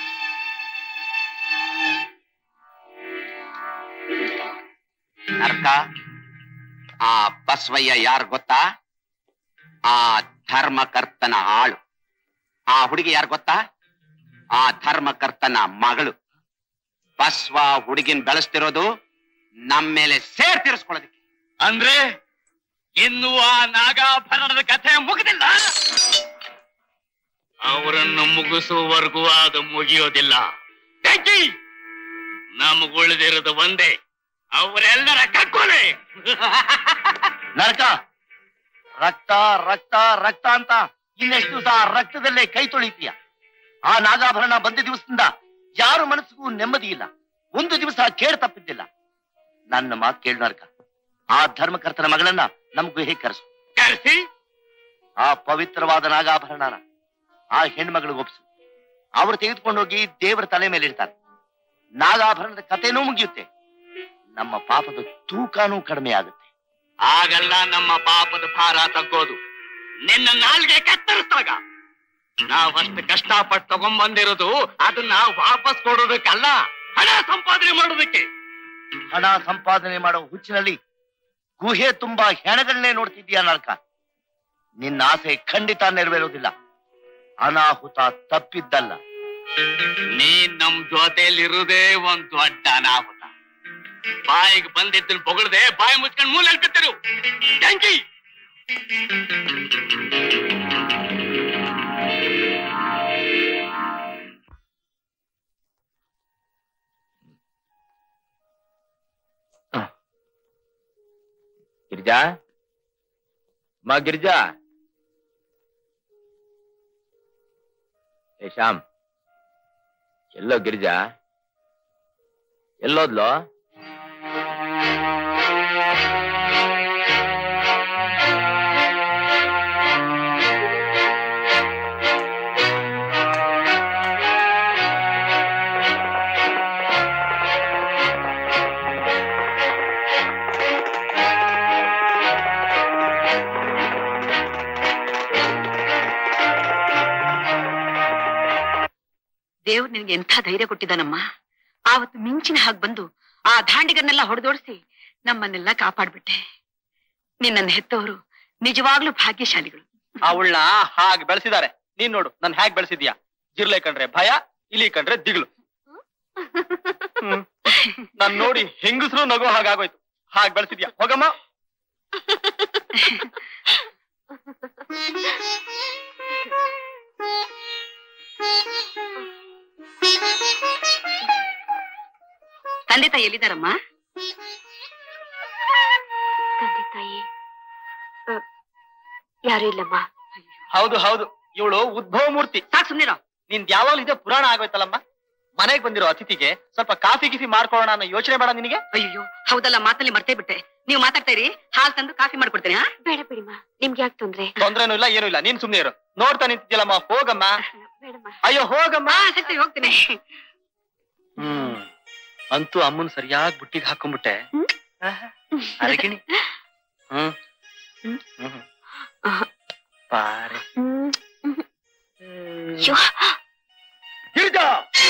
ನರ್ಕ ಆ ಬಸವಯ್ಯ ಯಾರು ಗೊತ್ತಾ ಆ ಧರ್ಮಕರ್ತನ ಆಳು ಆ ಹುಡುಗಿ ಯಾರು ಗೊತ್ತಾ ಆ ಧರ್ಮಕರ್ತನ ಮಗಳು ಬಸವ ಹುಡುಗಿನ ಬೆಳೆಸ್ತಿರೋದು ನಮ್ಮ ಮೇಲೆ ಸೇರ್ ತೀರಿಸ್ಕೊಳ್ಳೋದಕ್ಕೆ ಅಂದ್ರೆ ಇನ್ನು ಆ ನಾಗಾಭರಣದ ಕಥೆ ಮುಗಿದಿಲ್ಲ ಅವರನ್ನು ಮುಗಿಸುವವರೆಗೂ ಅದು ಮುಗಿಯೋದಿಲ್ಲ ಬೆಂಕಿ ನಮಗುಳಿದಿರೋದು ಒಂದೇ ಅವರೆಲ್ಲರ ಕಕ್ಕೊಲೆ ನರಕ ರಕ್ತ ರಕ್ತ ರಕ್ತ ಅಂತ ಇನ್ನೆಷ್ಟು ದಿವಸ ಆ ರಕ್ತದಲ್ಲೇ ಕೈ ತೊಳಿತೀಯ ಆ ನಾಗಾಭರಣ ಬಂದ ದಿವಸದಿಂದ ಯಾರ ಮನಸ್ಸಿಗೂ ನೆಮ್ಮದಿ ಇಲ್ಲ ಒಂದು ದಿವಸ ಕೇಳ್ ತಪ್ಪಿದ್ದಿಲ್ಲ ನನ್ನ ಮಾತು ಕೇಳು ನರಕ ಆ ಧರ್ಮಕರ್ತನ ಮಗಳನ್ನ ನಮಗೂ ಹೇಗೆ ಕರೆಸು ಕರೆಸಿ ಆ ಪವಿತ್ರವಾದ ನಾಗಾಭರಣನ ಆ ಹೆಣ್ಮಗಳಿಗೆ ಒಪ್ಸು ಅವರು ತೆಗೆದುಕೊಂಡು ಹೋಗಿ ದೇವರ ತಲೆ ಮೇಲೆ ಇಡ್ತಾರೆ ನಾಗಾಭರಣದ ಕಥೆನೂ ಮುಗಿಯುತ್ತೆ ನಮ್ಮ ಪಾಪದ ತೂಕನೂ ಕಡಿಮೆ ಆಗುತ್ತೆ ಆಗಲ್ಲ ನಮ್ಮ ಪಾಪದ ಭಾರ ತಗ್ಗೋದು ನಿನ್ನ ನಾಲ್ಗೆ ಕತ್ತರಿಸಿದಾಗ ನಾವಷ್ಟು ಕಷ್ಟಪಟ್ಟು ತಗೊಂಡ್ಬಂದಿರೋದು ಅದನ್ನ ವಾಪಸ್ ಕೊಡೋದಕ್ಕಲ್ಲ ಹಣ ಸಂಪಾದನೆ ಮಾಡೋದಕ್ಕೆ ಹಣ ಸಂಪಾದನೆ ಮಾಡೋ ಹುಚ್ಚಿನಲ್ಲಿ ಗುಹೆ ತುಂಬಾ ಹೆಣಗಳನ್ನೇ ನೋಡ್ತಿದ್ಯಾ ನರಕ ನಿನ್ನ ಆಸೆ ಖಂಡಿತ ನೆರವೇರೋದಿಲ್ಲ ಅನಾಹುತ ತಪ್ಪಿದ್ದಲ್ಲ ನೀನ್ ನಮ್ ಜೊತೆಯಲ್ಲಿರುವುದೇ ಒಂದ್ ದೊಡ್ಡ ಅನಾಹುತ ಬಾಯಿಗೆ ಬಂದಿದ್ದನ್ పొగಳದೆ ಬಾಯಿ ಮುಚ್ಕೊಂಡು ಮೂಲೆಯಲ್ಲಿ ಬಿತ್ತಿರು ಬೆಂಕಿ ಗಿರಿಜಾ ಮಾ ಗಿರಿಜಾ ಏ ಶ್ಯಾಮ್ ಎಲ್ಲೋ ಗಿರಿಜಾ ಎಲ್ಲೋದ್ಲೋ ದೇವ್ರು ನಿನ್ಗೆ ಎಂಥ ಧೈರ್ಯ ಕೊಟ್ಟಿದ್ದಾನಮ್ಮ ಆವತ್ತು ಮಿಂಚಿನ ಹಾಗೆ ಬಂದು ಆ ದಾಂಡಿಗನ್ನೆಲ್ಲ ಹೊಡೆದೋಡಿಸಿ ನಮ್ಮನ್ನೆಲ್ಲ ಕಾಪಾಡ್ಬಿಟ್ಟೆ ನಿನ್ನನ್ನು ಹೆತ್ತವರು ನಿಜವಾಗ್ಲೂ ಭಾಗ್ಯಶಾಲಿಗಳು ಅವಳನ್ನ ಹಾಗೆ ಬೆಳೆಸಿದ್ದಾರೆ ನೀನ್ ನೋಡು ನನ್ ಹೇಗ್ ಬೆಳೆಸಿದ್ಯಾ ಜಿರ್ಲೆ ಕಂಡ್ರೆ ಭಯ ಇಲಿ ಕಂಡ್ರೆ ದಿಗ್ಲು ಹ್ಮ್. ನಾನ್ ನೋಡಿ ಹೆಂಗಸರು ನಗೋ ಹಾಗಾಗೋಯ್ತು ಹಾಗೆ ಬೆಳೆಸಿದ್ಯಾ ಹೋಗಮ್ಮ ತಂದೆ ತಾಯಿ ಎಲ್ಲಿದ್ದಾರಮ್ಮ ತಂದೆ ತಾಯಿ ಅ, ಯಾರು ಇಲ್ಲಮ್ಮ ಹೌದು ಹೌದು ಇವಳು ಉದ್ಭವ ಮೂರ್ತಿ ಸಾಕ್ ಸುಮ್ನಿರೋ ನಿಂದ್ ಯಾವಾಗ್ಲೂ ಇದೆ ಪುರಾಣ ಆಗೋಯ್ತಲ್ಲಮ್ಮ ಮನೆಗೆ ಬಂದಿರೋ ಅತಿಥಿಗೆ ಸ್ವಲ್ಪ ಕಾಫಿ ಗಿಫಿ ಮಾಡ್ಕೊಳ್ಳೋಣ ಅನ್ನೋ ಯೋಚನೆ ಬೇಡ ನಿನಗೆ ಅಯ್ಯೋ ಹೌದಲ್ಲ ಮಾತಲ್ಲಿ ಮರ್ತೇ ಬಿಟ್ಟೆ ನೀವು ಮಾತಾಡ್ತಾ ಇರಿ ಹಾಲ್ ತಂದು ಕಾಫಿ ಮಾಡ್ಕೊಡ್ತೇನೆ ಹಾ ಬೇಡ ಬಿಡಿಮ್ಮ ನಿಮ್ಗೆ ಯಾಕೆ ತೊಂದ್ರೆ ತೊಂದ್ರೆನೂ ಇಲ್ಲ ಏನೂ ಇಲ್ಲ ನೀನ್ ಸುಮ್ನೆ ಇರು ನೋಡ್ತಾ ನಿಂತಿದ್ಯಲ್ಲಮ್ಮ ಹೋಗಮ್ಮ ಬೇಡಮ್ಮ ಅಯ್ಯೋ ಹೋಗಮ್ಮ ಹಾ ಸರಿ ಸರಿ ಹೋಗ್ತೇನೆ ಹ್ಮ್ ಅಂತೂ ಅಮ್ಮನ್ ಸರಿಯಾಗಿ ಬುಟ್ಟಿಗೆ ಹಾಕೊಂಡ್ಬಿಟ್ಟೆ ಹ್ಮ್. ಅದಕ್ಕಿನಿ ಹ್ಮ್ ಹ್ಮ್. ಹ್ಮ್. ಆಹಾ. ಪಾರೆ ಹ್ಮ್. ಅಯ್ಯೋ. ಗಿರಿಜಾ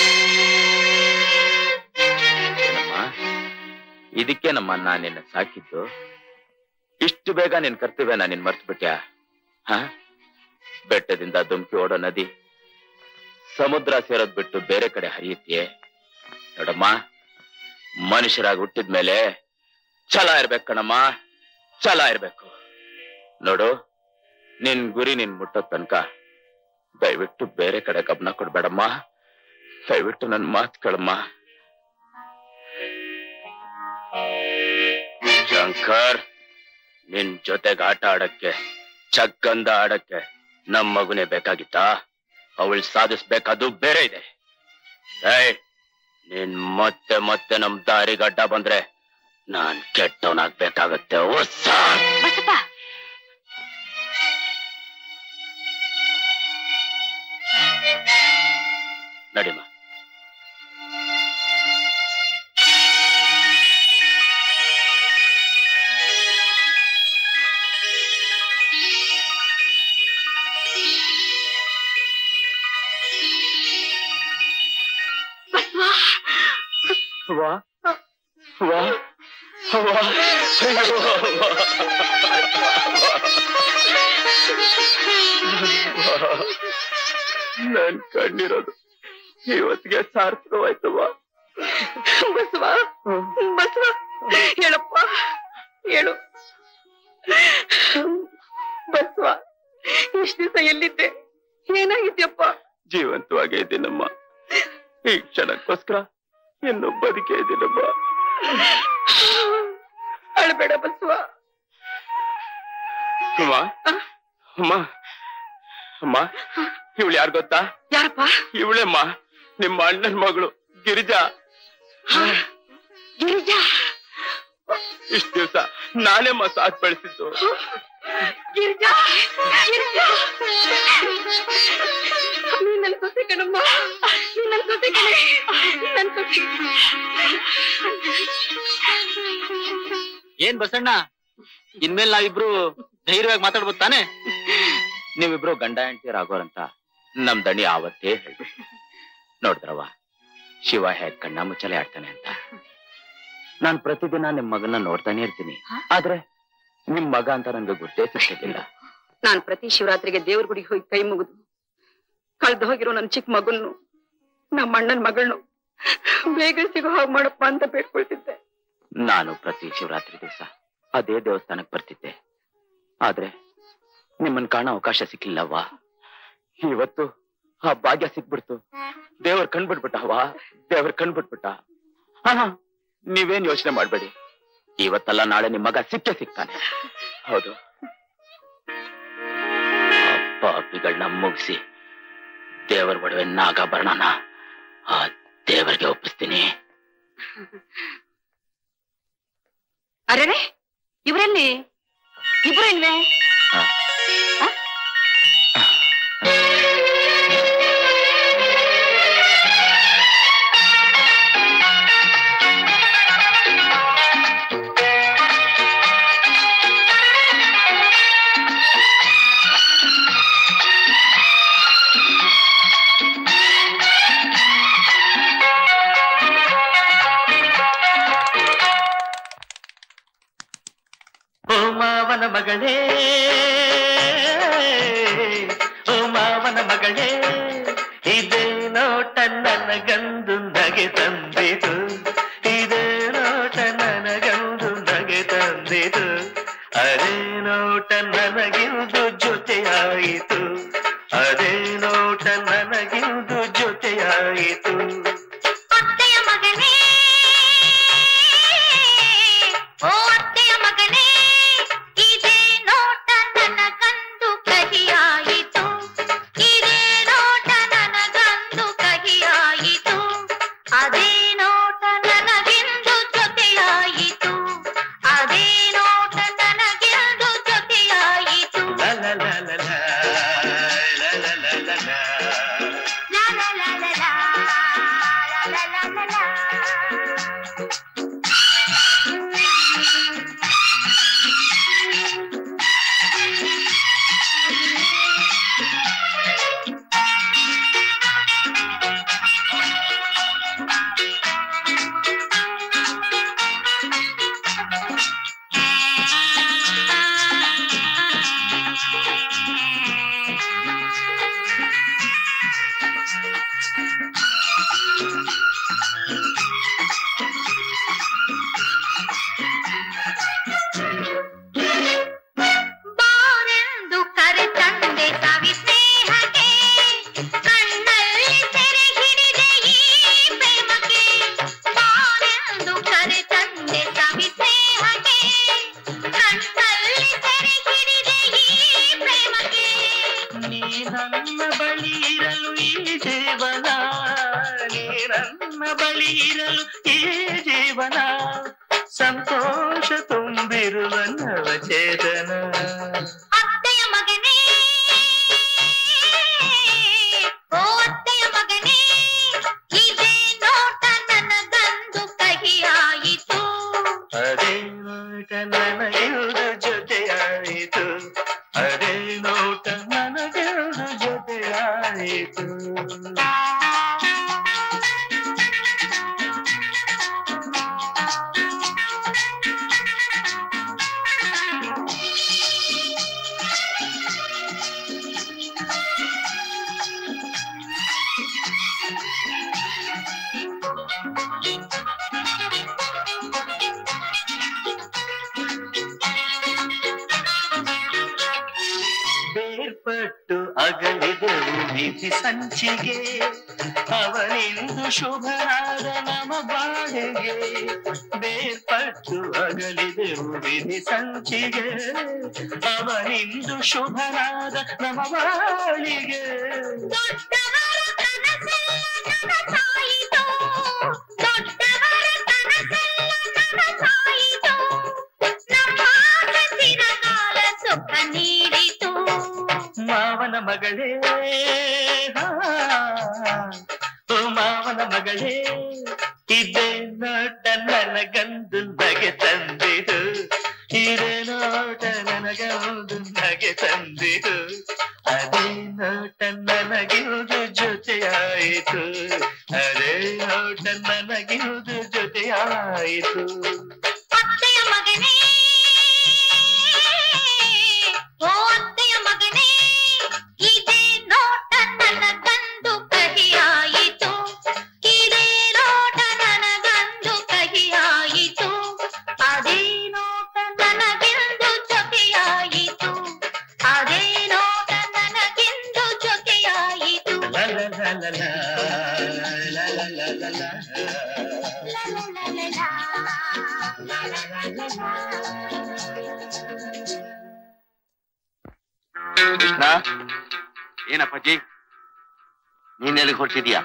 ಏನಮ್ಮ ಇದಕ್ಕೆ ನಮ್ಮ ನಾನ್ ನಿನ್ನ ಸಾಕಿದ್ದು ಇಷ್ಟು ಬೇಗ ನಿನ್ ಕರ್ತವ್ಯನ ನೀನ್ ಮರ್ತು ಬಿಟ್ಯಾ ಹ ಬೆಟ್ಟದಿಂದ ಧುಮ್ಕಿ ಓಡೋ ನದಿ ಸಮುದ್ರ ಸೇರೋದ್ ಬಿಟ್ಟು ಬೇರೆ ಕಡೆ ಹರಿಯುತ್ತೆ ನೋಡಮ್ಮ ಮನುಷ್ಯರಾಗಿ ಹುಟ್ಟಿದ್ಮೇಲೆ ಛಲ ಇರ್ಬೇಕು ಕಣಮ್ಮ ಛಲ ಇರ್ಬೇಕು ನೋಡು ನಿನ್ ಗುರಿ ನಿನ್ ಮುಟ್ಟೋ ತನಕ ದಯವಿಟ್ಟು ಬೇರೆ ಕಡೆ ಗಮನ ಕೊಡ್ಬೇಡಮ್ಮ ದಯವಿಟ್ಟು ನನ್ ಮಾತು ಕೇಳಮ್ಮ ಶಂಕರ್ ನಿನ್ ಜೊತೆಗೆ ಆಟ ಆಡಕ್ಕೆ ಚಕ್ಕಂದ ಆಡಕ್ಕೆ ನಮ್ ಮಗುನೇ ಬೇಕಾಗಿತ್ತಾ ಅವಳು ಸಾಧಿಸ್ಬೇಕಾದ್ದು ಬೇರೆ ಇದೆ ಏಯ್ ನೀನ್ ಮತ್ತೆ ಮತ್ತೆ ನಮ್ ದಾರಿಗೆ ಅಡ್ಡ ಬಂದ್ರೆ ನಾನ್ ಕೆಟ್ಟವನಾಗ್ಬೇಕಾಗತ್ತೆ ಹೊಸ ಬಸಪ್ಪ ನಡಿಮ ವಾ ವಾ ವಾ ನನ್ ಕಣ್ಣಿರೋದು ಇವತ್ತಿಗೆ ಸಾರ್ಥಕವಾಯ್ತವ್ವ ಬಸವ ಬಸವ ಹೇಳಪ್ಪ ಹೇಳು ಬಸವ ಇಷ್ಟ ದಿವಸ ಎಲ್ಲಿದ್ದೆ ಏನಾಗಿದ್ಯಪ್ಪ ಜೀವಂತವಾಗೇ ಇದ್ದೀನಮ್ಮ ಈ ಕ್ಷಣಕ್ಕೋಸ್ಕರ ಇನ್ನು ಬದುಕೇ ಇದ್ದೀನಮ್ಮ ಅಳ್ಬೇಡ ಬಸವ ಅಮ್ಮ ಅಮ್ಮ ಅಮ್ಮ ಇವಳು ಯಾರು ಗೊತ್ತಾ ಯಾರಪ್ಪ ಇವಳೇಮ್ಮ ನಿಮ್ಮ ಅಣ್ಣನ ಮಗಳು ಗಿರಿಜಾ ಗಿರಿಜಾ ಇಷ್ಟ ದಿವ್ಸ ನಾನೇಮ್ಮ ಸಾಥ್ ಬೆಳೆಸಿದ್ದು ಗಿರಿಜಾ ಗಿರಿಜಾ ನೀನ್ ನನ್ ಸೊಸೆ ಕಣಮ್ಮ ನೀನ್ ನನ್ ಸೊಸೆ ಕಣೆ ನನ್ ಸೊಸೆ ಏನ್ ಬಸಣ್ಣ ಇನ್ಮೇಲೆ ನಾವಿಬ್ರು ಧೈರ್ಯವಾಗಿ ಮಾತಾಡ್ಬೋದು ತಾನೆ ನೀವಿಬ್ರು ಗಂಡ ಹೆಂಡತಿಯರಾಗೋರಂತ ನಮ್ ದಣಿ ಆವತ್ತೇ ಹೇಳ್ಬಿಟ್ಟು ನೋಡಿದ್ರವ ಶಿವ ಹೇಗ್ ಕಣ್ಣ ಮುಚ್ಚಲೆ ಆಡ್ತಾನೆ ಅಂತ ನಾನ್ ಪ್ರತಿದಿನ ನಿಮ್ ಮಗನ ನೋಡ್ತಾನೆ ಇರ್ತೀನಿ ಆದ್ರೆ ನಿಮ್ ಮಗ ಅಂತ ನನ್ಗೆ ಗುರ್ತೇ ಸಿಕ್ಕಿಲ್ಲ ನಾನ್ ಪ್ರತಿ ಶಿವರಾತ್ರಿಗೆ ದೇವ್ರ ಗುಡಿಗೆ ಹೋಗಿ ಕೈ ಮುಗಿದು ಕಳ್ದು ಹೋಗಿರೋ ನನ್ ಚಿಕ್ಕ ಮಗನ್ನು ನಮ್ಮ ಅಣ್ಣನ್ ಮಗಳನ್ನು ಬೇಗ ಸಿಗೋ ಹಾಗೆ ಮಾಡಪ್ಪ ಅಂತ ಬೇಡ್ಕೊಳ್ತಿದ್ದೆ ನಾನು ಪ್ರತಿ ಶಿವರಾತ್ರಿ ದಿವಸ ಅದೇ ದೇವಸ್ಥಾನಕ್ ಬರ್ತಿದ್ದೆ ಆದ್ರೆ ನಿಮ್ಮನ್ ಕಾಣೋ ಅವಕಾಶ ಸಿಕ್ಕಿಲ್ಲವ್ವ ಇವತ್ತು ಆ ಭಾಗ್ಯ ಸಿಕ್ಬಿಡ್ತು ದೇವ್ರ ಕಣ್ಬಿಟ್ಬಿಟ್ಟವ ದೇವ್ರ ಕಣ್ಬಿಟ್ಬಿಟ್ಟ ಹಾ ನೀವೇನ್ ಯೋಚನೆ ಮಾಡ್ಬೇಡಿ ಇವತ್ತಲ್ಲ ನಾಳೆ ನಿಮ್ ಮಗ ಸಿಕ್ಕೇ ಸಿಗ್ತಾನೆ ಹೌದು ಆ ಪಾಪಿಗಳನ್ನ ಮುಗಿಸಿ ದೇವರ ಒಡವೆ ನಾಗಾಭರಣನ ಆ ದೇವರಿಗೆ ಒಪ್ಪಿಸ್ತೀನಿ ಅರೆ ಇವರಲ್ಲಿ ಇಬ್ರು ಇಲ್ವೇ ಓ ಮಾವನ ಮಗಳೇ ಓ ಮಾವನ ಮಗಳೇ ಇದೇ ನೋಟ ನನಗಂದು ನಗೆ ತಂದಿತು ಇದೇ ನೋಟ ನನಗಂದು ನಗೆ ತಂದಿತು ಅದೇ ನೋಟ ನನಗಿಂದು ಜೊತೆಯಾಯಿತು ಅದೇ ನೋಟ ನನಗಿಂದು ಜೊತೆಯಾಯಿತು ಅತ್ತೆಯ ಮಗನೇ ಓ ಅತ್ತೆಯ ಮಗನೇ ಇದೇ ನೋಟ ನನಗಂದು ಕಹಿಯಾಯಿತು ಇದೇ ನೋಟ ನನಗಂದು ಕಹಿಯಾಯಿತು ಬಾರೆಂದು ಕರೆ ತಂದೆ ಸವಿ ಸ್ನೇಹಕ್ಕೆ ಕಣ್ಣಲ್ಲಿ ಸೆರೆ ಹಿಡಿದೆ ಈ ಪ್ರೇಮಕ್ಕೆ ಬಾರೆಂದು ಕರೆ ತಂದೆ ಸವಿ ಸ್ನೇಹಕ್ಕೆ ಕಣ್ಣಲ್ಲಿ ಸೆರೆ ಹಿಡಿದೆ ಈ ಪ್ರೇಮಕ್ಕೆ ನೀ ನನ್ನ ಬಳಿ ಇರಲು ಈ ಜೀವನ ನೀ ನನ್ನ ಬಳಿ ಇರಲು ಈ ಜೀವನ ಸಂತೋಷ ತುಂಬಿರುವ ನವಚೇತನ ಅತ್ತೆಯ ಮಗನೇ ಓ ಅತ್ತೆಯ ಮಗನೇ ಇದೇ ನೋಟ ನನಗಂದು ಕಹಿಯಾಯಿತು ಅದೇ ನೋಟ ನನಗೆಲ್ದು ಜೊತೆಯಾಯಿತು ಅದೇ ನೋಟ ನನಗೆಲ್ದು ಜೊತೆಯಾಯಿತು ಬೇರ್ಪಟ್ಟು ಅಗಲಿದೆವು ವಿಧಿ ಸಂಚಿಗೆ ಅವನಿಂದು ಶುಭನಾದ ನಮ ಬಾಳೆಗೆ ಬೇರ್ಪಟ್ಟು ಅಗಲಿದೆವು ವಿಧಿ ಸಂಚಿಗೆ ಅವನಿಂದು ಶುಭನಾದ ನಮ ಬಾಳಿಗೆ ದೊಡ್ಡವರ ಕನಸೆಲ್ಲ ನನಸಾಯಿತು ದೊಡ್ಡವರ ಕನಸೆಲ್ಲ ನನಸಾಯಿತು ನಮ್ಮ ಕಸಿನ ಕಾಲ ಸುಖ ನೀಡಿತು ಮಾವನ ಮಗಳೇ ಹಾ, ಓ ಮಾವನ ಮಗಳೇ ಇದೇ ನೋಟ ನನಗಂದು ನಗೆ ತಂದಿರು ಇದೇ ನೋಟ ನನಗಂದು ನಗೆ ತಂದಿರು ಅದೇ ನೋಟ ನನಗಿರುವುದು ಜೊತೆಯಾಯಿತು ಅದೇ ನೋಟ ನನಗಿರುವುದು ಜೊತೆಯಾಯಿತು ಅತ್ತೆಯ ಮಗನೇ ಓ ಅತ್ತೆಯ ಮಗನೇ ಇದೇ ನೋಟ ನನಗಂದು ಕಹಿಯಾಯಿತು ಇದೇ ನೋಟ ನನಗಂದು ಕಹಿಯಾಯಿತು ಅದೇ ನೋಟ ನನಗೆಂದು ಜೊತೆಯಾಯಿತು ಅದೇ ನೋಟ ನನಗೆಂದು ಜೊತೆಯಾಯಿತು ಲ ಲ ಲ ಲ ಲ, ಲ ಲ ಲ ಲ ಲ. ಲಾ ಲಾ ಲಾ ಲಾ ಲಾ, ಲಾ ಲಾ ಲಾ ಲಾ ಲಾ. ಕೃಷ್ಣ ಏನಪ್ಪಾಜಿ ನೀನ್ ಎಲ್ಲಿಗೆ ಹೊರಟಿದ್ಯಾ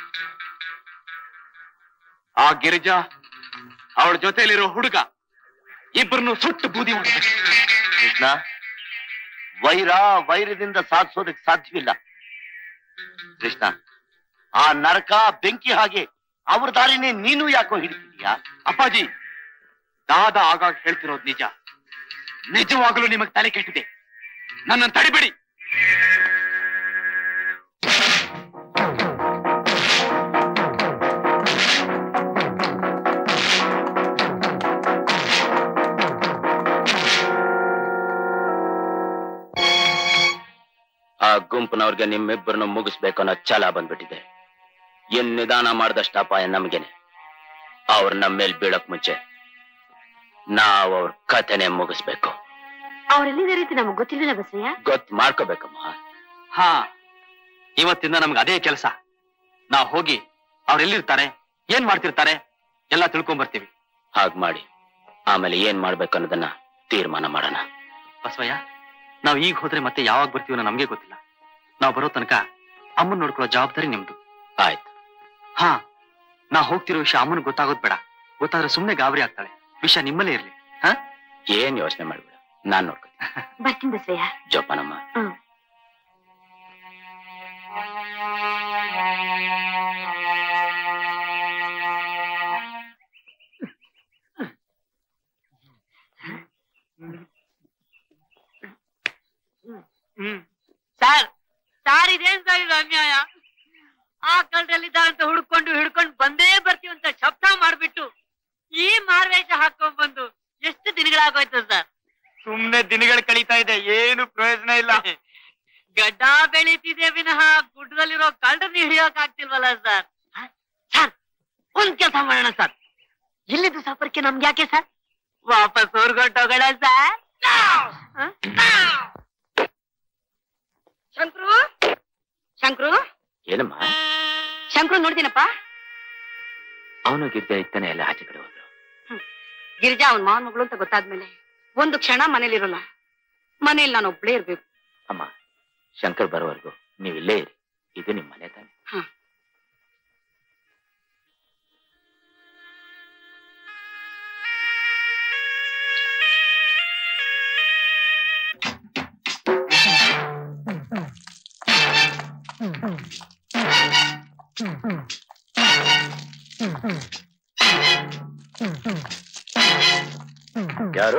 ಆ ಗಿರಿಜಾ ಅವಳ ಜೊತೆಲಿರೋ ಹುಡುಗ ಇಬ್ಬರನ್ನು ಸುಟ್ಟು ಬೂದಿ ಮಾಡ್ಬೇಕು ಕೃಷ್ಣ ವೈರ ವೈರದಿಂದ ಸಾಧಿಸೋದಕ್ಕೆ ಸಾಧ್ಯವಿಲ್ಲ ಕೃಷ್ಣ ಆ ನರಕ ಬೆಂಕಿ ಹಾಗೆ ಅವ್ರ ದಾರಿನೇ ನೀನು ಯಾಕೋ ಹಿಡಿತಿದ್ಯಾ ಅಪ್ಪಾಜಿ ದಾದ ಆಗಾಗ ಹೇಳ್ತಿರೋದು ನಿಜ ನಿಜವಾಗಲೂ ನಿಮಗ್ ತಲೆ ಕೆಟ್ಟಿದೆ ನನ್ನನ್ನು ತಡಿಬೇಡಿ ಆ ಗುಂಪಿನವ್ರಿಗೆ ನಿಮ್ಮಿಬ್ಬರನ್ನು ಮುಗಿಸ್ಬೇಕು ಅನ್ನೋ ಛಲ ಬಂದ್ಬಿಟ್ಟಿದೆ ಏನ್ ನಿಧಾನ ಮಾಡಿದಷ್ಟ ಅಪಾಯ ನಮ್ಗೇನೆ ಅವ್ರು ನಮ್ಮ ಮೇಲೆ ಬೀಳಕ್ ಮುಂಚೆ ನಾವ್ ಅವ್ರ ಕಥೆನೆ ಮುಗಿಸ್ಬೇಕು ಅವ್ರೆಲ್ಲಿದೆ ರೀತಿ ನಮಗ್ ಗೊತ್ತಿಲ್ಲ ಬಸಯ್ಯ ಗೊತ್ತು ಮಾಡ್ಕೋಬೇಕಮ್ಮ ಹಾ ಇವತ್ತಿಂದ ನಮ್ಗೆ ಅದೇ ಕೆಲಸ ನಾವ್ ಹೋಗಿ ಅವ್ರೆಲ್ಲಿರ್ತಾರೆ ಏನ್ ಮಾಡ್ತಿರ್ತಾರೆ ಎಲ್ಲ ತಿಳ್ಕೊಂಡ್ ಬರ್ತೀವಿ ಹಾಗ್ ಮಾಡಿ ಆಮೇಲೆ ಏನ್ ಮಾಡ್ಬೇಕು ಅನ್ನೋದನ್ನ ತೀರ್ಮಾನ ಮಾಡೋಣ ಬಸವಯ್ಯ ನಾವ್ ಈಗ ಹೋದ್ರೆ ಮತ್ತೆ ಯಾವಾಗ ಬರ್ತೀವೋ ಅನ್ನೋ ನಮ್ಗೆ ಗೊತ್ತಿಲ್ಲ ನಾವ್ ಬರೋ ತನಕ ಅಮ್ಮನ್ ನೋಡ್ಕೊಳ್ಳೋ ಜವಾಬ್ದಾರಿ ನಿಮ್ದು ಆಯ್ತು ಹಾ ನಾ ಹೋಗ್ತಿರೋ ವಿಷಯ ಅಮ್ಮನ್ ಗೊತ್ತಾಗೋದ್ ಬೇಡ ಗೊತ್ತಾದ್ರೆ ಸುಮ್ನೆ ಗಾಬರಿ ಆಗ್ತಾಳೆ ವಿಷಯ ನಿಮ್ಮಲ್ಲೇ ಇರ್ಲಿ ಹಾ ಏನ್ ಯೋಚನೆ ಮಾಡ್ಬೇಡ ನಾನ್ ನೋಡ್ತೀನಿ ಬರ್ತೀನಿ ಬಸಯ್ಯ ಜೋಪಾನಮ್ಮ ಹ್ಮ್ ಸರ್ ಸರ್ ಇದೇನ್ ಸರ್ ಇದು ಅನ್ಯಾಯ ಆ ಕಾಲದಲ್ಲಿದ್ದ ಅಂತ ಹುಡ್ಕೊಂಡು ಹಿಡ್ಕೊಂಡು ಬಂದೇ ಬರ್ತೀವಿ ಅಂತ ಶಬ್ದ ಮಾಡ್ಬಿಟ್ಟು ಈ ಮಾರ್ವೇಷ ಹಾಕೊಂಡ್ ಬಂದು ಎಷ್ಟು ದಿನಗಳಾಗೋಯ್ತು ಸರ್ ಸುಮ್ನೆ ದಿನಗಳು ಕಳೀತಾ ಇದೆ ಏನು ಪ್ರಯೋಜನ ಇಲ್ಲ ಗಡ್ಡ ಬೆಳೀತಿದೆ ವಿನಃ ಗುಡ್ಡದಲ್ಲಿರೋ ಕಳ್ಳರನ್ನ ಹಿಡಿಯೋಕ್ ಆಗ್ತಿಲ್ವಲ್ಲ ಸರ್ ಸರ್ ಒಂದ್ ಕೆಲಸ ಮಾಡೋಣ ಸರ್ ಇಲ್ಲಿದ್ದು ಸಫರ್ಕ್ಕೆ ನಮ್ಗೆ ಯಾಕೆ ಸರ್ ವಾಪಸ್ ಊರ್ಗೊಟ್ಟೋಗೋಣ ಸರ್ ಶಂಕ್ರು ಶಂಕ್ರು ಏನಮ್ಮ ಶಂಕ್ರು ನೋಡ್ತೀನಪ್ಪ ಅವನು ಗಿರ್ಜಾ ಇತ್ತಾನೆ ಎಲ್ಲ ಆಚೆ ಕಡೆ ಹೋದ್ರು ಗಿರಿಜಾ ಅವನ್ ಮಾವನ್ ಮಗಳು ಅಂತ ಗೊತ್ತಾದ್ಮೇಲೆ ಒಂದು ಕ್ಷಣ ಮನೇಲಿರೋಲ್ಲ ಮನೇಲಿ ನಾನು ಒಬ್ಳೇ ಇರ್ಬೇಕು ಅಮ್ಮ ಶಂಕರ್ ಬರೋವರೆಗೂ ನೀವು ಇಲ್ಲೇ ಇರಿ ಇದು ನಿಮ್ಮ ಮನೆ ತಾನೆ ಯಾರು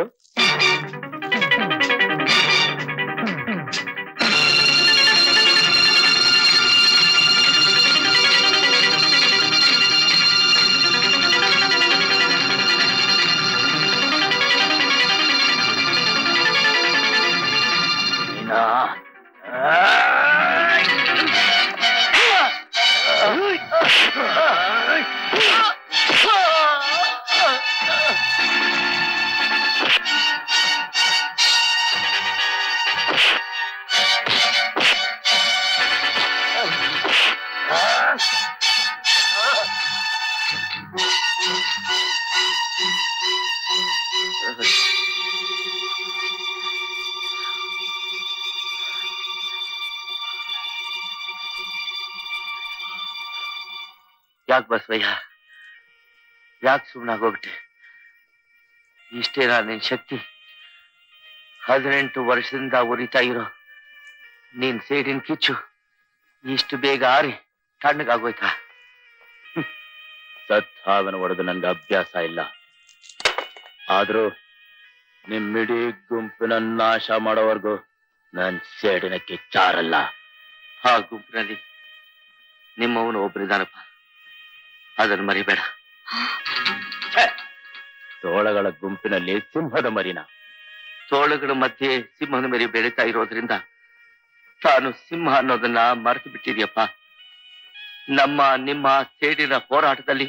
ನೀನಾ? ಯಾಕೆ ಬಸವಯ್ಯ ಯಾಕೆ ಸುಮ್ಮನಾಗೋಗ್ಬಿಟ್ಟೆ ಇಷ್ಟೇನಾ ನಿನ್ ಶಕ್ತಿ ಹದಿನೆಂಟು ವರ್ಷದಿಂದ ಉರಿತಾ ಇರೋ ನೀನ್ ಸೇಡಿನ ಕಿಚ್ಚು ಇಷ್ಟು ಬೇಗ ಆರಿ ತಣ್ಣಗಾಗೋಯ್ತಾ ಹ್ಮ್. ಸತ್ ಹಾವನ ಹೊಡೆದು ನನ್ಗೆ ಅಭ್ಯಾಸ ಇಲ್ಲ ಆದ್ರೂ ನಿಮ್ಮಿಡೀ ಗುಂಪಿನ ನಾಶ ಮಾಡೋವರೆಗೂ ನನ್ ಸೇಡಿನ ಕಿಚ್ಚಾರಲ್ಲ ಆ ಗುಂಪಿನಲ್ಲಿ ನಿಮ್ಮವನು ಒಬ್ಬರಿದಾನಪ್ಪ ಅದನ್ನು ಮರಿಬೇಡ ಛೆ! ತೋಳಗಳ ಗುಂಪಿನಲ್ಲಿ ಸಿಂಹದ ಮರಿನ ತೋಳಗಳ ಮಧ್ಯೆ ಸಿಂಹದ ಮರಿ ಬೆಳೀತಾ ಇರೋದ್ರಿಂದ ತಾನು ಸಿಂಹ ಅನ್ನೋದನ್ನ ಮರೆತು ಬಿಟ್ಟಿದ್ಯಪ್ಪ ನಮ್ಮ ನಿಮ್ಮ ಸೇಡಿನ ಹೋರಾಟದಲ್ಲಿ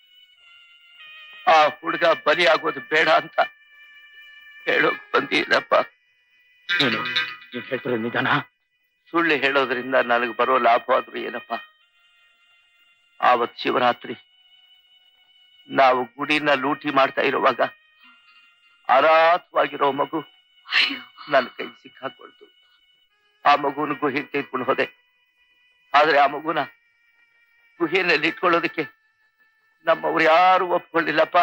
ಆ ಹುಡುಗ ಬಲಿಯಾಗೋದು ಬೇಡ ಅಂತ ಹೇಳೋಕ್ ಬಂದಿರಪ್ಪ ನೀನು ನೀನ್ ಹೇಳ್ತಿರೋ ನಿಧಾನ ಸುಳ್ಳು ಹೇಳೋದ್ರಿಂದ ನನಗೆ ಬರೋ ಲಾಭ ಆದ್ರೂ ಏನಪ್ಪ ಆವತ್ ಶಿವರಾತ್ರಿ ನಾವು ಗುಡಿನ ಲೂಟಿ ಮಾಡ್ತಾ ಇರುವಾಗ ಅನಾಥವಾಗಿರೋ ಮಗು ನನ್ನ ಕೈ ಸಿಕ್ಕಾಕೊಳ್ತು ಆ ಮಗುನ ಗುಹೆಗೆ ತೆಗೆದುಕೊಂಡು ಹೋದೆ ಆದ್ರೆ ಆ ಮಗುನ ಗುಹೆಯಲ್ಲಿ ಇಟ್ಕೊಳ್ಳೋದಕ್ಕೆ ನಮ್ಮವ್ರು ಯಾರು ಒಪ್ಕೊಳ್ಳಿಲ್ಲಪ್ಪ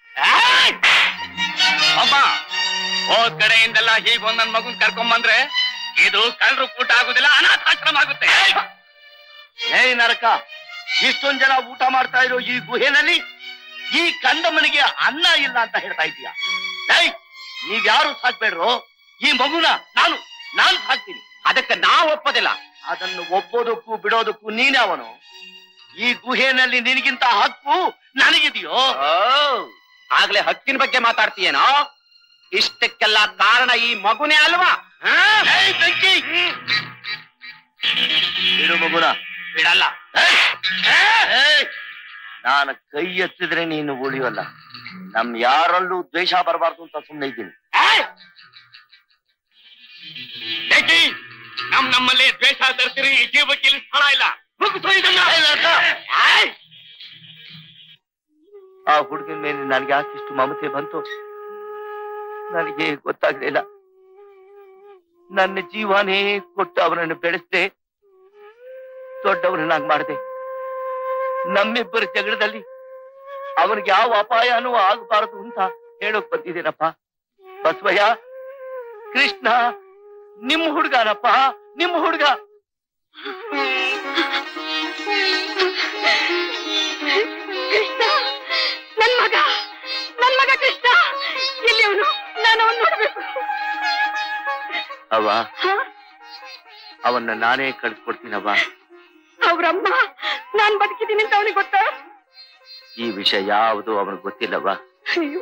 ಅಮ್ಮ ಹೋದ್ ಕಡೆಯಿಂದೆಲ್ಲ ಹೀಗ್ ಒಂದೊಂದ್ ಮಗುನ್ ಕರ್ಕೊಂಬಂದ್ರೆ ಇದು ಕಳ್ಳರು ಕೂಟ ಆಗುದಿಲ್ಲ ಅನಾಥಾಶ್ರಮ ಆಗುತ್ತೆ ಏ ನರಕ ಇಷ್ಟೊಂದ್ ಜನ ಊಟ ಮಾಡ್ತಾ ಇರೋ ಈ ಗುಹೆನಲ್ಲಿ ಈ ಕಂದಮ್ಮನಿಗೆ ಅನ್ನ ಇಲ್ಲ ಅಂತ ಹೇಳ್ತಾ ಇದೀಯ ಏಯ್ ನೀವ್ಯಾರು ಸಾಕ್ಬೇಡ್ರು ಈ ಮಗುನ ನಾನು ನಾನ್ ಸಾಕ್ತೀನಿ ಅದಕ್ಕೆ ನಾವು ಒಪ್ಪೋದಿಲ್ಲ ಅದನ್ನು ಒಪ್ಪೋದಕ್ಕೂ ಬಿಡೋದಕ್ಕೂ ನೀನೇ ಅವನು ಈ ಗುಹೆನಲ್ಲಿ ನಿನಗಿಂತ ಹಕ್ಕು ನನಗಿದೆಯೋ ಆಗ್ಲೇ ಹಕ್ಕಿನ ಬಗ್ಗೆ ಮಾತಾಡ್ತೀಯೇನೋ ಇಷ್ಟಕ್ಕೆಲ್ಲ ಕಾರಣ ಈ ಮಗುನೇ ಅಲ್ವಾ ಬೆಂಕಿ ಬಿಡು ಮಗುನ ಬಿಡಲ್ಲ ನಾನು ಕೈ ಎತ್ತಿದ್ರೆ ನೀನು ಉಳಿಯೋಲ್ಲ ನಮ್ ಯಾರಲ್ಲೂ ದ್ವೇಷ ಬರಬಾರ್ದು ಅಂತ ಸುಮ್ಮನೆ ಇದ್ದೀನಿ ಏಕಿ, ನಮ್ ನಮ್ಮಲ್ಲಿ ದ್ವೇಷ ತರ್ತೀರಿ ಈ ಜೀವಕ್ಕೆ ಇಲ್ಲಿ ಸ್ಥಳ ಇಲ್ಲ ಮುಗಿಸು ಇದನ್ನ. ಏಯ್! ಆ ಹುಡುಗನ ಮೇಲೆ ನನಗೆ ಯಾಕೆ ಇಷ್ಟು ಮಮತೆ ಬಂತು ನನಗೆ ಗೊತ್ತಾಗ್ಲಿಲ್ಲ ನನ್ನ ಜೀವನೇ ಕೊಟ್ಟು ಅವನನ್ನು ಬೆಳೆಸ್ದೆ ದೊಡ್ಡವನನ್ನಾಗಿ ಮಾಡಿದೆ ನಮ್ಮಿಬ್ಬರ ಜಗಳದಲ್ಲಿ ಅವನಿಗೆ ಯಾವ ಅಪಾಯನೂ ಆಗಬಾರದು ಅಂತ ಹೇಳೋಕ್ ಬಂದಿದ್ದೀನಪ್ಪ ಬಸವಯ್ಯ ಕೃಷ್ಣ ನಿಮ್ಮ ಹುಡುಗನಪ್ಪ ನಿಮ್ಮ ಹುಡುಗ ಕೃಷ್ಣ ನನ್ ಮಗ ನನ್ ಮಗ ಕೃಷ್ಣ ಎಲ್ಲಿ ಅವನು ನಾನು ಅವನ್ ನೋಡ್ಬೇಕು ಅವ ಅವನ್ನ ನಾನೇ ಕಳ್ಸ್ಕೊಡ್ತೀನವ್ವ ಅವ್ರಮ್ಮ ನಾನ್ ಬದುಕಿದ್ದೀನಿ ಅಂತ ಅವನಿಗೆ ಗೊತ್ತಾ ಈ ವಿಷಯ ಯಾವುದು ಅವನಿಗೆ ಗೊತ್ತಿಲ್ಲವ್ವ ಅಯ್ಯೋ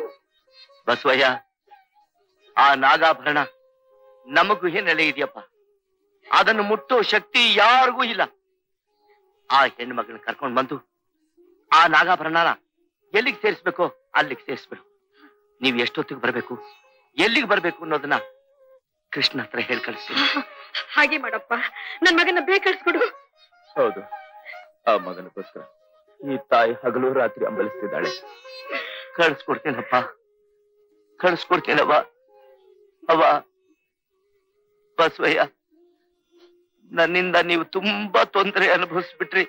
ಬಸವಯ್ಯ ಆ ನಾಗಾಭರಣ ನಮ್ಮ ಗುಹೆನಲ್ಲೇ ಇದೆಯಪ್ಪ ಅದನ್ನು ಮುಟ್ಟೋ ಶಕ್ತಿ ಯಾರಿಗೂ ಇಲ್ಲ ಆ ಹೆಣ್ಣು ಮಗಳನ್ನ ಕರ್ಕೊಂಡು ಬಂದು ಆ ನಾಗಾಭರಣನ ಎಲ್ಲಿಗೆ ಸೇರಿಸ್ಬೇಕೋ ಅಲ್ಲಿಗೆ ಸೇರಿಸ್ಬಿಡು ನೀವು ಎಷ್ಟೊತ್ತಿಗೆ ಬರಬೇಕು ಎಲ್ಲಿಗೆ ಬರಬೇಕು ಅನ್ನೋದನ್ನ ಕೃಷ್ಣ ಹತ್ರ ಹೇಳಿ ಕಳಿಸ್ತೀನಿ ಹಾಗೆ ಮಾಡಪ್ಪ ನನ್ ಮಗನ ಬೇಕಳಿಸ್ಕೊಡು ಹೌದು ಆ ಮಗನಿಗೋಸ್ಕರ ಈ ತಾಯಿ ಹಗಲು ರಾತ್ರಿ ಅಂಬಲಿಸ್ತಿದ್ದಾಳೆ ಕಳಿಸ್ಕೊಡ್ತೇನಪ್ಪ ಕಳಿಸ್ಕೊಡ್ತೇನವ್ವ ಅವ್ವ ಬಸವಯ್ಯ ನನ್ನಿಂದ ನೀವು ತುಂಬಾ ತೊಂದರೆ ಅನುಭವಿಸ್ಬಿಟ್ರಿ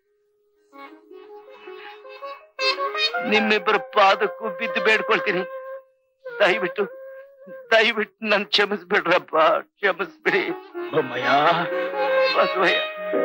ನಿಮ್ಮಿಬ್ಬರ ಪಾದಕ್ಕೂ ಬಿದ್ದು ಬೇಡ್ಕೊಳ್ತೀನಿ ದಯವಿಟ್ಟು ದಯವಿಟ್ಟು ನನ್ ಕ್ಷಮಿಸ್ಬಿಡ್ರಪ್ಪ ಕ್ಷಮಿಸ್ಬಿಡಿ ಬೊಮ್ಮಯ್ಯ ಬಸವಯ್ಯ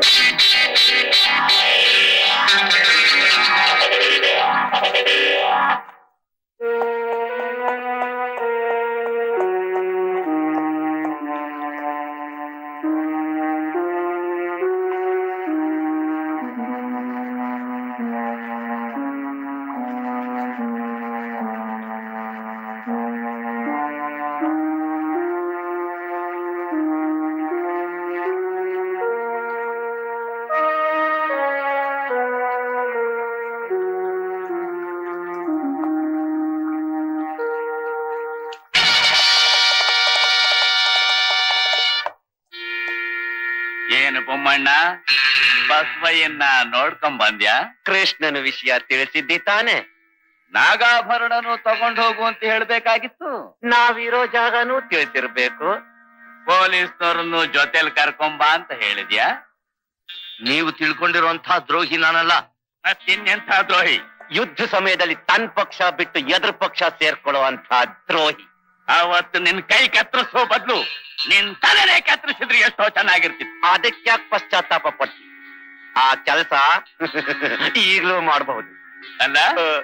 ಏನು ಬೊಮ್ಮಣ್ಣ ಬಸವಯ್ಯನ್ನ ನೋಡ್ಕೊಂಡ್ ಬಂದ್ಯಾ ಕೃಷ್ಣನ ವಿಷಯ ತಿಳಿಸಿದ್ದಿ ತಾನೆ ನಾಗಾಭರಣನು ತಗೊಂಡ್ ಹೋಗು ಅಂತ ಹೇಳ್ಬೇಕಾಗಿತ್ತು ನಾವಿರೋ ಜಾಗನೂ ತಿಳಿಸಿರ್ಬೇಕು ಪೊಲೀಸ್ನವ್ರನ್ನು ಜೊತೆಲ್ ಕರ್ಕೊಂಬಾ ಅಂತ ಹೇಳಿದ್ಯಾ ನೀವು ತಿಳ್ಕೊಂಡಿರುವಂತಹ ದ್ರೋಹಿ ನಾನಲ್ಲ ಮತ್ತಿನ್ನೆಂಥ ದ್ರೋಹಿ ಯುದ್ಧ ಸಮಯದಲ್ಲಿ ತನ್ ಪಕ್ಷ ಬಿಟ್ಟು ಎದುರು ಪಕ್ಷ ಸೇರ್ಕೊಳ್ಳುವಂತ ದ್ರೋಹಿ ಅವತ್ತು ನಿನ್ ಕೈ ಕತ್ತರಿಸೋ ಬದ್ಲು ನಿನ್ ತಲೆನೇ ಕತ್ತರಿಸಿದ್ರೆ ಎಷ್ಟೋ ಚೆನ್ನಾಗಿರ್ತಿತ್ತು ಅದಕ್ಯಾಕ್ ಪಶ್ಚಾತ್ತಾಪ ಪಟ್ಟಿ ಆ ಕೆಲಸ ಈಗಲೂ ಮಾಡಬಹುದು ಅಲ್ಲ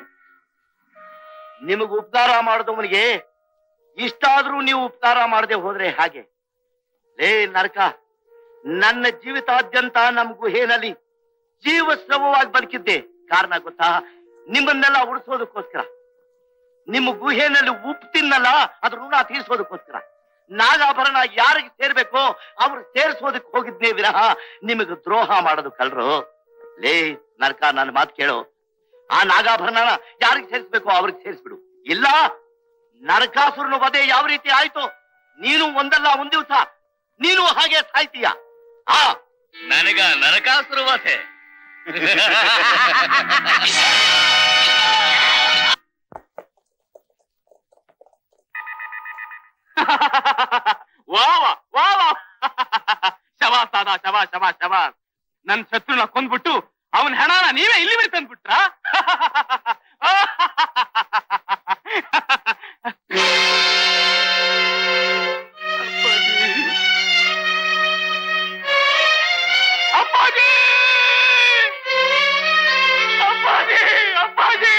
ನಿಮಗ್ ಉಪಕಾರ ಮಾಡಿದವನಿಗೆ ಇಷ್ಟಾದ್ರೂ ನೀವು ಉಪಕಾರ ಮಾಡದೆ ಹೋದ್ರೆ ಹಾಗೆ ಲೇ ನರಕ ನನ್ನ ಜೀವಿತಾದ್ಯಂತ ನಮ್ ಗುಹೆನಲ್ಲಿ ಜೀವಶ್ರಮವಾಗಿ ಬದುಕಿದ್ದೆ ಕಾರಣ ಗೊತ್ತಾ ನಿಮ್ಮನ್ನೆಲ್ಲ ಉಳಿಸೋದಕ್ಕೋಸ್ಕರ ನಿಮ್ಮ ಗುಹೆನಲ್ಲಿ ಉಪ್ಪು ತಿನ್ನಲ್ಲ ಅದ್ರ ಋಣ ತೀರ್ಸೋದಕ್ಕೋಸ್ಕರ ನಾಗಾಭರಣ ಯಾರಿಗೆ ಸೇರ್ಬೇಕೋ ಅವ್ರು ಸೇರಿಸೋದಕ್ಕೆ ಹೋಗಿದ್ನೇ ವಿರಹ ನಿಮಗೆ ದ್ರೋಹ ಮಾಡೋದು ಕಲ್ರು ಲೇ ನರಕ ನನ್ನ ಮಾತು ಕೇಳು ಆ ನಾಗಾಭರಣನ ಯಾರಿಗೆ ಸೇರಿಸ್ಬೇಕೋ ಅವ್ರಿಗೆ ಸೇರಿಸ್ಬಿಡು ಇಲ್ಲ ನರಕಾಸುರನ ವಧೆ ಯಾವ ರೀತಿ ಆಯ್ತು ನೀನು ಒಂದಲ್ಲ ಒಂದ್ ದಿವಸ ನೀನು ಹಾಗೆ ಸಾಯ್ತೀಯ ಆ ನನಗ ನರಕಾಸುರ ವಾಸೆ ವಾವ ವಾವ ಶಬಾಸ್ ದಾದಾ ಶಬಾಸ್ ಶಬಾಸ್ ಶಬಾಸ್ ನನ್ ಶತ್ರುನ ಕೊಂದ್ಬಿಟ್ಟು ಅವನ ಹೆಣನ ನೀವೇ ಇಲ್ಲಿ ತಂದ್ಬಿಟ್ರ ಅಪ್ಪಾಜಿ ಅಪ್ಪಾಜಿ ಅಪ್ಪಾಜಿ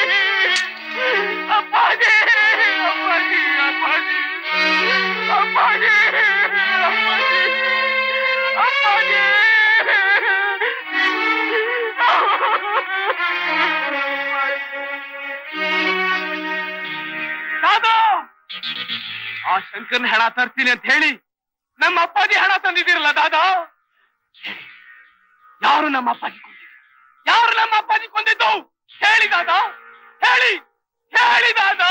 ಅಪ್ಪಾಜಿ ಅಪ್ಪಾಜಿ ಅಪ್ಪಾಜಿ ಅಪ್ಪಾಜಿ ಅಪ್ಪಾಜಿ ದಾದಾ ಆ ಶಂಕರ್ನ ಹೆಣ ತರ್ತೀನಿ ಅಂತ ಹೇಳಿ ನಮ್ಮ ಅಪ್ಪಾಜಿ ಹಣ ತಂದಿದ್ದೀರಲ್ಲ ದಾದಾ ಯಾರು ನಮ್ಮ ಅಪ್ಪಾಜಿ ಕೊಂದಿದ್ದು ಯಾರು ನಮ್ಮ ಅಪ್ಪಾಜಿ ಕೊಂದಿದ್ದು ಹೇಳಿ ದಾದಾ ಹೇಳಿ ಹೇಳಿ ದಾದಾ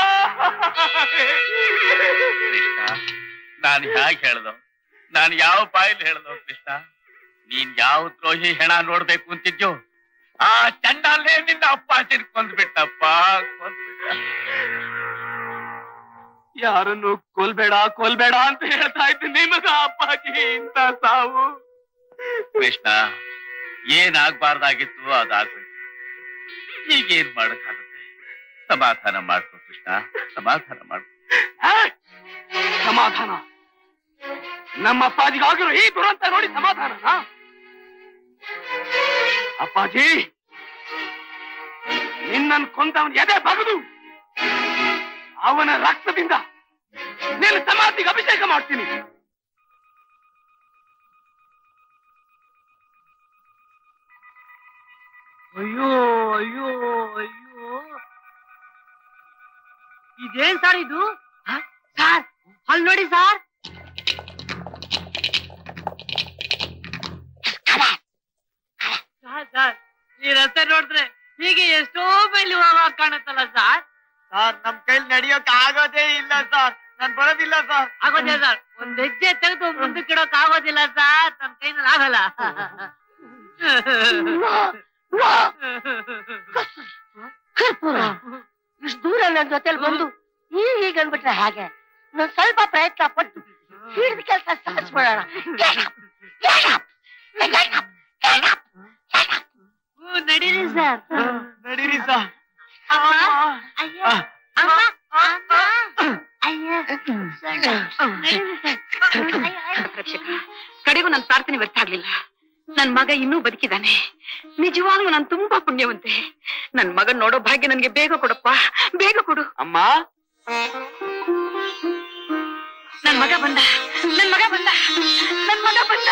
ಕೃಷ್ಣ ನಾನು ಹೇಗೆ ಹೇಳ್ದೋ ನಾನು ಯಾವ ಬಾಯಲ್ಲಿ ಹೇಳ್ದೋ ಕೃಷ್ಣ ನೀನ್ ಯಾವ ದ್ರೋಹಿ ಹೆಣ ನೋಡ್ಬೇಕು ಅಂತಿದ್ಯೋ ಆ ಚಂಡಾಲೇ ನಿನ್ನ ಅಪ್ಪಾಜಿನ ಕೊಂದ್ಬಿಟ್ಟಪ್ಪ ಕೊಂದ್ಬಿಟ್ಟ ಯಾರನ್ನು ಕೊಲ್ಬೇಡ ಕೊಲ್ಬೇಡ ಅಂತ ಹೇಳ್ತಾ ಇದ್ದು ನಿಮಗ ಅಪ್ಪಾಜಿ ಇಂತ ಸಾವು ಕೃಷ್ಣ ಏನಾಗ್ಬಾರ್ದಾಗಿತ್ತು ಅದಾಗ್ಬೇಕು ಈಗೇನ್ ಮಾಡಕ್ಕಾಗುತ್ತೆ ಸಮಾಧಾನ ಮಾಡ್ಕೊ ಕೃಷ್ಣ ಸಮಾಧಾನ ಮಾಡ್ಕೊ ಹೇ? ಸಮಾಧಾನ ನಮ್ಮ ಅಪ್ಪಾಜಿಗಾಗಿರೋ ಈ ದುರಂತ ನೋಡಿ ಸಮಾಧಾನ ಅಪ್ಪಾಜಿ ನಿನ್ನನ್ನು ಕೊಂದವನ ಎದೆ ಬಗದು ಅವನ ರಕ್ತದಿಂದ ನಿನ್ನ ಸಮಾಧಿಗೆ ಅಭಿಷೇಕ ಮಾಡ್ತೀನಿ ಅಯ್ಯೋ ಅಯ್ಯೋ ಅಯ್ಯೋ ಇದೇನ್ ಸರ್ ಇದು ಸಾರ್ ಅಲ್ಲಿ ನೋಡಿ ಸಾರ್ ರಸ್ತೆ ನೋಡಿದ್ರೆ ಹೀಗೆ ಎಷ್ಟೋ ಮೈಲಿ ಹೋಗುವಾಗ ಕಾಣುತ್ತಲ್ಲ ಸರ್ ಸರ್ ನಮ್ ಕೈಲಿ ನಡೆಯೋಕ್ ಆಗೋದೇ ಇಲ್ಲ ಸರ್ ನಾನ್ ಬರೋದಿಲ್ಲ ಸರ್ ಆಗೋದಿಲ್ಲ ಸರ್ ಒಂದ್ ಹೆಜ್ಜೆ ತೆಗೆದು ಮುಂದಕ್ಕೆ ಇಡೋಕ್ ಆಗೋದಿಲ್ಲ ಸರ್ ನನ್ ಕೈನಲ್ಲಿ ಆಗಲ್ಲ ಇಷ್ಟು ದೂರ ನನ್ನ ಜೊತೆಲಿ ಬಂದು ಈಗ ಈಗ ಅಂದ್ಬಿಟ್ರೆ ಹಾಗೆ ನಾನ್ ಸ್ವಲ್ಪ ಪ್ರಯತ್ನ ಪಟ್ಟು ಹಿಡಿದ ಕೆಲಸ ಸಾಧಿಸ್ಬಿಡೋಣ ಹ್ಮ್, ನಡೀರಿ ಸರ್ ನಡೀರಿ ಸರ್ ಅಯ್ಯೋ ಅಮ್ಮ ಅಮ್ಮ ಅಯ್ಯೋ ರಕ್ಷಕ ಕಡೆಗೂ ನನ್ನ ಪ್ರಾರ್ಥನೆ ವ್ಯರ್ಥ ಆಗ್ಲಿಲ್ಲ ನನ್ ಮಗ ಇನ್ನೂ ಬದುಕಿದಾನೆ ನಿಜವಾಗ್ಲೂ ನಾನು ತುಂಬಾ ಪುಣ್ಯವಂತೆ ನನ್ ಮಗನ್ ನೋಡೋ ಭಾಗ್ಯ ನನ್ಗೆ ಬೇಗ ಕೊಡಪ್ಪ ಬೇಗ ಕೊಡು ಅಮ್ಮ ನನ್ ಮಗ ಬಂದ ನನ್ ಮಗ ಬಂದ ನನ್ ಮಗ ಬಂದ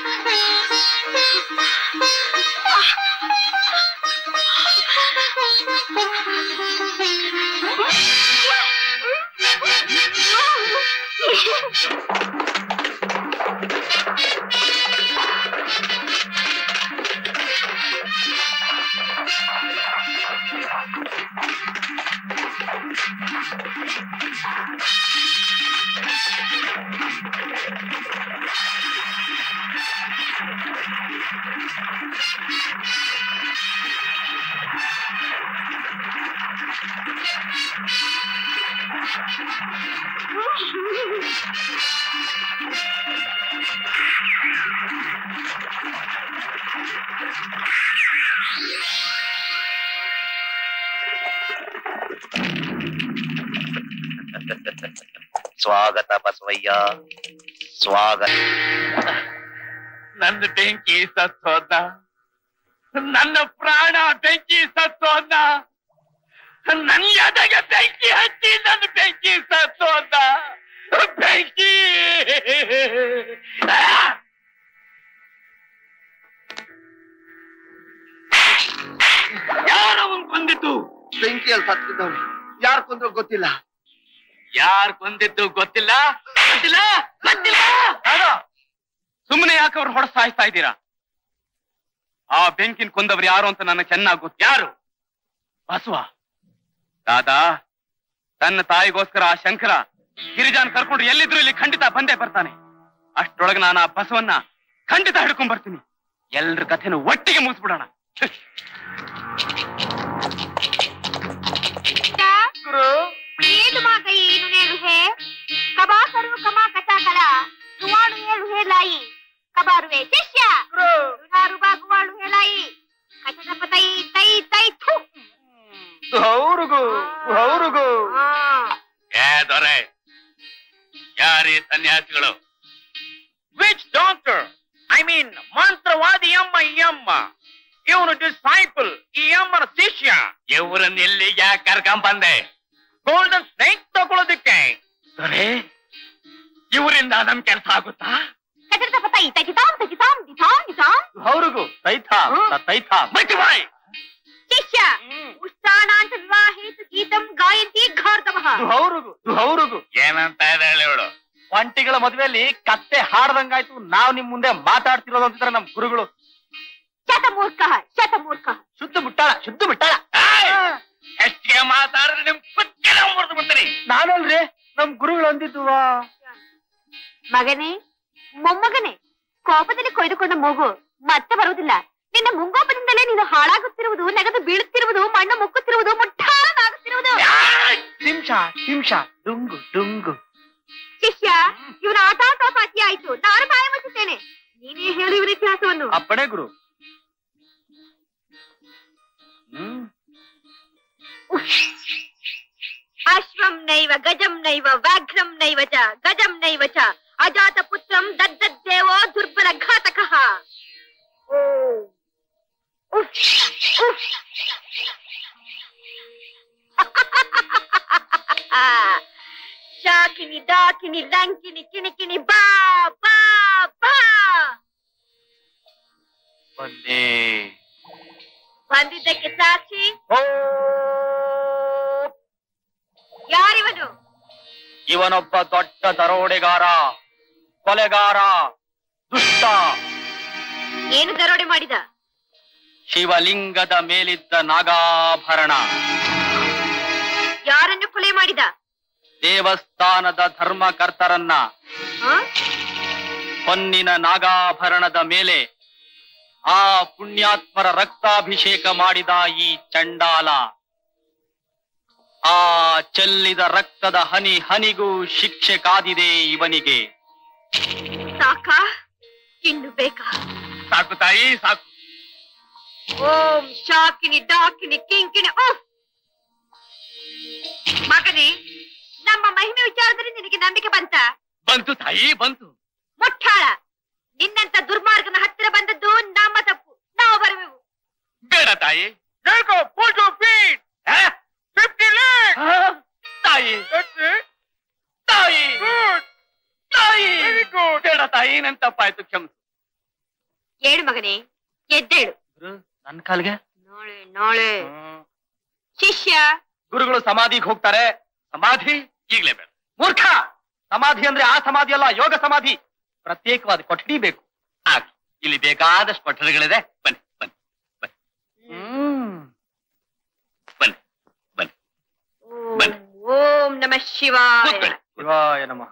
ಸ್ವಾಗತ ಬಸವಯ್ಯ ಸ್ವಾಗತ ನನ್ನ ಬೆಂಕಿ ಸತ್ತೋದ ನನ್ನ ಪ್ರಾಣ ಬೆಂಕಿ ಸತ್ತೋದ ನನ್ನ ಎದೆಗೆ ಬೆಂಕಿ ಹಚ್ಚಿ ನನ್ನ ಬೆಂಕಿ ಸತ್ತೋದ ಬೆಂಕಿ ಯಾರವನ್ ಕೊಂದಿತ್ತು ಬೆಂಕಿಯಲ್ಲಿ ಸತ್ತಿದ್ದವ್ರು ಯಾರು ಕೊಂದ್ರು ಗೊತ್ತಿಲ್ಲ ಯಾರ್ ಕೊಂದಿದ್ದು ಗೊತ್ತಿಲ್ಲ ಗೊತ್ತಿಲ್ಲ ಗೊತ್ತಿಲ್ಲ ಸುಮ್ಮನೆ ಯಾಕೆ ಅವ್ರು ಹೊಡೆಸ್ ಸಾಯಿಸ್ತಾ ಇದ್ದೀರಾ ಆ ಬೆಂಕಿನ ಕೊಂದವ್ರು ಯಾರು ಅಂತ ನನಗೆ ಚೆನ್ನಾಗಿ ಗೊತ್ತು ಯಾರು ಬಸವ ದಾದಾ ತನ್ನ ತಾಯಿಗೋಸ್ಕರ ಆ ಶಂಕರ ಗಿರಿಜಾನ್ ಕರ್ಕೊಂಡು ಎಲ್ಲಿದ್ರು ಇಲ್ಲಿ ಖಂಡಿತ ಬಂದೇ ಬರ್ತಾನೆ ಅಷ್ಟರೊಳಗೆ ನಾನು ಆ ಬಸವನ್ನ ಖಂಡಿತ ಹಿಡ್ಕೊಂಡ್ ಬರ್ತೀನಿ ಎಲ್ರ ಕಥೆನೂ ಒಟ್ಟಿಗೆ ಮುಗಿಸ್ಬಿಡೋಣ ಏನು ಮಗ ಏನು ನೇಳು ಹೇ ಕಬಾ ಕರು ಕಮಾ ಕಥಾ ಕಲ ನುವಾಳು ಹೇಳು ಹೇ ಲಾಯಿ ಕಬಾರುವೆ ಶಿಷ್ಯ ರುಣಾರು ಬಾಗುವಾಳು ಹೇ ಲಾಯಿ ಕಚದ ಪತೈ ತೈ ತೈ ಥು ಅವ್ರಿಗೂ ಅವ್ರಿಗೂ ಏ ದೊರೆ ಯಾರೀ ಸನ್ಯಾಸಿಗಳು ವಿಚ್ ಡಾಕ್ಟರ್ ಐ ಮೀನ್ ಮಂತ್ರವಾದಿ ಅಮ್ಮ ಈ ಅಮ್ಮ ಇವನು ಡಿಸೈಪಲ್ ಈ ಅಮ್ಮನ ಶಿಷ್ಯ ಇವರನ್ನ ಎಲ್ಲಿಗೆ ಯಾಕೆ ಕರ್ಕೊಂಡ್ ಬಂದೆ ಗೋಲ್ಡನ್ ಸ್ನೇಕ್ ತಗೊಳ್ಳೋದಕ್ಕೆ ದೊರೆ ಇವರಿಂದ ನಮ್ ಕೆಲಸ ಆಗುತ್ತಾ ಕಚದ ಪತೈ ತಗಿತಾಂ ತಗಿತಾಂ ದಿತಾಂ ದಿತಾಂ ಅವ್ರಿಗೂ ತೈಥ ತೈಥ ಮೈತಿ ಬಾಯ್ ಶಿಷ್ಯ ಉಷ್ಟಾನಾಂತ ವಿವಾಹೇತು ಗೀತಂ ಗಾಯಂತಿ ಘಾರ್ದವಃ ಅವ್ರಿಗೂ ಅವ್ರಿಗೂ ಏನಂತ ಇದ್ದಾಳೆ ಇವಳು ಒಂಟಿಗಳ ಮದುವೆಯಲ್ಲಿ ಕತ್ತೆ ಹಾಡ್ದಂಗಾಯ್ತು ನಾವ್ ನಿಮ್ ಮುಂದೆ ಮಾತಾಡ್ತಿರೋದು ಅಂತಿದ್ರೆ ನಮ್ ಗುರುಗಳು ಶತಮೂರ್ಖ ಶತಮೂರ್ಖ ಶುದ್ಧ ಬಿಟ್ಟಾಳ ಶುದ್ಧ ಬಿಟ್ಟಾಳ ಹೆಚ್ಚಿಗೆ ಮಾತಾಡಿದ್ರೆ ನಿಮ್ ಕುತ್ತಿಗೆ ಮುರಿದು ಬಿಡ್ತೀನಿ ನಾನಲ್ರಿ ನಮ್ ಗುರುಗಳು ಅಂದಿದ್ದುವಾ ಮಗನೇ ಮೊಮ್ಮಗನೇ ಕೋಪದಲ್ಲಿ ಕೊಯ್ದುಕೊಂಡ ಮೂಗು ಮತ್ತೆ ಬರುವುದಿಲ್ಲ ನಿನ್ನ ಮುಂಗೋಪದಿಂದಲೇ ನೀನು ಹಾಳಾಗುತ್ತಿರುವುದು ನೆಗೆದು ಬೀಳುತ್ತಿರುವುದು ಮಣ್ಣು ಮುಕ್ಕುತ್ತಿರುವುದು ಮುಟ್ಟಾಳನಾಗುತ್ತಿರುವುದು ನಿಮಿಷ ನಿಮಿಷ ಡುಂಗು ಡುಂಗು ಶಿಷ್ಯ ಇವನ ಆಟಾಟೋಪಾಟಿ ಆಯ್ತು ನಾನು ಬಾಯ ಮುಚ್ಚುತ್ತೇನೆ ನೀನೇ ಹೇಳು ಇವನ ಇತಿಹಾಸವನ್ನು ಅಪ್ಪಣೆ ಗುರು ಹ್ಮ್ ಅಶ್ವಂ ನೈವ ಗಜಂ ನೈವ ವ್ಯಾಘ್ರಂ ನೈವ ಚ ಗಜಂ ನೈವ ಚ ಅಜಾತ ಪುತ್ರಂ ದದ್ದದ್ದೇವೋ ದುರ್ಬಲ ಘಾತಕಃ ಓ ಉಫ್, ಉಫ್. ಶಾಕಿನಿ ಡಾಕಿನಿ ಲಂಕಿನಿ ಕಿಣಿಕಿನಿ ಬಾ ಬಾ ಬಾ ಬಂದೆ ಬಂದಿದ್ದಕ್ಕೆ ಸಾಕ್ಷಿ ಓ ಯಾರಿವನು ಇವನೊಬ್ಬ ದೊಡ್ಡ ದರೋಡೆಗಾರ ಕೊಲೆಗಾರ ದುಷ್ಟ ಏನು ದರೋಡೆ ಮಾಡಿದ ಶಿವಲಿಂಗದ ಮೇಲಿದ್ದ ನಾಗಾಭರಣ ಯಾರನ್ನು ಕೊಲೆ ಮಾಡಿದ ದೇವಸ್ಥಾನದ ಧರ್ಮಕರ್ತರನ್ನ ಆ? ಹೊನ್ನಿನ ನಾಗಾಭರಣದ ಮೇಲೆ ಆ ಪುಣ್ಯಾತ್ಮರ ರಕ್ತಾಭಿಷೇಕ ಮಾಡಿದ ಈ ಚಂಡಾಲ ಆ ಚೆಲ್ಲಿದ ರಕ್ತದ ಹನಿ ಹನಿಗೂ ಶಿಕ್ಷೆ ಕಾದಿದೆ ಇವನಿಗೆ ಸಾಕಾ ಇನ್ನು ಬೇಕಾ ಸಾಕು ತಾಯಿ ಸಾಕು ಓಂ ಶಾಕಿನಿ ಡಾಕಿನಿ ಕಿಂಕಿಣಿ ಓಫ್ ಮಗನೇ ನಮ್ಮ ಮಹಿಮೆ ವಿಚಾರದಲ್ಲಿ ನಿನಗೆ ನಂಬಿಕೆ ಬಂತ ಬಂತು ತಾಯಿ ಬಂತು ಮುಟ್ಟಾಳ ನಿನ್ನಂತ ದುರ್ಮಾರ್ಗನ ಹತ್ತಿರ ಬಂದದ್ದು ನಮ್ಮ ತಪ್ಪು ನಾವು ಬರುವೆವು ಬೇಡ ತಾಯಿ ತಾಯಿ ತಾಯಿ ತಾಯಿ ಬೇಡ ತಾಯಿ ನನ್ ತಪ್ಪಾಯ್ತು ಕ್ಷಮಿಸು ಏಳು ಮಗನೇ ಎದ್ದೇಳು ನನ್ ಕಾಲ್ಗೆ ನಾಳೆ ನಾಳೆ ಶಿಷ್ಯ ಗುರುಗಳು ಸಮಾಧಿಗೆ ಹೋಗ್ತಾರೆ ಸಮಾಧಿ ಈಗ್ಲೇ ಬೇಡ ಮೂರ್ಖ ಸಮಾಧಿ ಅಂದ್ರೆ ಆ ಸಮಾಧಿ ಅಲ್ಲ ಯೋಗ ಸಮಾಧಿ ಪ್ರತ್ಯೇಕವಾದ ಕೊಠಡಿ ಬೇಕು ಆಗ್ಲಿ ಇಲ್ಲಿ ಬೇಕಾದಷ್ಟು ಕೊಠಡಿಗಳಿದೆ ಬನ್ನಿ ಬನ್ನಿ ಬನ್ನಿ ಬನ್ನಿ ಓಂ ಬನ್ನಿ. ಓಂ ನಮ ಶಿವಾಯ ಕೂತ್ಕೊಳ್ಳಿ ಶಿವಾಯ ನಮಃ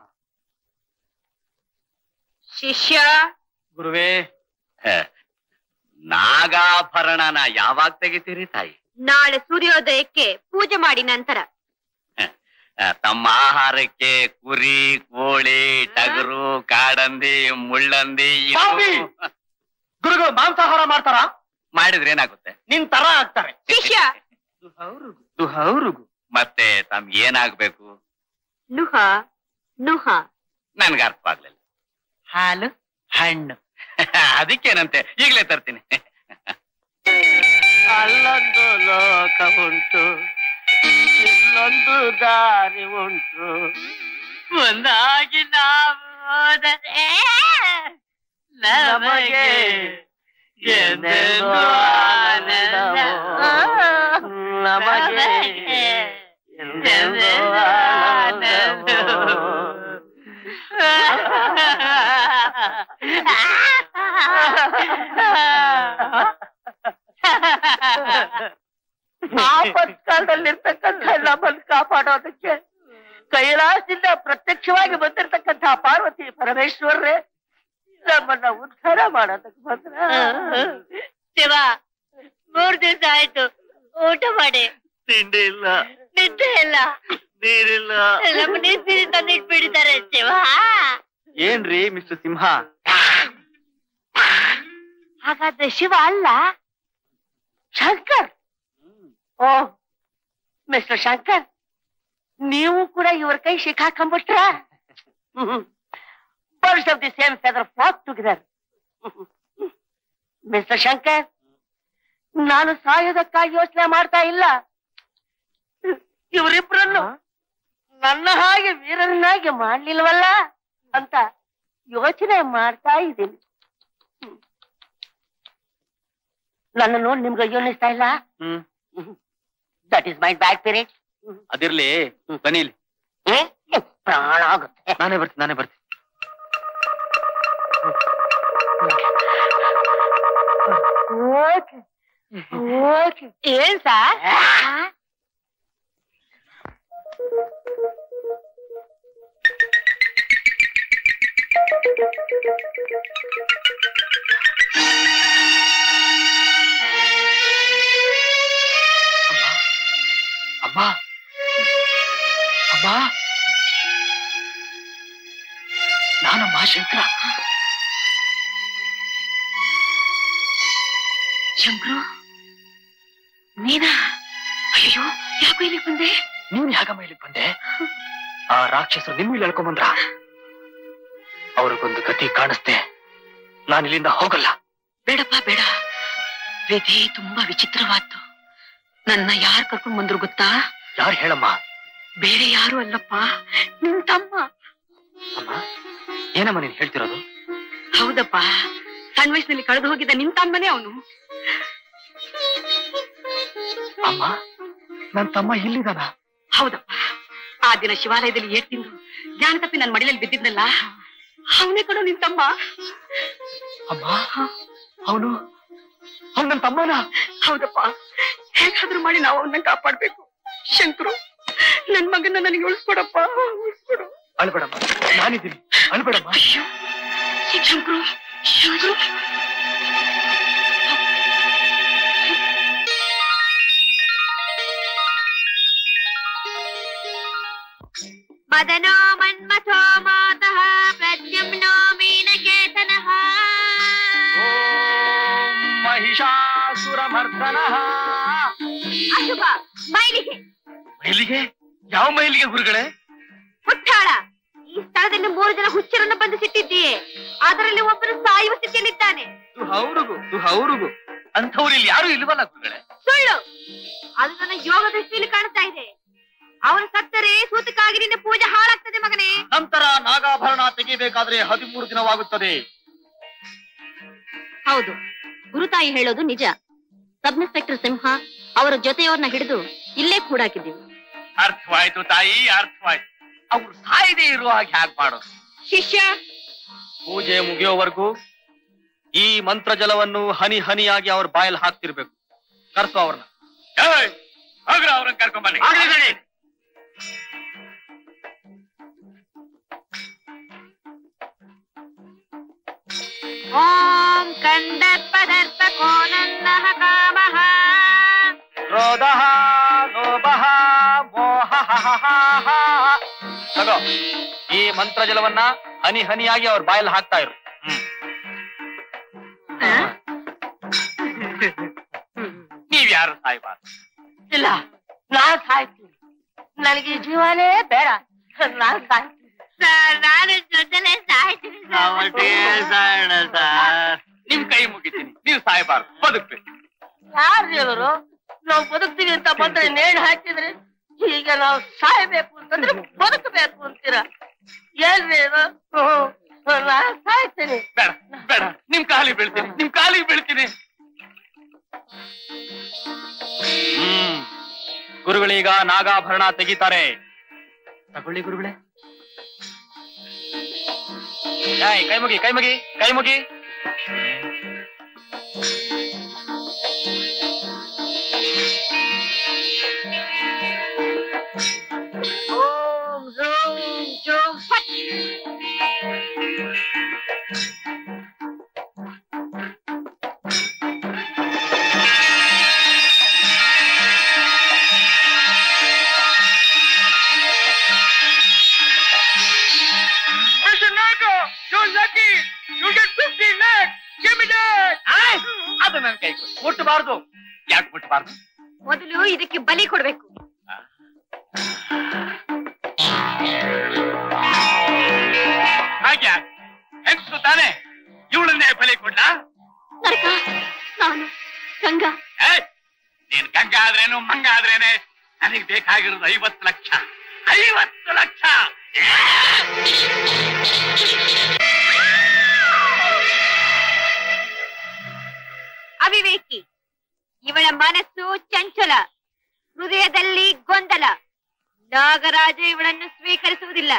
ಶಿಷ್ಯ ಗುರುವೇ ಹೇ, ನಾಗಾಭರಣನ ಯಾವಾಗ ತೆಗಿತೀರಿ ತಾಯಿ ನಾಳೆ ಸೂರ್ಯೋದಯಕ್ಕೆ ಪೂಜೆ ಮಾಡಿ ನಂತರ ಆ, ತಮ್ಮ ಆಹಾರಕ್ಕೆ ಕುರಿ ಕೋಳಿ ಟಗರು ಕಾಡಂದಿ ಮುಳ್ಳಂದಿ ಇವು ಸ್ವಾಮಿ! ಗುರುಗಳು ಮಾಂಸಾಹಾರ ಮಾಡ್ತಾರ ಮಾಡಿದ್ರೆ ಏನಾಗುತ್ತೆ ನಿನ್ ತರ ಆಗ್ತಾರೆ ಶಿಷ್ಯ ದುಹೌರುಗು ಮತ್ತೆ ತಮ್ಗೆ ಏನಾಗ್ಬೇಕು ನುಹ ನುಹ ನನ್ಗೆ ಅರ್ಥವಾಗ್ಲಿಲ್ಲ ಹಾಲು ಹಣ್ಣು ಅದಕ್ಕೇನಂತೆ ಈಗ್ಲೇ ತರ್ತೀನಿ ಅಲ್ಲೊಂದು ಲೋಕ ಉಂಟು ಇಲ್ಲೊಂದು ದಾರಿ ಉಂಟು ಒಂದಾಗಿ ನಾವು ಹೋದರೆ ನಮಗೆ ಎಂದೆಂದೂ ಆನಂದವು. ನಮಗೆ ಎಂದೆಂದೂ ಆಪತ್ಕಾಲದಲ್ಲಿರ್ತಕ್ಕಂಥ ನಮ್ಮನ್ನು ಕಾಪಾಡೋದಕ್ಕೆ ಕೈಲಾಸದಿಂದ ಪ್ರತ್ಯಕ್ಷವಾಗಿ ಬಂದಿರತಕ್ಕಂಥ ಪಾರ್ವತಿ ಪರಮೇಶ್ವರರೇ ನಮ್ಮನ್ನ ಉದ್ಧಾರ ಮಾಡೋದಕ್ಕೆ ಬಂದ್ರ ಶಿವ ಮೂರ್ ದಿವಸ ಆಯ್ತು ಊಟ ಮಾಡಿ ತಿಂಡಿ ಇಲ್ಲ ನಿದ್ದೆ ಇಲ್ಲ ನೀರಿಲ್ಲ ನಮ್ಮ ನೀರು ತಂದಿಟ್ಬಿಟ್ಟಿದ್ದಾರೆ ಶಿವ ಏನ್ರಿ ಮಿಸ್ಟರ್ ಸಿಂಹ ಹಾಗಾದ್ರೆ ಶಿವ ಅಲ್ಲ ಶಂಕರ್ ಓ ಮಿಸ್ಟರ್ ಶಂಕರ್ ನೀವು ಕೂಡ ಇವ್ರ ಕೈ ಸಿಕ್ಕಾಕೊಂಡ್ಬಿಟ್ರ birds of the same feather flock together mister Shankar ನಾನು ಸಾಯೋದಕ್ಕಾಗಿ ಯೋಚನೆ ಮಾಡ್ತಾ ಇಲ್ಲ ಇವರಿಬ್ರನ್ನು ನನ್ನ ಹಾಗೆ ವೀರರನ್ನಾಗಿ ಮಾಡ್ಲಿಲ್ವಲ್ಲ ಅಂತ ಯೋಚನೆ ಮಾಡ್ತಾ ಇದ್ದೀನಿ ನನ್ನ ನೋಡಿ ನಿಮ್ಗೆ ಅಯ್ಯೋ ಅನ್ನಿಸ್ತಾ ಇಲ್ಲ ಹ್ಮ್ that is my bad period ಅದಿರ್ಲಿ ಬನ್ನಿ ಇಲ್ಲಿ ಪ್ರಾಣ ಆಗುತ್ತೆ ನಾನೇ ಬರ್ತೀನಿ ನಾನೇ ಬರ್ತೀನಿ ಓಕೆ ಓಕೆ ಏನ್ ಸರ್ ಅಮ್ಮ ಅಮ್ಮ ನಾನಮ್ಮ ಶಂಕರ ಶಂಕ್ರು ನೀನಾ ಅಯ್ಯೋ ಯಾಕೋ ಇಲ್ಲಿಗೆ ಬಂದೆ ನೀನ್ ಯಾಕಮ್ಮ ಇಲ್ಲಿಗೆ ಬಂದೆ ಆ ರಾಕ್ಷಸರು ನಿಮ್ಮ ಇಲ್ಲಿ ಹೇಳ್ಕೊಂಬಂದ್ರ ಅವ್ರಿಗೊಂದು ಗತಿ ಕಾಣಿಸ್ದೆ ನಾನು ಇಲ್ಲಿಂದ ಹೋಗಲ್ಲ ಬೇಡಪ್ಪ ಬೇಡ ವಿಧಿ ತುಂಬಾ ವಿಚಿತ್ರವಾದ್ದು ನನ್ನ ಯಾರು ಕರ್ಕೊಂಡ್ ಬಂದ್ರು ಗೊತ್ತಾ ಯಾರು ಹೇಳಮ್ಮ ಬೇರೆ ಯಾರು ಅಲ್ಲಪ್ಪ ನಿನ್ ತಮ್ಮ ಅಮ್ಮ ಏನಮ್ಮ ನೀನ್ ಹೇಳ್ತಿರೋದು ಹೌದಪ್ಪ ಸಣ್ಣ ವಯಸ್ಸಿನಲ್ಲಿ ಕಳೆದು ಹೋಗಿದ್ದ ನಿನ್ ತಮ್ಮನೇ ಅವನು ಅಮ್ಮ ನನ್ ತಮ್ಮ ಇಲ್ಲಿದಾನ ಹೌದಪ್ಪ ಆ ದಿನ ಶಿವಾಲಯದಲ್ಲಿ ಏಟ್ ತಿಂದು ಜ್ಞಾನ ತಪ್ಪಿ ನನ್ನ ಮಡಿಲಲ್ಲಿ ಬಿದ್ದಿದ್ನಲ್ಲ ಅವನೇ ಕಣೋ ನಿನ್ ತಮ್ಮ ಅಮ್ಮ ಅವನು ಅವನ ನನ್ನ ತಮ್ಮನ ಹೌದಪ್ಪ ಹೇಗಾದ್ರೂ ಮಾಡಿ ನಾವು ಅವನ್ನ ಕಾಪಾಡ್ಬೇಕು ಶಂಕರು ನನ್ ಮಗನ ನನಗೆ ಉಳಿಸ್ಕೊಡಪ್ಪ ಉಳಿಸ್ಕೊಡು ಅಳ್ಬೇಡಮ್ಮ ನಾನಿದ್ದೀನಿ ಅಳ್ಬೇಡಮ್ಮ ಶಂಕರು ಶಂಕರು ಮದನೋ ಮನ್ಮಥೋ ಮಾತಃ ಪ್ರದ್ಯುಮ್ನೋ ಮೀನಕೇತನಃ ಮಹಿಷಾಸುರ ಮರ್ದನ ಅಶುಭ ಮೈಲಿಗೆ ಮೈಲಿಗೆ ಯಾವ ಮೈಲಿಗೆ ಗುರುಗಳೇ ಮುಟ್ಟಾಳ ಈ ಸ್ಥಳದಲ್ಲಿ ಮೂರು ಜನ ಹುಚ್ಚರನ್ನು ಬಂಧಿಸಿಟ್ಟಿದ್ದೀಯೆ ಅದರಲ್ಲಿ ಒಬ್ಬನು ಸಾಯುವ ಸ್ಥಿತಿಯಲ್ಲಿದ್ದಾನೆ ಹೌರುಗು ಹೌರುಗು ಅಂಥವ್ರು ಇಲ್ಲಿ ಯಾರು ಇಲ್ವಲ್ಲ ಗುರುಗಳೇ ಸುಳ್ಳು ಅದು ನನ್ನ ಯೋಗ ದೃಷ್ಟಿಯಲ್ಲಿ ಕಾಣ್ತಾ ಇದೆ ಅವನು ಸತ್ತರೆ ಸೂತಕ್ಕಾಗಿ ನಿನ್ನ ಪೂಜೆ ಹಾಳಾಗ್ತದೆ ಮಗನೇ ನಂತರ ನಾಗಾಭರಣ ತೆಗಿಬೇಕಾದ್ರೆ ಹದಿಮೂರು ದಿನವಾಗುತ್ತದೆ ಹೌದು ಗುರುತಾಯಿ ಹೇಳೋದು ನಿಜ ಸಬ್ ಇನ್ಸ್ಪೆಕ್ಟರ್ ಸಿಂಹ ಅವರ ಜೊತೆಯವ್ರನ್ನ ಹಿಡಿದು ಇಲ್ಲೇ ಕೂಡಾಕಿದ್ದೀವಿ ಅರ್ಥವಾಯ್ತು ತಾಯಿ ಅರ್ಥವಾಯ್ತು ಅವ್ರು ಸಾಯದೆ ಇರುವ ಹಾಗೆ ಹ್ಯಾಕ್ ಮಾಡೋದು ಶಿಷ್ಯ ಪೂಜೆ ಮುಗಿಯೋವರೆಗೂ ಈ ಮಂತ್ರ ಜಲವನ್ನು ಹನಿ ಹನಿಯಾಗಿ ಅವ್ರ ಬಾಯಲ್ಲಿ ಹಾಕ್ತಿರ್ಬೇಕು ಕರ್ಸು ಅವ್ರನ್ನ ಏಯ್, ಹೋಗ್ರ ಅವ್ರನ್ನ ಕರ್ಕೊಂಬನ್ನಿ ಓಂ ಕಂದರ್ಪದರ್ಪ ಕೋನನ್ನಃ ಕಾಮಃ ಕ್ರೋಧ ಲೋಭ ಮೋಹ ತಗೋ ಈ ಮಂತ್ರ ಜಲವನ್ನ ಹನಿ ಹನಿಯಾಗಿ ಅವ್ರ ಬಾಯಲ್ಲಿ ಹಾಕ್ತಾ ಇರು ನೀವ್ಯಾರು ಸಾಯ್ಬಾರ್ದು ಇಲ್ಲ ನಾನ್ ಸಾಯ್ತೀನಿ ನನಗೆ ಈ ಜೀವನೇ ಬೇಡ ನಾನ್ ಸಾಯ್ತೀನಿ ನಾನು ಜೊತೆಲೆ ಸಾಯ್ತೀನಿ ನಿಮ್ ಕೈ ಮುಗಿತೀನಿ ನೀವು ಸಾಯ್ಬಾರ್ದು ಬದುಕ್ಬೇಕು ಯಾರು ಹೇಳೋರು ನಾವು ಬದುಕ್ತೀವಿ ಅಂತ ಬಂದ್ರೆ ನೇಣು ಹಾಕಿದ್ರೆ ಈಗ ನಾವು ಸಾಯ್ಬೇಕು ಅಂತಂದ್ರೆ ಬದುಕಬೇಕು ಅಂತೀರ ಏನ್ರಿ ಇದು ಹ್ಮ್. ನಾನ್ ಸಾಯ್ತೀನಿ ಬೇಡ ಬೇಡ ನಿಮ್ ಕಾಲಿಗೆ ಬೀಳ್ತೀನಿ ನಿಮ್ ಕಾಲಿಗೆ ಬೀಳ್ತೀನಿ ಹ್ಮ್ ಗುರುಗಳೀಗ ನಾಗಾಭರಣ ತೆಗಿತಾರೆ ತಗೊಳ್ಳಿ ಗುರುಗಳೇ ಏಯ್, ಕೈ ಮುಗಿ ಕೈ ಮುಗಿ ಕೈ ಮುಗಿ ಓಂ ಹ್ರೂಂ ಜೂಂ ಫಟ್ ಅದು ನನ್ ಕೈ ಕೊಡಿ ಮುಟ್ಟಬಾರ್ದು ಯಾಕೆ ಮುಟ್ಟಬಾರ್ದು ಮೊದಲು ಇದಕ್ಕೆ ಬಲಿ ಕೊಡ್ಬೇಕು ಹಾಗೆ ಹೆಂಗ್ಸು ತಾನೆ ಇವಳನ್ನೇ ಬಲಿ ಕೊಡ್ಲ ನರಕ ನಾನು ಗಂಗಾ ಏಯ್, ನೀನ್ ಗಂಗಾ ಆದ್ರೇನು ಮಂಗ ಆದ್ರೇನೆ ನನಗ್ ಬೇಕಾಗಿರೋದು ಐವತ್ತು ಲಕ್ಷ ಐವತ್ತು ಲಕ್ಷ ಅವಿವೇಕಿ ಇವಳ ಮನಸ್ಸು ಚಂಚಲ ಹೃದಯದಲ್ಲಿ ಗೊಂದಲ ನಾಗರಾಜ ಇವಳನ್ನು ಸ್ವೀಕರಿಸುವುದಿಲ್ಲ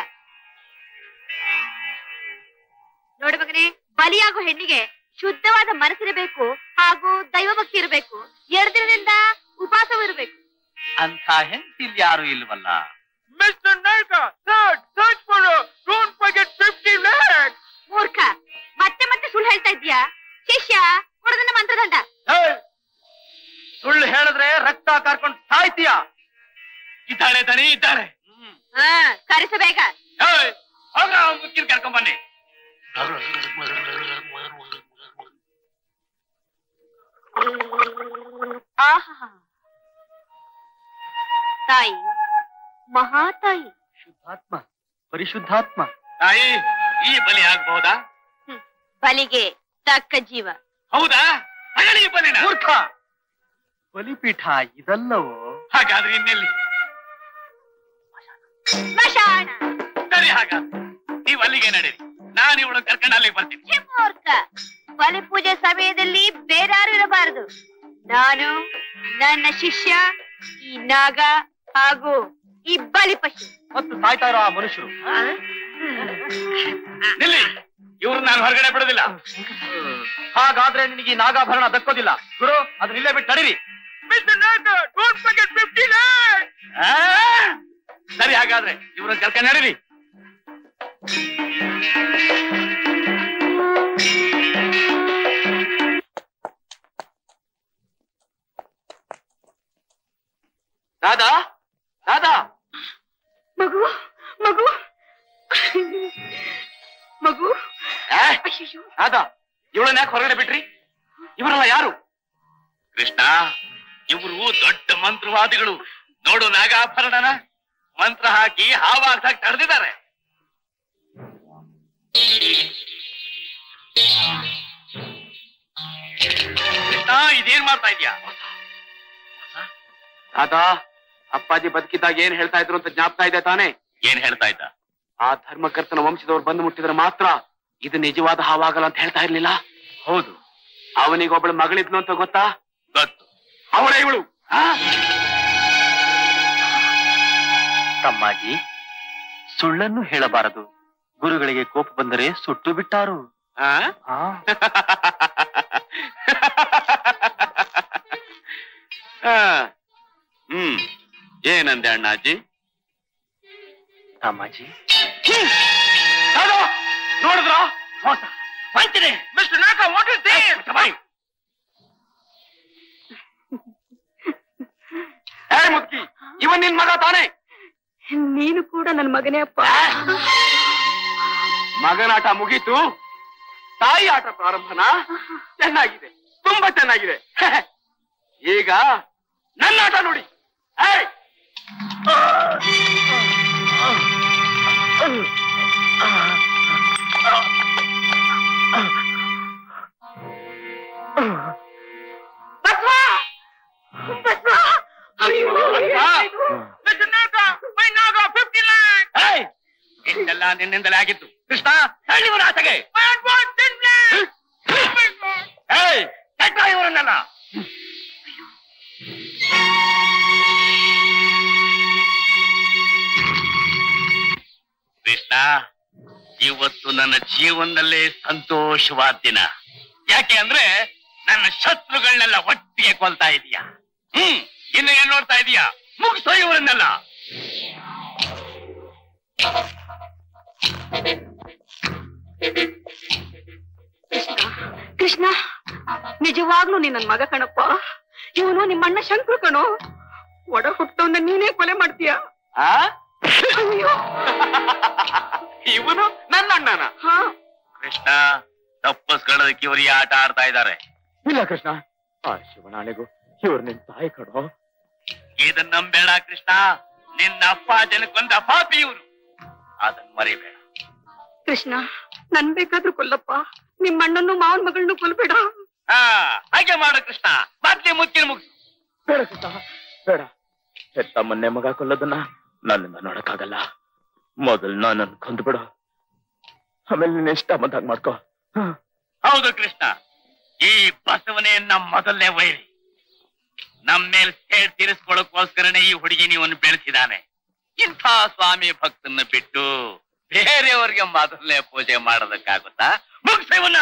ನೋಡು ಮಗನೇ ಬಲಿಯಾಗುವ ಹೆಣ್ಣಿಗೆ ಶುದ್ಧವಾದ ಮನಸ್ಸಿರಬೇಕು ಹಾಗೂ ದೈವಭಕ್ತಿ ಇರಬೇಕು ಎರಡು ದಿನದಿಂದ ಉಪವಾಸವೂ ಇರಬೇಕು ಅಂತ ಹೆಂಗ್ಸಿಲ್ ಯಾರು ಇಲ್ವಲ್ಲ mister Nayaka search search for don't forget 50 lakhs ಮೂರ್ಖ ಮತ್ತೆ ಮತ್ತೆ ಸುಳ್ಳು ಹೇಳ್ತಾ ಇದ್ಯಾ ಶಿಷ್ಯ ಕೊಡದನ್ನ ಮಂತ್ರದಂಡ ಸುಳ್ಳು ಹೇಳಿದ್ರೆ ರಕ್ತ ಕಾರ್ಕೊಂಡು ಸಾಯ್ತೀಯ ಇದ್ದಾಳೆ ದನಿ ಇದ್ದಾಳೆ ಹಾ ಕರೆಸ ಬೇಗ ಏಯ್, ಹೋಗ್ರ ಅವ್ನ್ ಮುಚ್ಚಿನ ಕರ್ಕೊಂಡ್ ಬನ್ನಿ ಆಹಾ ತಾಯಿ ಮಹಾತಾಯಿ ಶುದ್ಧಾತ್ಮ ಪರಿಶುದ್ಧಾತ್ಮ ತಾಯಿ ಈ ಬಲಿ ಆಗ್ಬಹುದಾ ಹ್ಮ್. ಬಲಿಗೆ ತಕ್ಕ ಜೀವ ಹೌದಾ ತಗೊಳ್ಳಿ ಈ ಬಲಿನ ಮೂರ್ಖ ಬಲಿಪೀಠ ಇದಲ್ಲವೋ ಹಾಗಾದ್ರೆ ಇನ್ನೆಲ್ಲಿ ಸ್ಮಶಾನ ಸರಿ ಹಾಗ ನೀವು ಅಲ್ಲಿಗೆ ನಡೀರಿ ನಾನು ಇವಳು ಕರ್ಕೊಂಡು ಅಲ್ಲಿಗೆ ಬರ್ತೀನಿ ಛೆ, ಮೂರ್ಖ ಬಲಿ ಪೂಜೆ ಸಮಯದಲ್ಲಿ ಬೇರಾರು ಇರಬಾರದು ನಾನು ನನ್ನ ಶಿಷ್ಯ ಈ ನಾಗ ಹಾಗೂ ಈ ಬಲಿ ಪಶು ಮತ್ತು ಸಾಯ್ತಾ ಇರೋ ಆ ಮನುಷ್ಯರು ನಿಲ್ಲಿ ಇವ್ರು ನಾನು ಹೊರಗಡೆ ಬಿಡೋದಿಲ್ಲ ಹಾಗಾದ್ರೆ ನಿನಗೆ ಈ ನಾಗಾಭರಣ ದಕ್ಕೋದಿಲ್ಲ ಗುರು ಅದನ್ನ ಇಲ್ಲೇ ಬಿಟ್ಟು ನಡೀರಿ ಆ? ಸರಿ ಹಾಗಾದ್ರೆ ಇವ್ರನ್ನ ಕರ್ಕೊಂಡು ನಡೀರಿ ದಾದಾ ದಾದಾ ಮಗು ಮಗು ಮಗು ಏ, ಅಯ್ಯೋ ದಾದಾ ಇವಳನ್ನ ಯಾಕೆ ಹೊರಗಡೆ ಬಿಟ್ರಿ ಇವರೆಲ್ಲ ಯಾರು ಕೃಷ್ಣ ಇವರು ದೊಡ್ಡ ಮಂತ್ರವಾದಿಗಳು ನೋಡು ನಾಗಾಭರಣನ ಮಂತ್ರ ಹಾಕಿ ಹಾವಾಗ್ಸಾಕ್ ತಡೆದಿದ್ದಾರೆ ಕೃಷ್ಣ ಇದೇನ್ ಮಾಡ್ತಾ ಇದ್ಯಾ ದಾದಾ ಅಪ್ಪಾಜಿ ಬದುಕಿದ್ದಾಗ ಏನ್ ಹೇಳ್ತಾ ಇದ್ರು ಅಂತ ಜ್ಞಾಪಕ ಇದೆ ತಾನೇ ಏನ್ ಹೇಳ್ತಾ ಇದ್ದ ಆ ಧರ್ಮಕರ್ತನ ವಂಶದವ್ರು ಬಂದು ಮುಟ್ಟಿದ್ರೆ ಮಾತ್ರ ಇದು ನಿಜವಾದ ಹಾವಾಗಲ್ಲ ಅಂತ ಹೇಳ್ತಾ ಇರ್ಲಿಲ್ಲ ಹೌದು ಅವನಿಗೊಬ್ಬಳು ಮಗಳಿದ್ಲು ಅಂತ ಗೊತ್ತಾ ಗೊತ್ತು ಅವಳೇ ಇವಳು ತಮ್ಮಾಜಿ ಸುಳ್ಳನ್ನು ಹೇಳಬಾರದು ಗುರುಗಳಿಗೆ ಕೋಪ ಬಂದರೆ ಸುಟ್ಟು ಬಿಟ್ಟಾರು ಆ? ಆ, ಆ. ಹ್ಮ್ ಏನಂದೆ ಅಣ್ಣಾಜಿ ತಮ್ಮಾಜಿ ನೋಡಿದ್ರ ಮೋಸ ವಂಚನೆ ಮಿಸ್ಟರ್ ನಾಗ ವಾಟ್ ಇಸ್ ದಿಸ್ ಏ ಮುದ್ಕಿ ಇವನ್ ನಿನ್ ಮಗ ತಾನೇ ನೀನು ಕೂಡ ನನ್ನ ಮಗನೇ ಅಪ್ಪ ಮಗನಾಟ ಮುಗೀತು ತಾಯಿ ಆಟ ಪ್ರಾರಂಭನಾ ಚೆನ್ನಾಗಿದೆ ತುಂಬಾ ಚೆನ್ನಾಗಿದೆ ಈಗ ನನ್ನ ಆಟ ನೋಡಿ ಏಯ್! ಏಯ್! ಇಷ್ಟೆಲ್ಲ ನಿನ್ನಿಂದಲೇ ಆಗಿತ್ತು ಕೃಷ್ಣ ಹೇಳಿ ಇವರ ಆಸೆಗೆ ಏಯ್ ಕೆಟ್ಟ ಇವರನ್ನೆಲ್ಲ ಕೃಷ್ಣ ಇವತ್ತು ನನ್ನ ಜೀವನದಲ್ಲೇ ಸಂತೋಷವಾದ ದಿನ ಯಾಕೆ ಅಂದ್ರೆ ನನ್ನ ಶತ್ರುಗಳನ್ನೆಲ್ಲ ಒಟ್ಟಿಗೆ ಕೊಲ್ತಾ ಇದೀಯ ಹ್ಮ್ ಇನ್ನು ಏನ್ ನೋಡ್ತಾ ಇದೀಯಾ ಮುಗಿಸೋ ಇವರನ್ನೆಲ್ಲ ಕೃಷ್ಣ ನಿಜವಾಗ್ಲೂ ನೀನ್ ನನ್ ಮಗ ಕಣಪ್ಪ ಇವನು ನಿಮ್ಮಣ್ಣ ಶಂಕರು ಕಣೋ ಒಡ ಹುಟ್ಟವನ್ನ ನೀನೇ ಕೊಲೆ ಮಾಡ್ತೀಯ ಆ? ಅಯ್ಯೋ ಇವನು ನನ್ನ ಅಣ್ಣನ ಹಾ ಕೃಷ್ಣ ತಪ್ಪಿಸ್ಕೊಳ್ಳೋದಕ್ಕೆ ಇವರು ಈ ಆಟ ಆಡ್ತಾ ಇದ್ದಾರೆ ಇಲ್ಲ ಕೃಷ್ಣ ಆ ಶಿವನಾಣೆಗೂ ಇವ್ರು ನಿನ್ ತಾಯಿ ಕಡೋ ಇದನ್ನ ನಂಬೇಡ ಕೃಷ್ಣ ನಿನ್ನ ಅಪ್ಪ ಜನಕ್ಕೊಂದ ಪಾಪಿ ಇವರು ಅದನ್ನ ಮರಿಬೇಡ ಕೃಷ್ಣ ನನ್ ಬೇಕಾದ್ರೂ ಕೊಲ್ಲಪ್ಪ ನಿಮ್ ಅಣ್ಣನ್ನು ಮಾವನ್ ಮಗಳನ್ನು ಕೊಲ್ಬೇಡ ಹಾ ಹಾಗೆ ಮಾಡು ಕೃಷ್ಣ ಮತ್ತೆ ಮುಚ್ಚಿನ ಮುಗಿಸು ಬೇಡ ಕೃಷ್ಣ ಬೇಡ ಹೆತ್ತ ಮೊನ್ನೆ ಮಗ ಕೊಲ್ಲೋದನ್ನ ನನ್ನಿಂದ ನೋಡಕ್ಕಾಗಲ್ಲ ಮೊದಲು ನನ್ನನ್ನು ಕೊಂದ್ಬಿಡು ಆಮೇಲೆ ನೀನ್ ಇಷ್ಟ ಬಂದಾಗ ಮಾಡ್ಕೋ ಹ. ಹೌದು ಕೃಷ್ಣ ಈ ಬಸವನೇ ನಮ್ಮ ಮೊದಲನೇ ವೈರಿ ನಮ್ ಮೇಲೆ ಸೇಡ್ ತೀರಿಸ್ಕೊಳ್ಳೋಕೋಸ್ಕರನೇ ಈ ಹುಡುಗಿ ನೀವನ್ನು ಬೆಳೆಸಿದಾನೆ ಇಂಥ ಸ್ವಾಮಿ ಭಕ್ತನ್ನ ಬಿಟ್ಟು ಬೇರೆಯವ್ರಿಗೆ ಮೊದಲನೇ ಪೂಜೆ ಮಾಡೋದಕ್ಕಾಗುತ್ತಾ ಮುಗಿಸವನ್ನ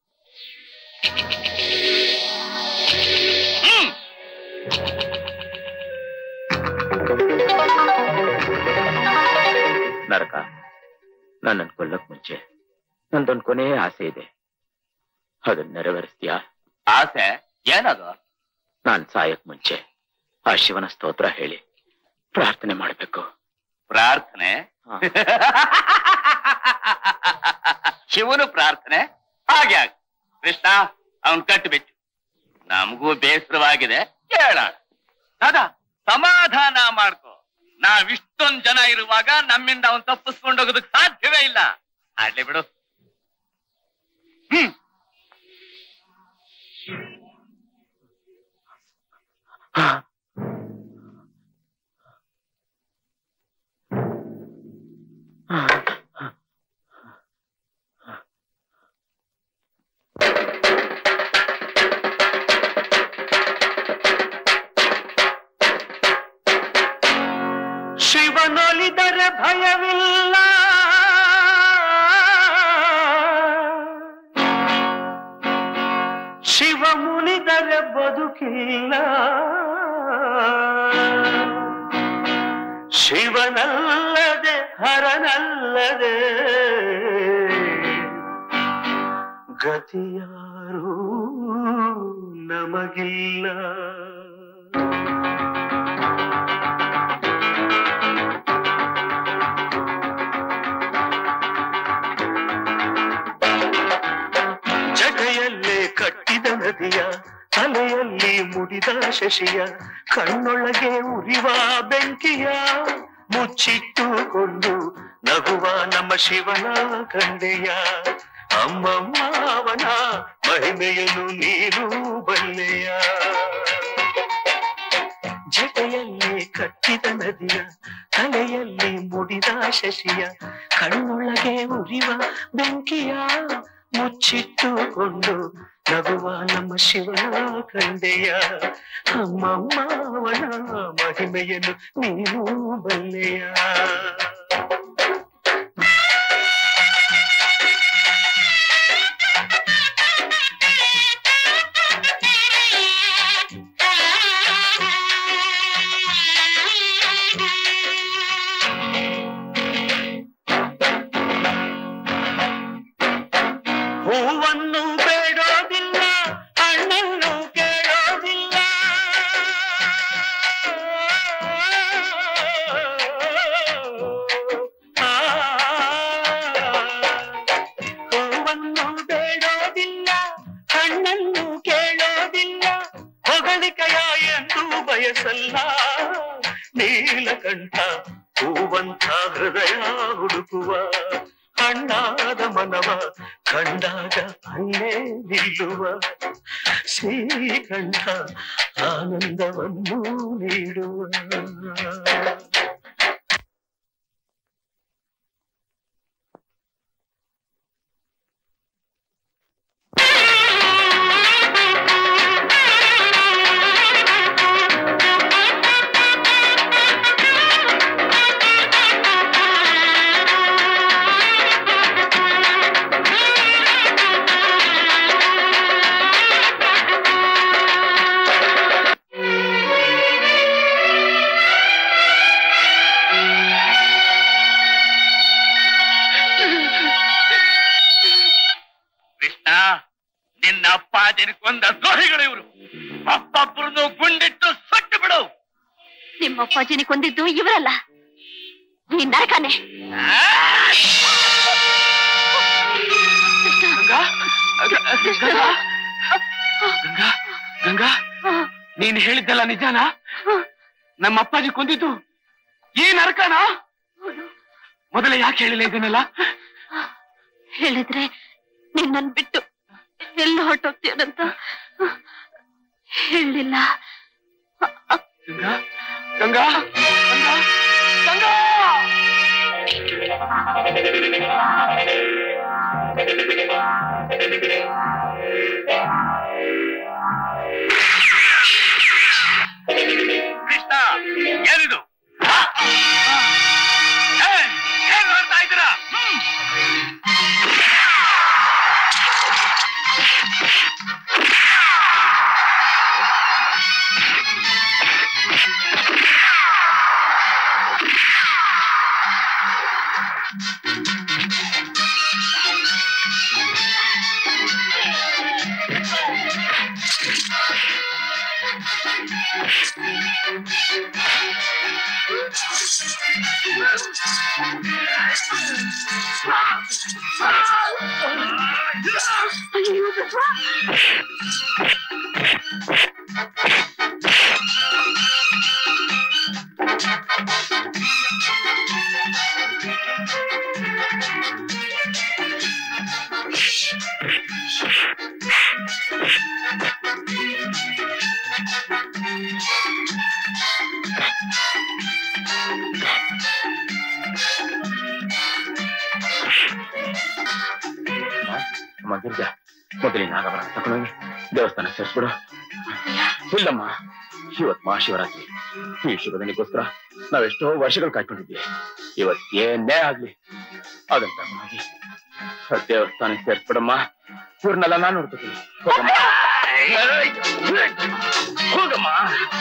ಹ್ಮ್ ನರಕ ನನ್ನನ್ನು ಕೊಲ್ಲಕ್ ಮುಂಚೆ ನಂದೊಂದು ಕೊನೆ ಆಸೆ ಇದೆ ಅದನ್ನ ನೆರವೇರಿಸ್ತೀಯಾ ಆಸೆ ಏನದು ನಾನ್ ಸಾಯಕ್ ಮುಂಚೆ ಆ ಶಿವನ ಸ್ತೋತ್ರ ಹೇಳಿ ಪ್ರಾರ್ಥನೆ ಮಾಡ್ಬೇಕು ಪ್ರಾರ್ಥನೆ ಹ. ಶಿವನು ಪ್ರಾರ್ಥನೆ ಹಾಗೆ ಆಗ ಕೃಷ್ಣ ಅವನ್ ಕಟ್ಟುಬಿಟ್ಟು ನಮಗೂ ಬೇಸರವಾಗಿದೆ ಕೇಳೋಣ ದಾದಾ ಸಮಾಧಾನ ಮಾಡ್ಕೋ ನಾವಿಷ್ಟೊಂದ್ ಜನ ಇರುವಾಗ ನಮ್ಮಿಂದ ಅವನ್ ತಪ್ಪಿಸ್ಕೊಂಡು ಹೋಗೋದಕ್ ಸಾಧ್ಯವೇ ಇಲ್ಲ ಆಡ್ಲಿ ಬಿಡು ಹ್ಮ್ ಶಿವನೊಲಿದರೆ ಭಯವಿಲ್ಲ ಇಲ್ಲದರೆ ಬದುಕಿಲ್ಲ ಶಿವನಲ್ಲದೆ ಹರನಲ್ಲದೆ ಗತಿಯಾರು ನಮಗಿಲ್ಲ ಜಡೆಯಲ್ಲೇ ಕಟ್ಟಿದ ನದಿಯ ತಲೆಯಲ್ಲಿ ಮುಡಿದ ಶಶಿಯ ಕಣ್ಣೊಳಗೆ ಉರಿವ ಬೆಂಕಿಯ ಮುಚ್ಚಿಟ್ಟುಕೊಂಡು ನಗುವ ನಮ್ಮ ಶಿವನ ಕಂಡೆಯ ಅಮ್ಮಮ್ಮ ಅವನ ಮಹಿಮೆಯನ್ನು ನೀನು ಬಲ್ಲೆಯ ಜಟೆಯಲ್ಲಿ ಕಟ್ಟಿದ ನದಿಯ ತಲೆಯಲ್ಲಿ ಮುಡಿದ ಶಶಿಯ ಕಣ್ಣೊಳಗೆ ಉರಿವ ಬೆಂಕಿಯ ಮುಚ್ಚಿಟ್ಟುಕೊಂಡು ನಗುವ ನಮ್ಮ ಶಿವನ ಕಂಡೆಯ ಅಮ್ಮಮ್ಮ ಅವನ ಮಹಿಮೆಯನ್ನು ನೀನು ಬಲ್ಲೆಯ ಹೂವನ್ನು ಬೇಡೋದಿಲ್ಲ ಹಣ್ಣನ್ನು ಕೇಳೋದಿಲ್ಲ ಆ, ಹೂವನ್ನು ಬೇಡೋದಿಲ್ಲ ಹಣ್ಣನ್ನು ಕೇಳೋದಿಲ್ಲ ಹೊಗಳಿಕೆಯ ಎಂದು ಬಯಸಲ್ಲ ನೀಲಕಂಠ ಹೂವಂತ ಹೃದಯ ಹುಡುಕುವ ಹಣ್ಣಾದ ಮನವ ಕಂಡಾಗ ಅಲ್ಲೇ ನಿಲ್ಲುವ ಶ್ರೀಕಂಠ ಆನಂದವನ್ನು ನೀಡುವ ಕೃಷ್ಣ ನಿನ್ನ ಅಪ್ಪಾಜಿನ ಕೊಂದ ದ್ರೋಹಿಗಳು ಇವರು ಒಬ್ಬೊಬ್ಬರನ್ನು ಗುಂಡಿಟ್ಟು ಸಟ್ಟು ಬಿಡು ನಿಮ್ಮ ಅಪ್ಪಾಜಿನಿ ಕೊಂದಿದ್ದು ಇವರಲ್ಲ ಈ ನರಕನೇ ಗಂಗಾ ಗಂಗಾ ಗಂಗಾ ಗಂಗಾ ನೀನ್ ಹೇಳಿದ್ದಲ್ಲ ನಿಜಾನಾ ನಮ್ಮ ಅಪ್ಪಾಜಿ ಕೊಂದಿದ್ದು ಈ ನರಕನ ಮೊದಲೇ ಯಾಕೆ ಹೇಳಿಲ್ಲ ಇದನ್ನೆಲ್ಲ ಹೇಳಿದ್ರೆ ನಿನ್ನನ್ ಬಿಟ್ಟು ಎಲ್ಲ ಹೊರಟೋಗ್ತೀಯನಂತ ಹೇಳಿಲ್ಲ ಗಂಗಾ ಗಂಗಾ ಗಂಗಾ ಗಂಗಾ ಕೃಷ್ಣ ಏನಿದು ಏಯ್, ಏನ್ ಮಾಡ್ತಾ ಇದ್ದೀರಾ ಹ್ಮ್. ಅಮ್ಮ ಗಿರ್ಜ ಮೊದಲಿನ ನಾಗವರ ತಗೊಂಡೋಗಿ ದೇವಸ್ಥಾನ ಸೇರಿಸ್ಬಿಡು ಇಲ್ಲಮ್ಮ ಇವತ್ ಮಹಾಶಿವರಾತ್ರಿ ಈ ಶುಭದನಿಗೋಸ್ಕರ ನಾವೆಷ್ಟೋ ವರ್ಷಗಳು ಕಾಯ್ಕೊಂಡಿದ್ವಿ ಇವತ್ ಏನೇ ಆಗ್ಲಿ ಅದನ್ನ ತಗೊಂಡೋಗಿ ದೇವಸ್ಥಾನ ಸೇರಿಸ್ಬಿಡಮ್ಮ ಇವ್ರನ್ನೆಲ್ಲ ನಾನು ನೋಡ್ಕೊತೀನಿ ಹೋಗಮ್ಮ ಹೋಗಮ್ಮ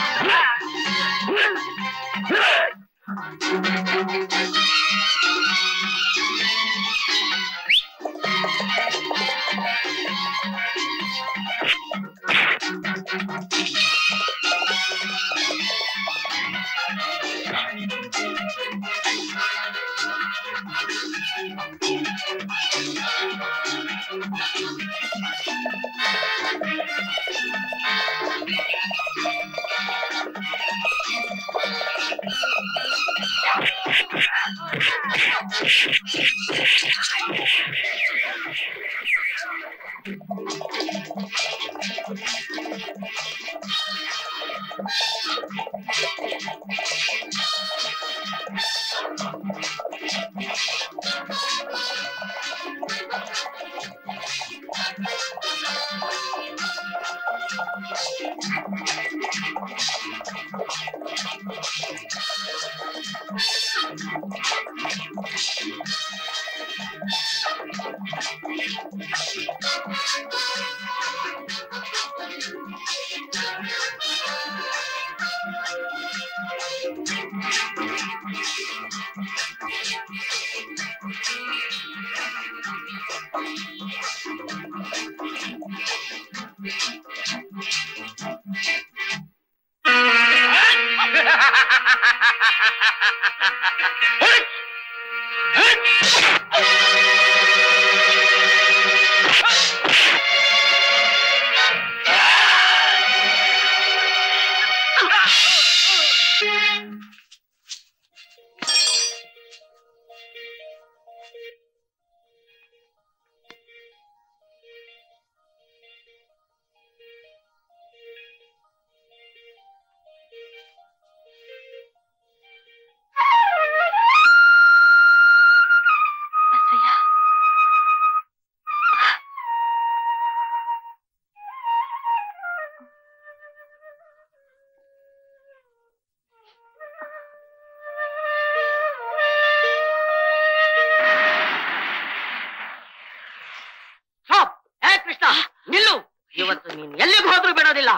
ಸ್ಟಾಪ್ ಏ ಕೃಷ್ಣ ನಿಲ್ಲು ಇವತ್ತು ನೀನ್ ಎಲ್ಲಿಗೆ ಹೋದ್ರು ಬಿಡೋದಿಲ್ಲ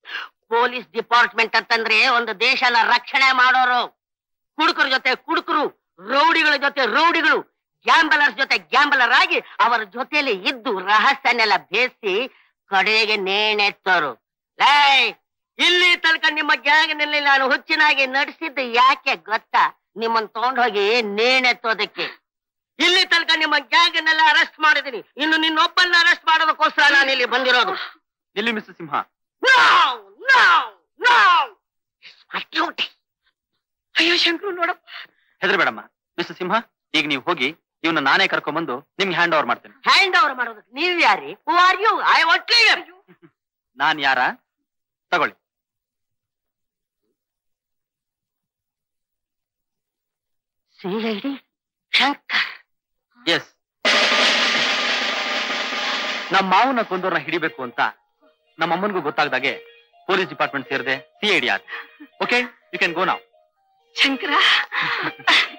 ಪೊಲೀಸ್ ಡಿಪಾರ್ಟ್ಮೆಂಟ್ ಅಂತಂದ್ರೆ ಒಂದು ದೇಶನ ರಕ್ಷಣೆ ಮಾಡೋರು ಕುಡುಕರ ಜೊತೆ ಕುಡುಕರು ರೌಡಿಗಳ ಜೊತೆ ರೌಡಿಗಳು ಗ್ಯಾಂಬಲರ್ಸ್ ಜೊತೆ ಗ್ಯಾಂಬಲರ್ ಆಗಿ ಅವರ ಜೊತೆಲಿ ಇದ್ದು ರಹಸ್ಯನೆಲ್ಲ ಬೇಯಿಸಿ ಕಡೆಗೆ ನೇಣೆತ್ತೋರು ಲೇ ಇಲ್ಲಿ ತನಕ ನಿಮ್ಮ ಗ್ಯಾಂಗ್ನಲ್ಲಿ ನಾನು ಹುಚ್ಚಿನಾಗಿ ನಡೆಸಿದ್ದು ಯಾಕೆ ಗೊತ್ತಾ ನಿಮ್ಮನ್ನ ತಗೊಂಡೋಗಿ ನೇಣೆತ್ತೋದಕ್ಕೆ ಇಲ್ಲಿ ತನಕ ನಿಮ್ಮ ಗ್ಯಾಂಗ್ನೆಲ್ಲ ಅರೆಸ್ಟ್ ಮಾಡಿದೀನಿ ಇನ್ನು ನಿನ್ನೊಬ್ಬನ್ನ ಅರೆಸ್ಟ್ ಮಾಡೋದಕ್ಕೋಸ್ಕರ ನಾನು ಇಲ್ಲಿ ಬಂದಿರೋದು ಎಲ್ಲಿ mister Simha No! No! No! It's my duty. ಅಯ್ಯೋ ಶಂಕರು ನೋಡಪ್ಪ ಹೆದರ್ಬೇಡಮ್ಮ ಮಿಸ್ಟರ್ ಸಿಂಹ ಈಗ ನೀವು ಹೋಗಿ ಇವನ್ನ ನಾನೇ ಕರ್ಕೊಂಡ್ಬಂದು ನಿಮ್ಗೆ ಹ್ಯಾಂಡ್ ಓವರ್ ಮಾಡ್ತೇನೆ ಹ್ಯಾಂಡ್ ಓವರ್ ಮಾಡೋದಕ್ಕೆ ನೀವ್ ಯಾರಿ who are you I want ನಾನ್ ಯಾರ ತಗೊಳ್ಳಿ C I D Shankar yes ನಮ್ಮ ಮಾವನ ಕೊಂದವ್ರನ್ನ ಹಿಡಿಬೇಕು ಅಂತ ನಮ್ಮ ಅಮ್ಮನಿಗೂ ಗೊತ್ತಾಗ್ದಾಗೆ ಪೊಲೀಸ್ ಡಿಪಾರ್ಟ್ಮೆಂಟ್ ಸೇರಿದೆ C I D are okay you can go ನಾವ್ ಶಂಕರ